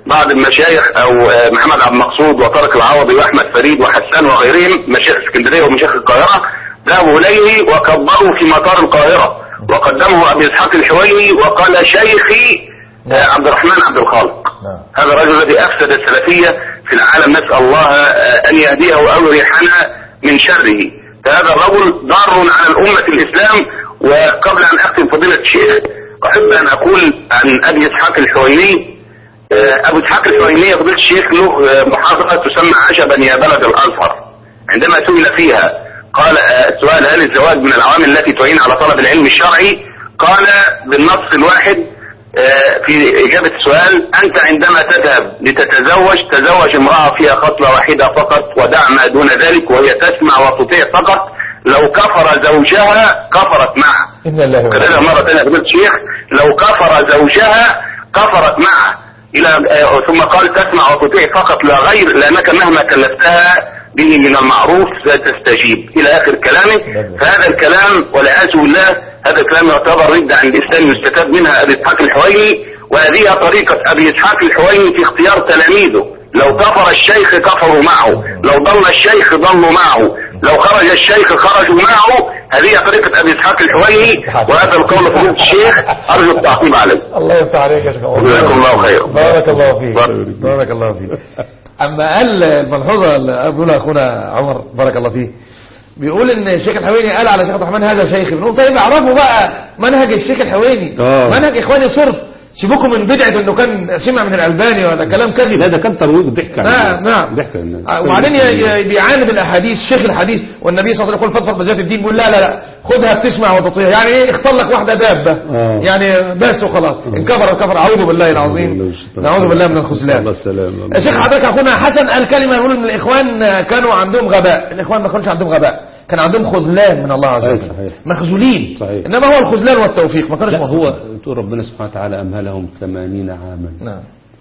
بعض المشايخ او آه، محمد عبد المقصود وطارق العوضي واحمد فريد وحسان وغيرهم مشايخ اسكندريه ومشايخ القاهره ذهبوا اليه وكبروا في مطار القاهره وقدمه ابي اسحاق الحويني وقال شيخي آه، عبد الرحمن عبد الخالق نعم. هذا الرجل الذي افسد السلفيه في العالم نسال الله آه، ان يهديه او يريحنا من شره فهذا الرجل ضار على الامه الاسلام وقبل ان اختم فضيله الشيخ احب ان اقول عن ابي اسحاق الحويني آه، ابو اسحاق الحويني يا فضيله الشيخ له آه، محاضره تسمى عشبا يا بلد الازهر عندما سئل فيها قال آه، السؤال هل الزواج من العوامل التي تعين على طلب العلم الشرعي قال بالنص الواحد آه، في إجابة السؤال أنت عندما تذهب لتتزوج تزوج امرأة فيها خصلة واحدة فقط ودع ما دون ذلك وهي تسمع وتطيع فقط لو كفر زوجها كفرت معه إن الله وإنا كذلك مرة ثانية فضيلة الشيخ لو كفر زوجها كفرت معه إلى آه، ثم قال تسمع وتطيع فقط لا غير لأنك مهما كلفتها به من المعروف لا تستجيب إلى آخر كلامه فهذا الكلام والعياذ بالله هذا الكلام يعتبر ردة عن الإسلام يستفاد منها أبي إسحاق الحويني وهذه طريقة أبي إسحاق الحويني في اختيار تلاميذه لو كفر الشيخ كفروا معه لو ضل الشيخ ضلوا معه لو خرج الشيخ خرجوا معه هذه طريقة أبي إسحاق الحويني وهذا القول فضيلة الشيخ أرجو التعقيب عليه الله يفتح عليك يا شيخ عمر. جزاكم الله خيرا بارك الله فيك بارك. بارك الله فيك اما قال الملحوظه اللي بيقولها اخونا عمر بارك الله فيه بيقول ان الشيخ الحويني قال على شيخ عبد الرحمن هذا شيخي بنقول طيب اعرفوا بقى منهج الشيخ الحويني آه. منهج اخواني صرف سيبوكم من بدعه انه كان سمع من الالباني ولا كلام كذب لا ده كان ترويج ضحك على نعم الناس. نعم ضحك على الناس. آه، وبعدين ي- ي- بيعاند الاحاديث شيخ الحديث والنبي صلى الله عليه وسلم يقول فضفض بذات الدين بيقول لا لا لا خدها بتسمع وتطيع يعني ايه اختار لك واحده دابه آه. يعني بس وخلاص ان كفر كفر اعوذ بالله العظيم نعوذ بالله من الخذلان الله السلام يا شيخ حضرتك اخونا حسن قال كلمه يقول ان الاخوان كانوا عندهم غباء الاخوان ما كانوش عندهم غباء كان عندهم خذلان من الله عز أي وجل صحيح. مخذولين صحيح. انما هو الخذلان والتوفيق ما كانوش لا هو موفقين. تقول ربنا سبحانه وتعالى أمهلهم ثمانين عاما نعم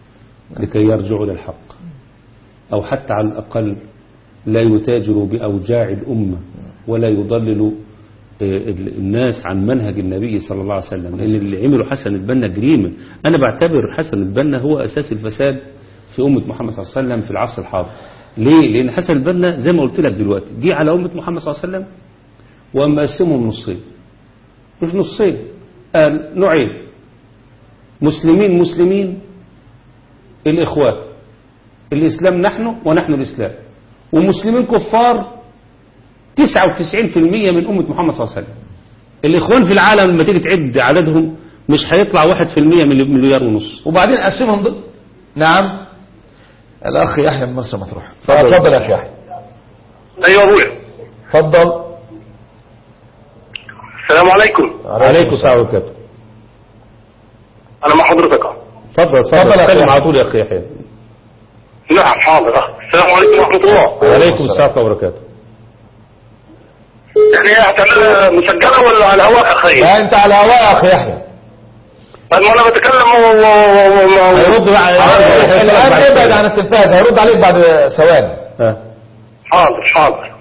لكي يرجعوا للحق أو حتى على الأقل لا يتاجروا بأوجاع الأمة ولا يضللوا آه، ال- الناس عن منهج النبي صلى الله عليه وسلم لأن اللي عملوا حسن البنا جريمة أنا بعتبر حسن البنا هو أساس الفساد في أمة محمد صلى الله عليه وسلم في العصر الحاضر ليه؟ لأن حسن البنا زي ما قلت لك دلوقتي جه على أمة محمد صلى الله عليه وسلم وقام مقسمهم نصين مش نصين قال نوعين مسلمين مسلمين الإخوان الإسلام نحن ونحن الإسلام ومسلمين كفار 99% من أمة محمد صلى الله عليه وسلم الإخوان في العالم لما تيجي تعد عددهم مش هيطلع 1% من مليار ونص وبعدين قسمهم ضد نعم الاخ يحيى من مرسى مطروح اتفضل يا اخي يحيى ايوه ابويا اتفضل السلام عليكم عليكم السلام وبركاته انا مع حضرتك أهو. اتفضل اتفضل يا اتفضل أخي. اتكلم على طول يا أخي يحيى نعم حاضر أه. السلام عليكم ورحمه الله عليكم السلام وبركاته يعني هتعملها مسجله ولا على الهواء يا اخي لا انت على هواء يا اخي يحيى طيب ما انا بتكلم و... و... و... و... هيرد بقى الان ابعد عن التلفاز هيرد عليك بعد ثواني ها. حاضر حاضر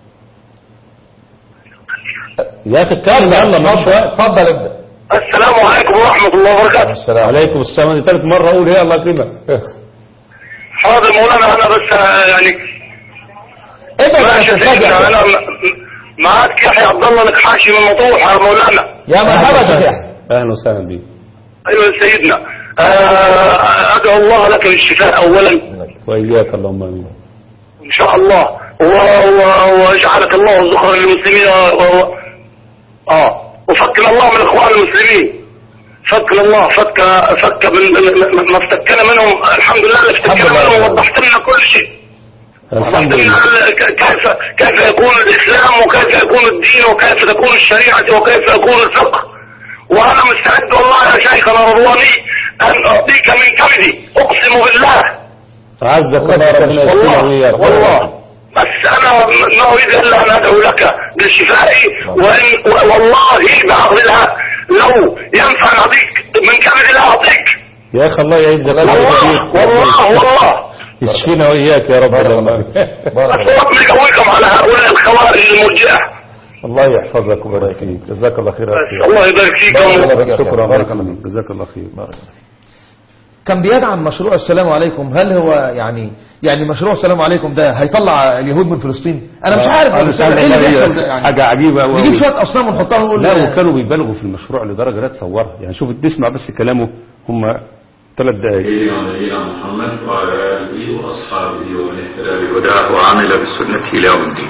يا أخي اتكلم يلا ما فيش وقت اتفضل ابدا السلام عليكم ورحمه الله وبركاته السلام عليكم السلام دي ثالث مرة أقول هي الله يكرمك حاضر مولانا انا بس آه، يعني ابعد عن ماشي يا التلفاز سيدنا يا انا أخي. م- معاك يحيى عبد الله الكحاشي من مطروح يا مولانا يا مرحبا يا شيخ يحيى أهلا وسهلا بيك ايوه يا سيدنا آه، ادعو الله لك بالشفاء اولا وإياك اللهم آمين ان شاء الله و- و- ويجعلك الله ذخرا للمسلمين و... و... اه وفكنا الله من اخوان المسلمين فكنا الله فك فك من ما افتكنا منهم الحمد لله اللي الحمد افتكنا لله. منهم وضحت لنا كل شيء الحمد وضحت لله لنا ك- كيف كيف يكون الاسلام وكيف يكون الدين وكيف تكون الشريعه وكيف يكون الفقه وانا مستعد والله يا شيخنا رضواني ان اعطيك من كبدي اقسم بالله عزك الله ربنا يسلمك والله وإياك والله بس انا ما اريد الا ان ادعو لك بالشفاء وان و- والله بعرض الله لو ينفع اعطيك من كبد لا اعطيك يا أخي الله يعزك والله والله والله يشفينا وإياك يا رب اللهم آمين بارك بس ربنا يقويكم على هؤلاء الخوارج المرجئه الله يحفظك ويبارك فيك جزاك الله خير يا أخي. الله يبارك بارك الله فيكم فيك يا أخي. شكرا بارك بارك الله الله جزاك الله خير بارك الله كان بيدعم مشروع السلام عليكم هل هو يعني يعني مشروع السلام عليكم ده هيطلع اليهود من فلسطين انا مش عارف أنا أنا مش عارف ايه اللي والله بيحصل ده يعني حاجة عجيبة أوي نجيب أوي. شويه اصنام ونحطها ونقول لا وكانوا بيبالغوا في المشروع لدرجة لا تصورها يعني شوف تسمع بس كلامه هم ثلاث دقائق سيدنا نبينا محمد وعلى آله وأصحابه ومن اهتدى بهداه وعمل بسنته إلى يوم الدين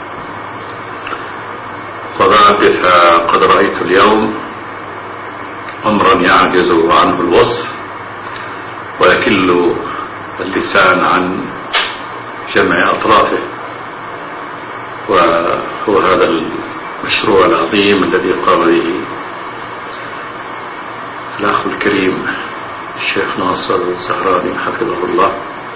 وبعد فقد رأيت اليوم أمرا يعجز عنه الوصف ويكل اللسان عن جمع أطرافه وهو هذا المشروع العظيم الذي قام به الأخ الكريم الشيخ ناصر الزهراني حفظه الله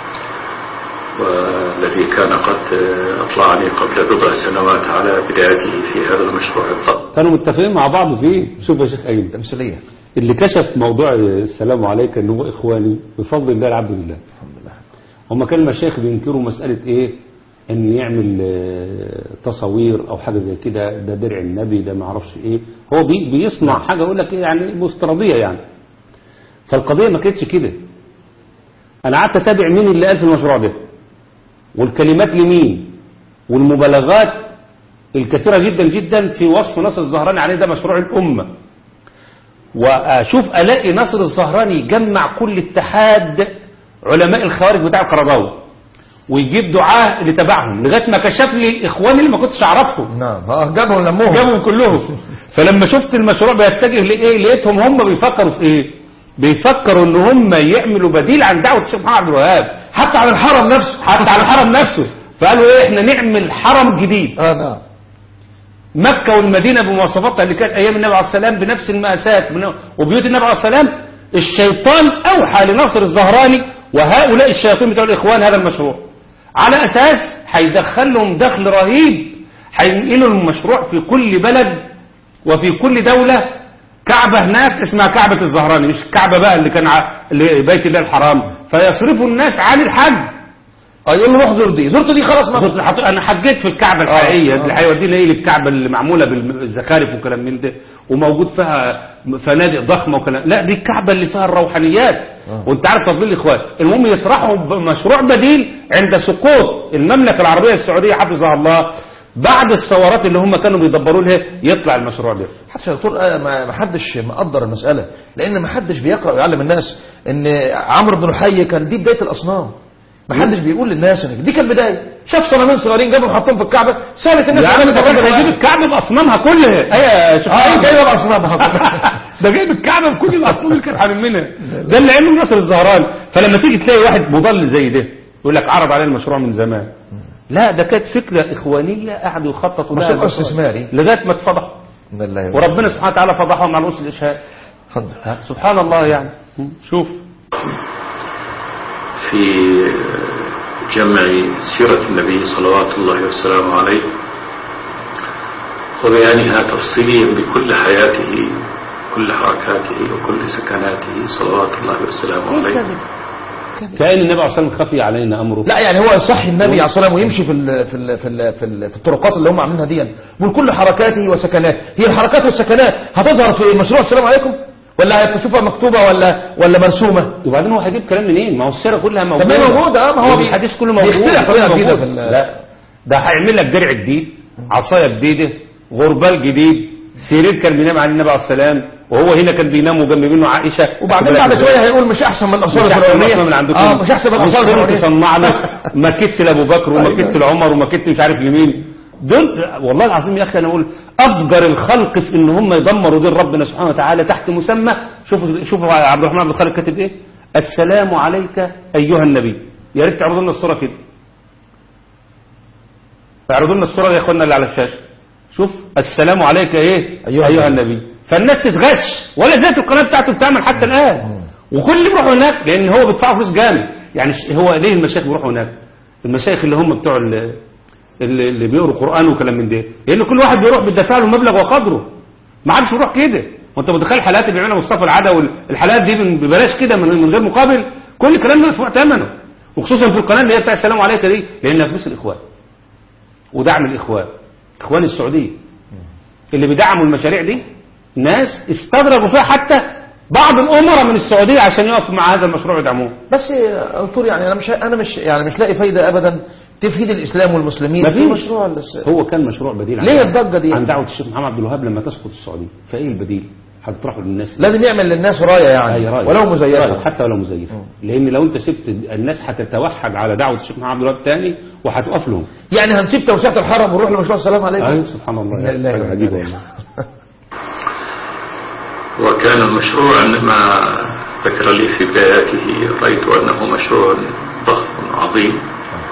والذي كان قد أطلعني قبل بضع سنوات على بدايته في هذا المشروع الضخم كانوا متفقين مع بعض فيه شوف يا شيخ أيوب تمثيليه اللي كشف موضوع السلام عليك ان هو اخواني بفضل الله العبد لله هم كان المشايخ بينكروا مسألة ايه ان يعمل آه، تصاوير او حاجة زي كده ده درع النبي ده ما اعرفش ايه هو بي بيصنع حاجة يقول لك ايه يعني مفترضية يعني فالقضية ما كانتش كده انا قعدت اتابع مين اللي قال في المشروع ده والكلمات لمين والمبالغات الكثيرة جدا جدا في وصف نصر الزهراني عليه ده مشروع الأمة واشوف الاقي نصر الزهراني يجمع كل اتحاد علماء الخوارج بتاع القرضاوي ويجيب دعاه اللي تبعهم لغايه ما كشف لي اخواني اللي ما كنتش اعرفهم نعم اه جابهم لموهم جابهم كلهم فلما شفت المشروع بيتجه لايه لقيتهم هم بيفكروا في ايه بيفكروا ان هم يعملوا بديل عن دعوه الشيخ محمد عبد الوهاب حتى على الحرم نفسه حتى على الحرم نفسه فقالوا ايه احنا نعمل حرم جديد اه نعم مكة والمدينة بمواصفاتها اللي كانت أيام النبي عليه السلام بنفس المأساة بن- وبيوت النبي عليه السلام الشيطان أوحى لناصر الزهراني وهؤلاء الشياطين بتوع الإخوان هذا المشروع على أساس هيدخل لهم دخل رهيب هينقلوا المشروع في كل بلد وفي كل دولة كعبة هناك اسمها كعبة الزهراني مش كعبة بقى اللي كان ع- اللي بيت الله الحرام فيصرفوا الناس عن الحج اه يقول له روح زور دي زرت دي خلاص ما زرت الحط- انا حجيت في الكعبه الحقيقيه اللي هيودينا ايه للكعبه اللي معموله بالزخارف وكلام من ده وموجود فيها فنادق ضخمه وكلام لا دي الكعبه اللي فيها الروحانيات وانت عارف تفضيل الاخوان المهم يطرحوا بمشروع بديل عند سقوط المملكه العربيه السعوديه حفظها الله بعد الثورات اللي هم كانوا بيدبروا لها يطلع المشروع ده حتى يا دكتور آه، ما ما حدش مقدر المسألة لأن ما حدش بيقرأ ويعلم الناس إن عمرو بن الحي كان دي بداية الأصنام ما حدش بيقول للناس إن دي كانت بداية شاف صنمين صغيرين جابهم حطهم في الكعبة سالت الناس يا عم ده الراجل هيجيب الكعبه باصنامها كلها ايوه يا شيخ اه محمد. جايبه بأصنامها ده جايب الكعبه بكل الاصنام اللي كانت حاملينها ده اللي عمله ناصر الزهراني فلما تيجي تلاقي واحد مضل زي ده يقول لك عرض عليه المشروع من زمان لا ده كانت فكره اخوانيه قعدوا يخططوا لها مشروع استثماري لغايه ما اتفضحوا من الله وربنا سبحانه وتعالى فضحهم على رؤوس الاشهاد اتفضل. ها، سبحان الله يعني شوف في جمع سيرة النبي صلوات الله وسلامه عليه وبيانها تفصيليا بكل حياته كل حركاته وكل سكناته صلوات الله وسلامه عليه كأن النبي عليه الصلاه والسلام خفي علينا امره لا يعني هو يصحي النبي عليه الصلاه والسلام ويمشي في ال في ال في ال في, ال في الطرقات اللي هم عاملينها دي من كل حركاته وسكناته هي الحركات والسكنات هتظهر في مشروع السلام عليكم ولا هتشوفها مكتوبه ولا ولا مرسومه وبعدين هو هيجيب كلام منين ما هو السيره كلها موجوده طب ما هي موجودة، اه، ما هو بي- الحديث كله موجود بيخترع طريقة كله جديدة موجود. في ال- لا ده هيعمل لك درع جديد عصايه جديده غربال جديد سرير كان بينام عليه النبي عليه السلام وهو هنا كان بينام وجنب منه عائشه وبعدين بعد شويه هيقول مش احسن من الاصول مش احسن من الفرعونيه من عندكم اه مش احسن من الاصول والسر الفرعونيه تصنع له مكت لابو بكر ومكت أيوة. لعمر ومكت مش عارف لمين دول والله العظيم يا اخي انا اقول افجر الخلق في ان هم يدمروا دين ربنا سبحانه وتعالى تحت مسمى شوفوا شوفوا عبد الرحمن بن خالد كاتب ايه السلام عليك ايها النبي يا ريت تعرضوا لنا الصوره كده اعرضوا لنا الصوره يا اخوانا اللي على الشاشه شوف السلام عليك ايه أيها ايها النبي. النبي فالناس تتغش ولا زالت القناه بتاعته بتعمل حتى الان وكل اللي بيروحوا هناك لان هو بيدفعوا فلوس جامد يعني ش- هو ليه المشايخ بيروحوا هناك المشايخ اللي هم بتوع ال- اللي, اللي بيقروا قران وكلام من ده لان كل واحد بيروح بيدفع له مبلغ وقدره ما عادش يروح كده وانت متخيل الحلقات اللي بيعملها مصطفى العدا والحلقات دي من- ببلاش كده من من غير مقابل كل الكلام ده مدفوع ثمنه وخصوصا في القناه اللي هي بتاع السلام عليك دي لانها فلوس الاخوان ودعم الاخوان اخوان السعوديه اللي بيدعموا المشاريع دي ناس استدرجوا فيها حتى بعض الامراء من السعوديه عشان يقفوا مع هذا المشروع يدعموه بس يا دكتور يعني انا مش انا مش يعني مش لاقي فايده ابدا تفيد الاسلام والمسلمين ما في فيش. مشروع الس- هو كان مشروع بديل عن ليه دعوة- الضجة دي؟ عن دعوه الشيخ محمد عبد الوهاب لما تسقط السعوديه فايه البديل هتطرحه للناس لازم يعمل للناس رايه يعني أي رأي. ولو رأي، مزيفه حتى ولو مزيفه لان لو انت سبت الناس هتتوحد على دعوه الشيخ محمد عبد الوهاب تاني وهتقف لهم يعني هنسيب توسعه الحرم ونروح لمشروع السلام عليكم ايوه سبحان الله إنا لله حاجة وإنا عجيبه إليه. والله وكان المشروع عندما ذكر لي في بداياته رأيت أنه مشروع ضخم عظيم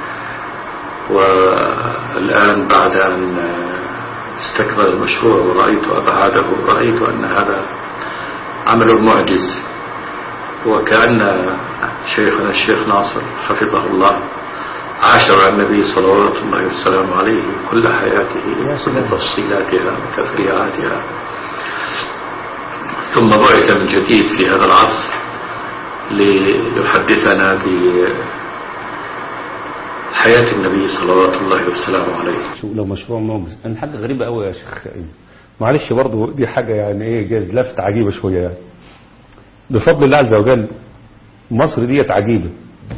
والآن بعد أن استكمل المشروع ورأيت أبعاده رأيت أن هذا عمل معجز وكأن شيخنا الشيخ ناصر حفظه الله عاش مع النبي صلوات الله وسلامه عليه كل حياته بتفصيلاتها وتفريعاتها ثم بعث من جديد في هذا العصر ليحدثنا بحياة النبي صلوات الله وسلامه عليه شو لو مشروع معجز انا حاجه غريبه قوي يا شيخ إيه. معلش برضو دي حاجه يعني ايه جاز لفت عجيبه شويه يعني بفضل الله عز وجل مصر ديت عجيبه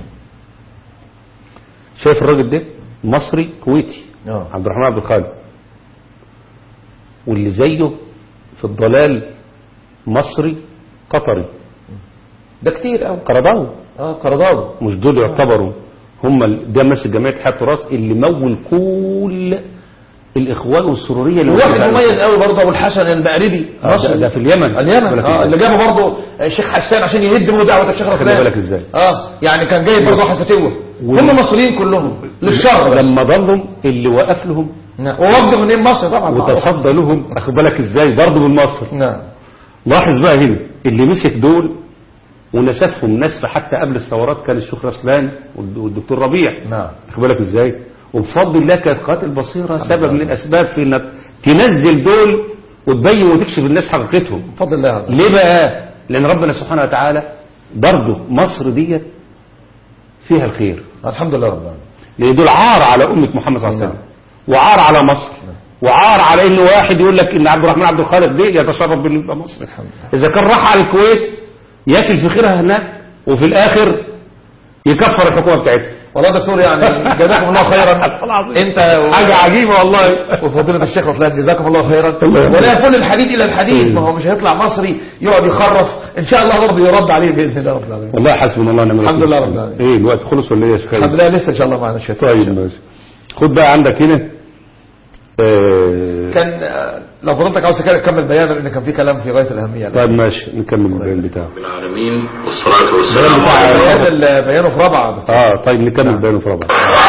شايف الراجل ده مصري كويتي آه. عبد الرحمن عبد الخالق واللي زيه في الضلال مصري قطري ده كتير قوي قرضاوي اه قرضاوي مش دول يعتبروا هم ال- ده ماسك جمعيه حياه الراس اللي مول كل الاخوان والسروريه اللي وواحد موجودة مميز قوي برضه ابو الحسن المأربي آه، ده- ده في اليمن اليمن بالك اه إزاي. اللي جابه برضه الشيخ حسان عشان يهدموا دعوه الشيخ خلي رسلان بالك إزاي. اه يعني كان جايب برضه واحد فتوه وال- هم مصريين كلهم للشر بس لما ضلهم اللي وقف لهم نعم. ووفد منين مصر طبعا وتصدى لهم اخد بالك ازاي برضه من مصر نعم لاحظ بقى هنا اللي مسك دول ونسفهم نسف حتى قبل الثورات كان الشيخ رسلان والد- والدكتور ربيع نعم واخد بالك ازاي وبفضل الله كانت قناه البصيره سبب من الاسباب في انك تنزل دول وتبين وتكشف الناس حقيقتهم بفضل الله ليه بقى لان ربنا سبحانه وتعالى برضه مصر ديت فيها الخير الحمد لله رب العالمين لان دول عار على امه محمد صلى الله عليه وسلم وعار على مصر وعار على ان واحد يقول لك ان عبد الرحمن عبد الخالق ده يتشرف بانه يبقى مصري الحمد لله اذا كان راح على الكويت ياكل في خيرها هناك وفي الاخر يكفر الحكومه بتاعتها والله يا دكتور يعني جزاكم الله خيرا العظيم. انت و... حاجه عجيبه والله وفضيلة الشيخ رسلان جزاكم الله خيرا الله يرحمه. ولا يكون الحديد الى الحديد ما هو مش هيطلع مصري يقعد يخرف ان شاء الله برضه يرد عليه باذن الله رب العالمين والله حسبنا الله ونعم الحمد الوكيل. لله رب العالمين. ايه الوقت خلص ولا ايه يا شيخ الحمد لله لسه ان شاء الله معنا الشيطان طيب ماشي خد بقى عندك هنا آه، كان آه، لو فضلتك عاوز تكمل بيان لان كان في كلام في غايه الاهميه طيب ماشي نكمل البيان بتاعه رب العالمين والصلاة والسلام بتاع- على بيان ال- بيانه في رابعه يا دكتور. اه طيب نكمل بيانه في رابع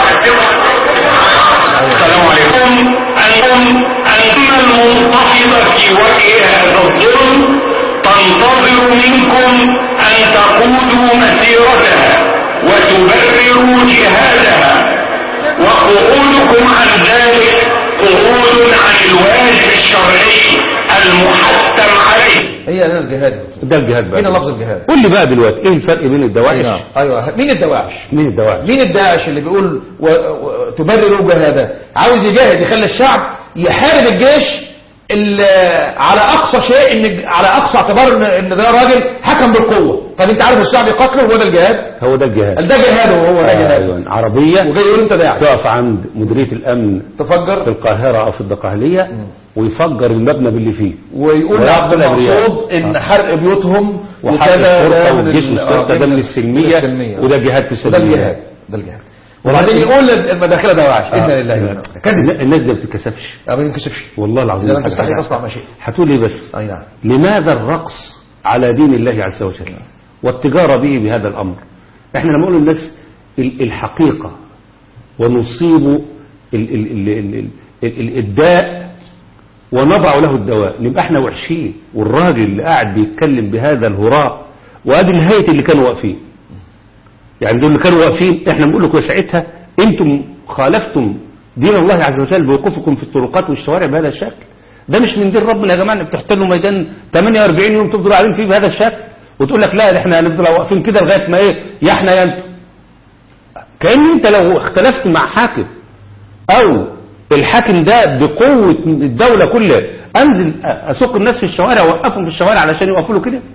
السلام عليكم أنتم أنتم المنتفضة في وجه هذا الظلم تنتظر منكم أن تقودوا مسيرتها وتبرروا جهادها وقعودكم عن ذلك قعود عن الواجب الشرعي المحتم عليه هي هنا الجهاد يا دكتور. ده الجهاد بقى هنا لفظ الجهاد قول لي بقى دلوقتي ايه الفرق بين الدواعش نعم. ايوه مين الدواعش مين الدواعش مين الداعش اللي بيقول و... و... تبرر جهاده عاوز يجاهد يخلي الشعب يحارب الجيش اللي على اقصى شيء ان على اقصى اعتبار ان ان ده راجل حكم بالقوه طب انت عارف الشعب يقاتله هو ده الجهاد هو ده الجهاد قال ده جهاد وهو ده جهاد ايوه عربيه وجاي يقول انت داعش تقف عند مديريه الامن في تفجر القاهره او في الدقهليه ويفجر المبنى باللي فيه ويقول ويقتل عبد المقصود أبرياء. ان آه. حرق بيوتهم وحق وكذا ده الشرطه من والجيش ال- آه، والشرطه ده من السلميه السلمية. وده جهاد في وده السلميه الجهاد ده الجهاد وبعدين يقول المداخله دواعش انا لله وإنا إليه. كذب الناس دي ما بتتكسفش ما بينكشفش والله العظيم اذا لم حاجة تستحي حاجة. فاصنع ما شئت هتقول لي بس اي نعم لماذا الرقص على دين الله عز وجل والتجارة به بهذا الأمر احنا لما نقول للناس ال- الحقيقة ونصيب ال- ال- ال- ال- ال- ال- الداء ونضع له الدواء نبقى احنا وحشين والراجل اللي قاعد بيتكلم بهذا الهراء وادي نهاية اللي كانوا واقفين يعني دول اللي كانوا واقفين احنا بنقول لكم ساعتها انتم خالفتم دين الله عز وجل بوقوفكم في الطرقات والشوارع بهذا الشكل ده مش من دين ربنا يا جماعه انك تحتلوا ميدان 48 يوم تفضلوا قاعدين فيه بهذا الشكل وتقول لك لا احنا هنفضل واقفين كده لغايه ما ايه يا احنا يا انتم كأن انت لو اختلفت مع حاكم او الحاكم ده بقوة الدولة كلها انزل اسوق الناس في الشوارع واوقفهم في الشوارع علشان يوقفوا له كده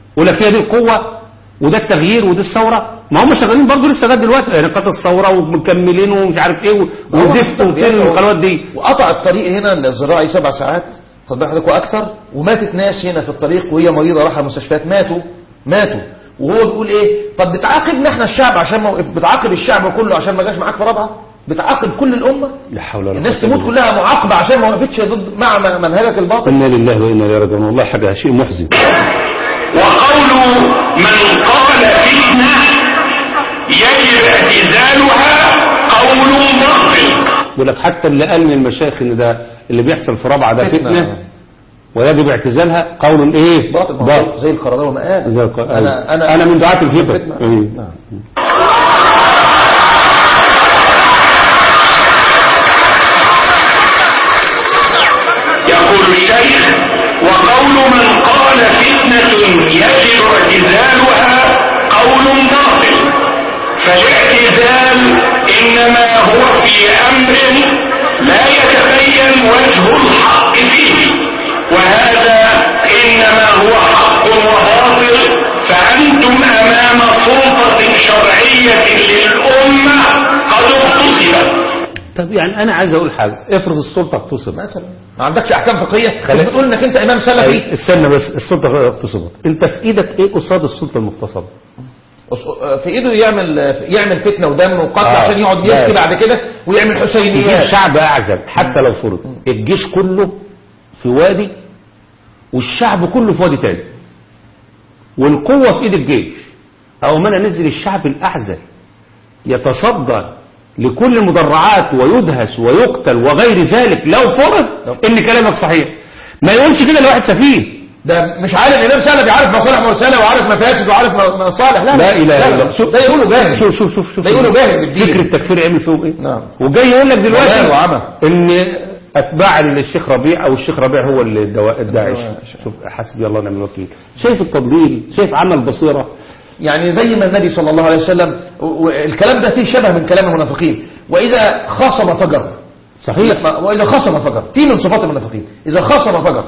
يقول لك هي دي القوة وده التغيير ودي الثورة ما هم شغالين برضه لسه لغايه دلوقتي يعني قتل الثورة ومكملين ومش عارف ايه وزفت وبتاع والقنوات دي وقطع الطريق هنا الزراعي سبع ساعات خد بالك واكثر وماتت ناس هنا في الطريق وهي مريضه راحه المستشفيات ماتوا ماتوا وهو بيقول ايه طب بتعاقبنا احنا الشعب عشان ما وقف بتعاقب الشعب كله عشان ما جاش معاك في رابعه بتعاقب كل الامه لا حول ولا الناس قوة تموت كلها معاقبه عشان ما وقفتش ضد مع منهجك الباطل إنا لله وإنا إليه راجعون والله حاجة شيء محزن وقول من قال فتنة يجب اعتزالها قول باطل يقول لك حتى اللي قال من المشايخ ان ده اللي بيحصل في رابعه ده فتنة. فتنه ويجب اعتزالها قول ايه باطل ما هو باطل زي القرضاوي ما قال زي الق- انا انا انا من دعاة الفتن الفتنة. إيه. نعم. يقول الشيخ وقول من قال فتنة يجب اعتزالها قول باطل فالاعتزال إنما هو في أمر لا يتبين وجه الحق فيه وهذا إنما هو حق وباطل فأنتم أمام سلطة شرعية للأمة قد اغتصبت طب يعني انا عايز اقول حاجه افرض السلطه اغتصبت مثلا ما عندكش احكام فقهيه خلي- بتقول انك انت امام سلفي استنى بس السلطه اغتصبت انت في ايدك ايه قصاد السلطه المغتصبه أص- في ايده يعمل يعمل فتنه ودم وقتل آه، عشان يقعد يبكي بس. بعد كده ويعمل يجيب حسينيات شعب اعزل حتى لو فرض الجيش كله في وادي والشعب كله في وادي تاني والقوة في ايد الجيش او ما انا نزل الشعب الاعزل يتصدى لكل المدرعات ويدهس ويقتل وغير ذلك لو فرض ان كلامك صحيح ما يقولش كده لواحد سفيه ده مش عارف امام سلفي عارف مصالح مرسله وعارف مفاسد وعارف م- مصالح لا لا اله الا الله شوف ده يقولوا جاهل شوف شوف شوف شوف ده يقولوا جاهل بالدين. فكر التكفير عمل فيهم ايه نعم. وجاي يقول لك دلوقتي ضلال وعمى. ان اتباع الشيخ ربيع او الشيخ ربيع هو اللي الدوا- الداعش شوف حسبي الله ونعم الوكيل شايف التضليل شايف عمل بصيره يعني زي ما النبي صلى الله عليه وسلم و- والكلام ده فيه شبه من كلام المنافقين واذا خاصم فجر صحيح ما- واذا خاصم فجر في من صفات المنافقين اذا خاصم فجر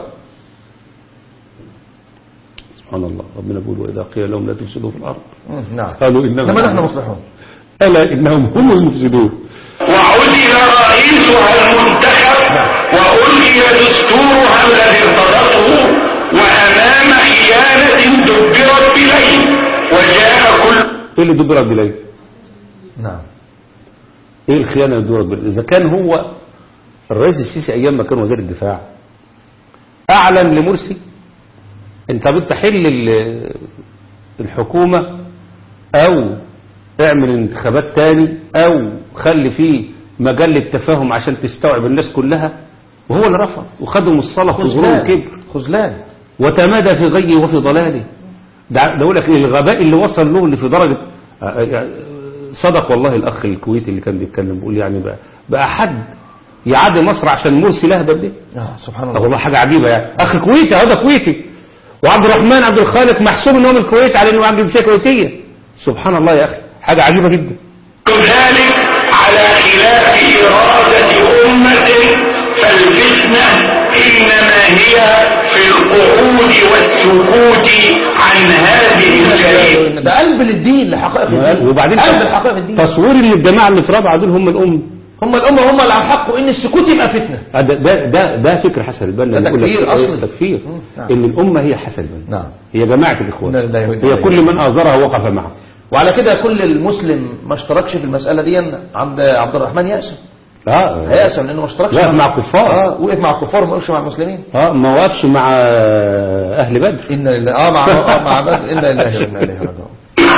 سبحان الله ربنا بيقول واذا قيل لهم لا تفسدوا في الارض مم، نعم قالوا انما انما نحن مصلحون الا انهم هم المفسدون وعزل رئيسها المنتخب وألغي دستورها الذي ارتضته وأمام خيانة دبرت بليل وجاء كل ايه اللي دبرت بليل نعم ايه الخيانه اللي دبرت بليل اذا كان هو الرئيس السيسي ايام ما كان وزير الدفاع اعلن لمرسي انت بدك حل ال- الحكومه او اعمل انتخابات تاني او خلي فيه مجال للتفاهم عشان تستوعب الناس كلها وهو اللي رفض وخدهم الصلاة في غرور وكبر خذلان وتمادى في غيه وفي ضلاله ده ده يقول لك إيه الغباء اللي وصل له اللي في درجة آه، آه، صدق والله الأخ الكويتي اللي كان بيتكلم بيقول يعني بقى, بقى حد يعادي مصر عشان مرسي لهبل دي آه سبحان طب الله والله حاجة عجيبة يعني أخ كويتي هذا كويتي وعبد الرحمن عبد الخالق محسوب إن هو من الكويت على إنه عنده جنسية كويتية سبحان الله يا أخي حاجة عجيبة جدا ذلك على خلاف إرادة أمة فالفتنة إنما هي في القعود والسكوت عن هذه الجريمة ده قلب للدين لحقائق الدين وبعدين قلب لحقائق الدين تصوير ان الجماعة اللي في رابعة دول هم الأم هم الأمة هم اللي على الحق وإن السكوت يبقى فتنة ده ده ده, ده فكر حسن البنا ده بيقول لك تكفير إيه؟ أصلي. تكفير مم. نعم. ان الامه هي حسن البنا نعم هي جماعه الاخوان إنا لله وإنا هي إليه كل من ازرها وقف معه وعلى كده كل المسلم ما اشتركش في المسألة دي عند عبد الرحمن يأسم اه هيأسم لأنه ما اشتركش وقف مع الكفار. اه وقف مع الكفار وما وقفش مع المسلمين اه ما وقفش مع اهل بدر إن لله اه مع آه مع بدر إنا لله وإنا إليه راجعون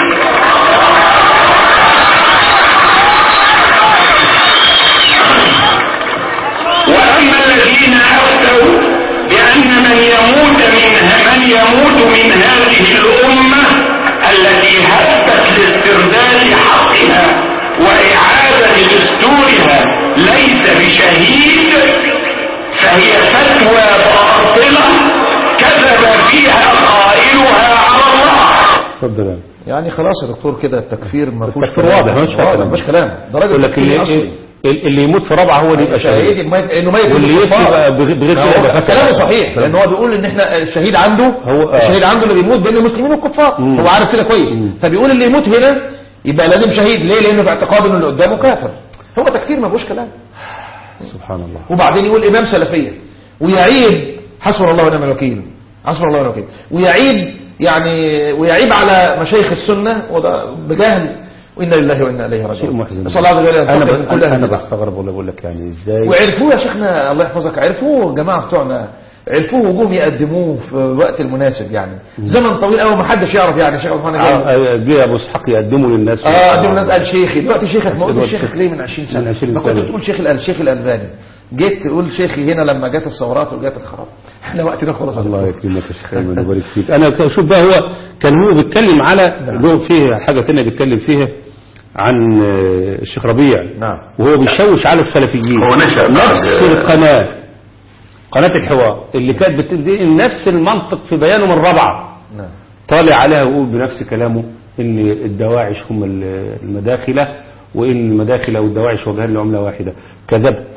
وأما الذين أفتوا بأن من يموت من من يموت من هذه الأمة التي هبت لاسترداد حقها وإعادة دستورها ليس بشهيد فهي فتوى باطلة كذب فيها قائلها على الله اتفضل يا يعني خلاص يا دكتور كده التكفير ما فيهوش التكفير كلام. واضح، مش آه، كلام. ما فيش كلام ده راجل يقول لك تكفير اللي, أصلي ال- اللي يموت في رابعة هو اللي يبقى شهيد شهيد ميت- انه ميت واللي من يفتي الكفار. بقى بغ- بغير ما كده هو يبقى كافر. كلامه صحيح لان هو بيقول ان احنا الشهيد عنده هو- آه. الشهيد عنده اللي بيموت بين المسلمين والكفار مم. هو عارف كده كويس مم. فبيقول اللي يموت هنا يبقى لازم شهيد ليه لانه باعتقاد انه اللي قدامه كافر هو تكفير ما فيهوش كلام سبحان الله وبعدين يقول امام سلفيه ويعيب حسبنا الله ونعم الوكيل حسبنا الله ونعم الوكيل ويعيب يعني ويعيب على مشايخ السنه وده بجهل وانا لله وانا اليه راجعون شيء محزن نسال الله عز وجل ان انا ينتقم من ب- كل انا اهل البدع. بستغرب والله بقول لك يعني ازاي وعرفوه يا شيخنا الله يحفظك عرفوه الجماعه بتوعنا عرفوه وجوم يقدموه في الوقت المناسب يعني زمن طويل قوي ما حدش يعرف يعني شيخ عثمان جاي آه، جه ابو اسحاق يقدمه للناس اه قدم الناس قال شيخي دلوقتي شيخك ما قلتش دلوقتي شيخك شيخ. ليه من 20 سنه من 20 ما كنت سنة. تقول شيخ الأل- الشيخ الالباني جيت تقول شيخي هنا لما جت الثورات وجت الخراب احنا وقتنا خلاص الله يكرمك يا شيخ ايمن ويبارك فيك انا شوف بقى هو كان هو بيتكلم على له فيه حاجه ثانيه بيتكلم فيها عن آه، الشيخ ربيع نعم. وهو بيشوش على السلفيين هو نشأ بعد- نفس القناه قناه الحوار اللي كانت بتدي نفس المنطق في بيانه من رابعه نعم طالع عليها ويقول بنفس كلامه ان الدواعش هم ال- المداخله وان المداخله والدواعش وجهان لعمله واحده كذبت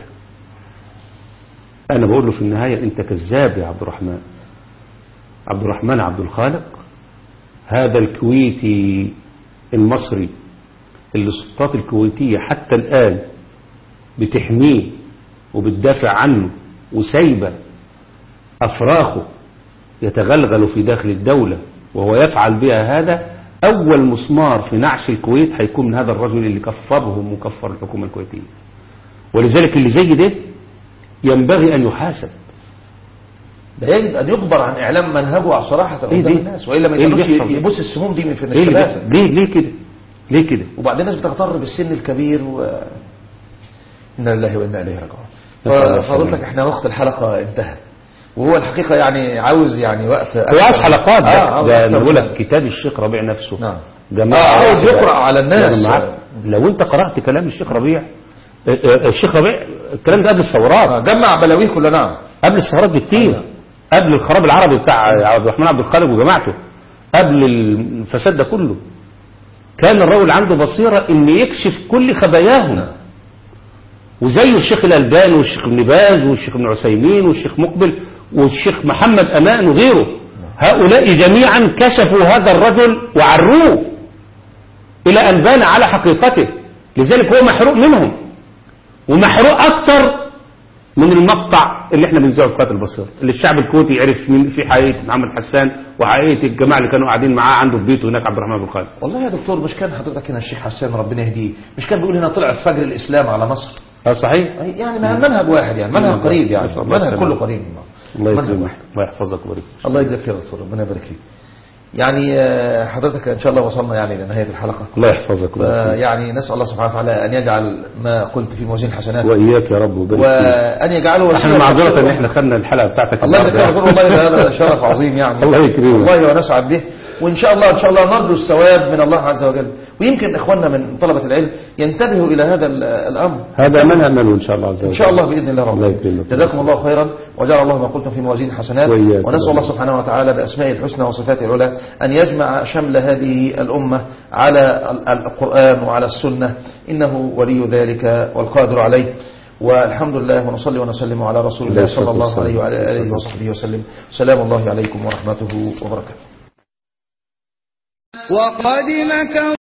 انا بقول له في النهايه انت كذاب يا عبد الرحمن عبد الرحمن عبد الخالق هذا الكويتي المصري اللي السلطات الكويتيه حتى الان بتحميه وبتدافع عنه وسايبه افراخه يتغلغل في داخل الدولة وهو يفعل بها هذا أول مسمار في نعش الكويت هيكون من هذا الرجل اللي كفرهم وكفر الحكومة الكويتية ولذلك اللي زي ده ينبغي أن يحاسب ده يجب ان يجبر عن اعلام منهجه صراحه إيه قدام دي؟ الناس والا ما إيه اللي يقدرش بيحصل؟ يبص السموم دي من في ليه, اللي الشباب بيحصل؟ ليه ليه كده ليه كده وبعدين الناس بتغتر بالسن الكبير و انا لله وانا اليه راجعون نسأل الله السلامة. فضلتك احنا وقت الحلقه انتهى وهو الحقيقه يعني عاوز يعني وقت هو عايز حلقات آه، ده, عاوز ده أكتر أنا بقول من لك كتاب الشيخ ربيع نفسه نعم جماعة آه، عاوز واحدة. يقرأ على الناس. يعني معاك- لو انت قرأت كلام الشيخ ربيع آه، آه، الشيخ ربيع الكلام ده قبل الثورات آه، جمع بلاويه كلها نعم قبل الثورات بكتير قبل الخراب العربي بتاع عبد الرحمن عبد الخالق وجماعته قبل الفساد ده كله كان الرجل عنده بصيرة ان يكشف كل خباياهم وزيه الشيخ الألباني والشيخ ابن باز والشيخ ابن عثيمين والشيخ مقبل والشيخ محمد أمان وغيره هؤلاء جميعا كشفوا هذا الرجل وعروه إلى أن بان على حقيقته لذلك هو محروق منهم ومحروق أكتر من المقطع اللي احنا بنذيعه في قناه البصيره اللي الشعب الكويتي يعرف مين في حقيقه محمد حسان وحقيقه الجماعه اللي كانوا قاعدين معاه عنده في بيته هناك عبد الرحمن بن خالد والله يا دكتور مش كان حضرتك هنا الشيخ حسان ربنا يهديه مش كان بيقول هنا طلعت فجر الاسلام على مصر اه صحيح يعني ما منهج واحد يعني منهج قريب يعني نسأل الله منهج السلامة. كله قريب الله منهج يكرمك واحد. الله يحفظك ويبارك فيك. الله يجزاك خير يا دكتور ربنا يبارك فيك يعني آه، حضرتك ان شاء الله وصلنا يعني لنهايه الحلقه الله يحفظك ويبارك فيك. يعني نسال الله سبحانه وتعالى ان يجعل ما قلت في موازين الحسنات واياك يا رب وبارك فيك وان يجعله وسيله احنا معذره ان للخير. احنا خدنا الحلقه بتاعتك الله يبارك فيك النهاردة. والله ده هذا شرف عظيم يعني الله يكرمك. والله ونسعد به وان شاء الله ان شاء الله نرجو الثواب من الله عز وجل ويمكن اخواننا من طلبه العلم ينتبهوا الى هذا ال- الامر هذا ما نامله ان شاء الله عز وجل ان شاء الله باذن الله رب الله العالمين. يكرمك جزاكم الله خيرا وجعل الله ما قلتم في موازين حسنات وإياك. ونسال الله سبحانه وتعالى باسمائه الحسنى وصفاته العلى ان يجمع شمل هذه الامه على ال- القران وعلى السنه انه ولي ذلك والقادر عليه والحمد لله ونصلي ونسلم على رسول الله عليه الصلاة صلى الله والسلام. عليه وعلى اله وصحبه وسلم سلام الله عليكم ورحمته وبركاته وقد مكروا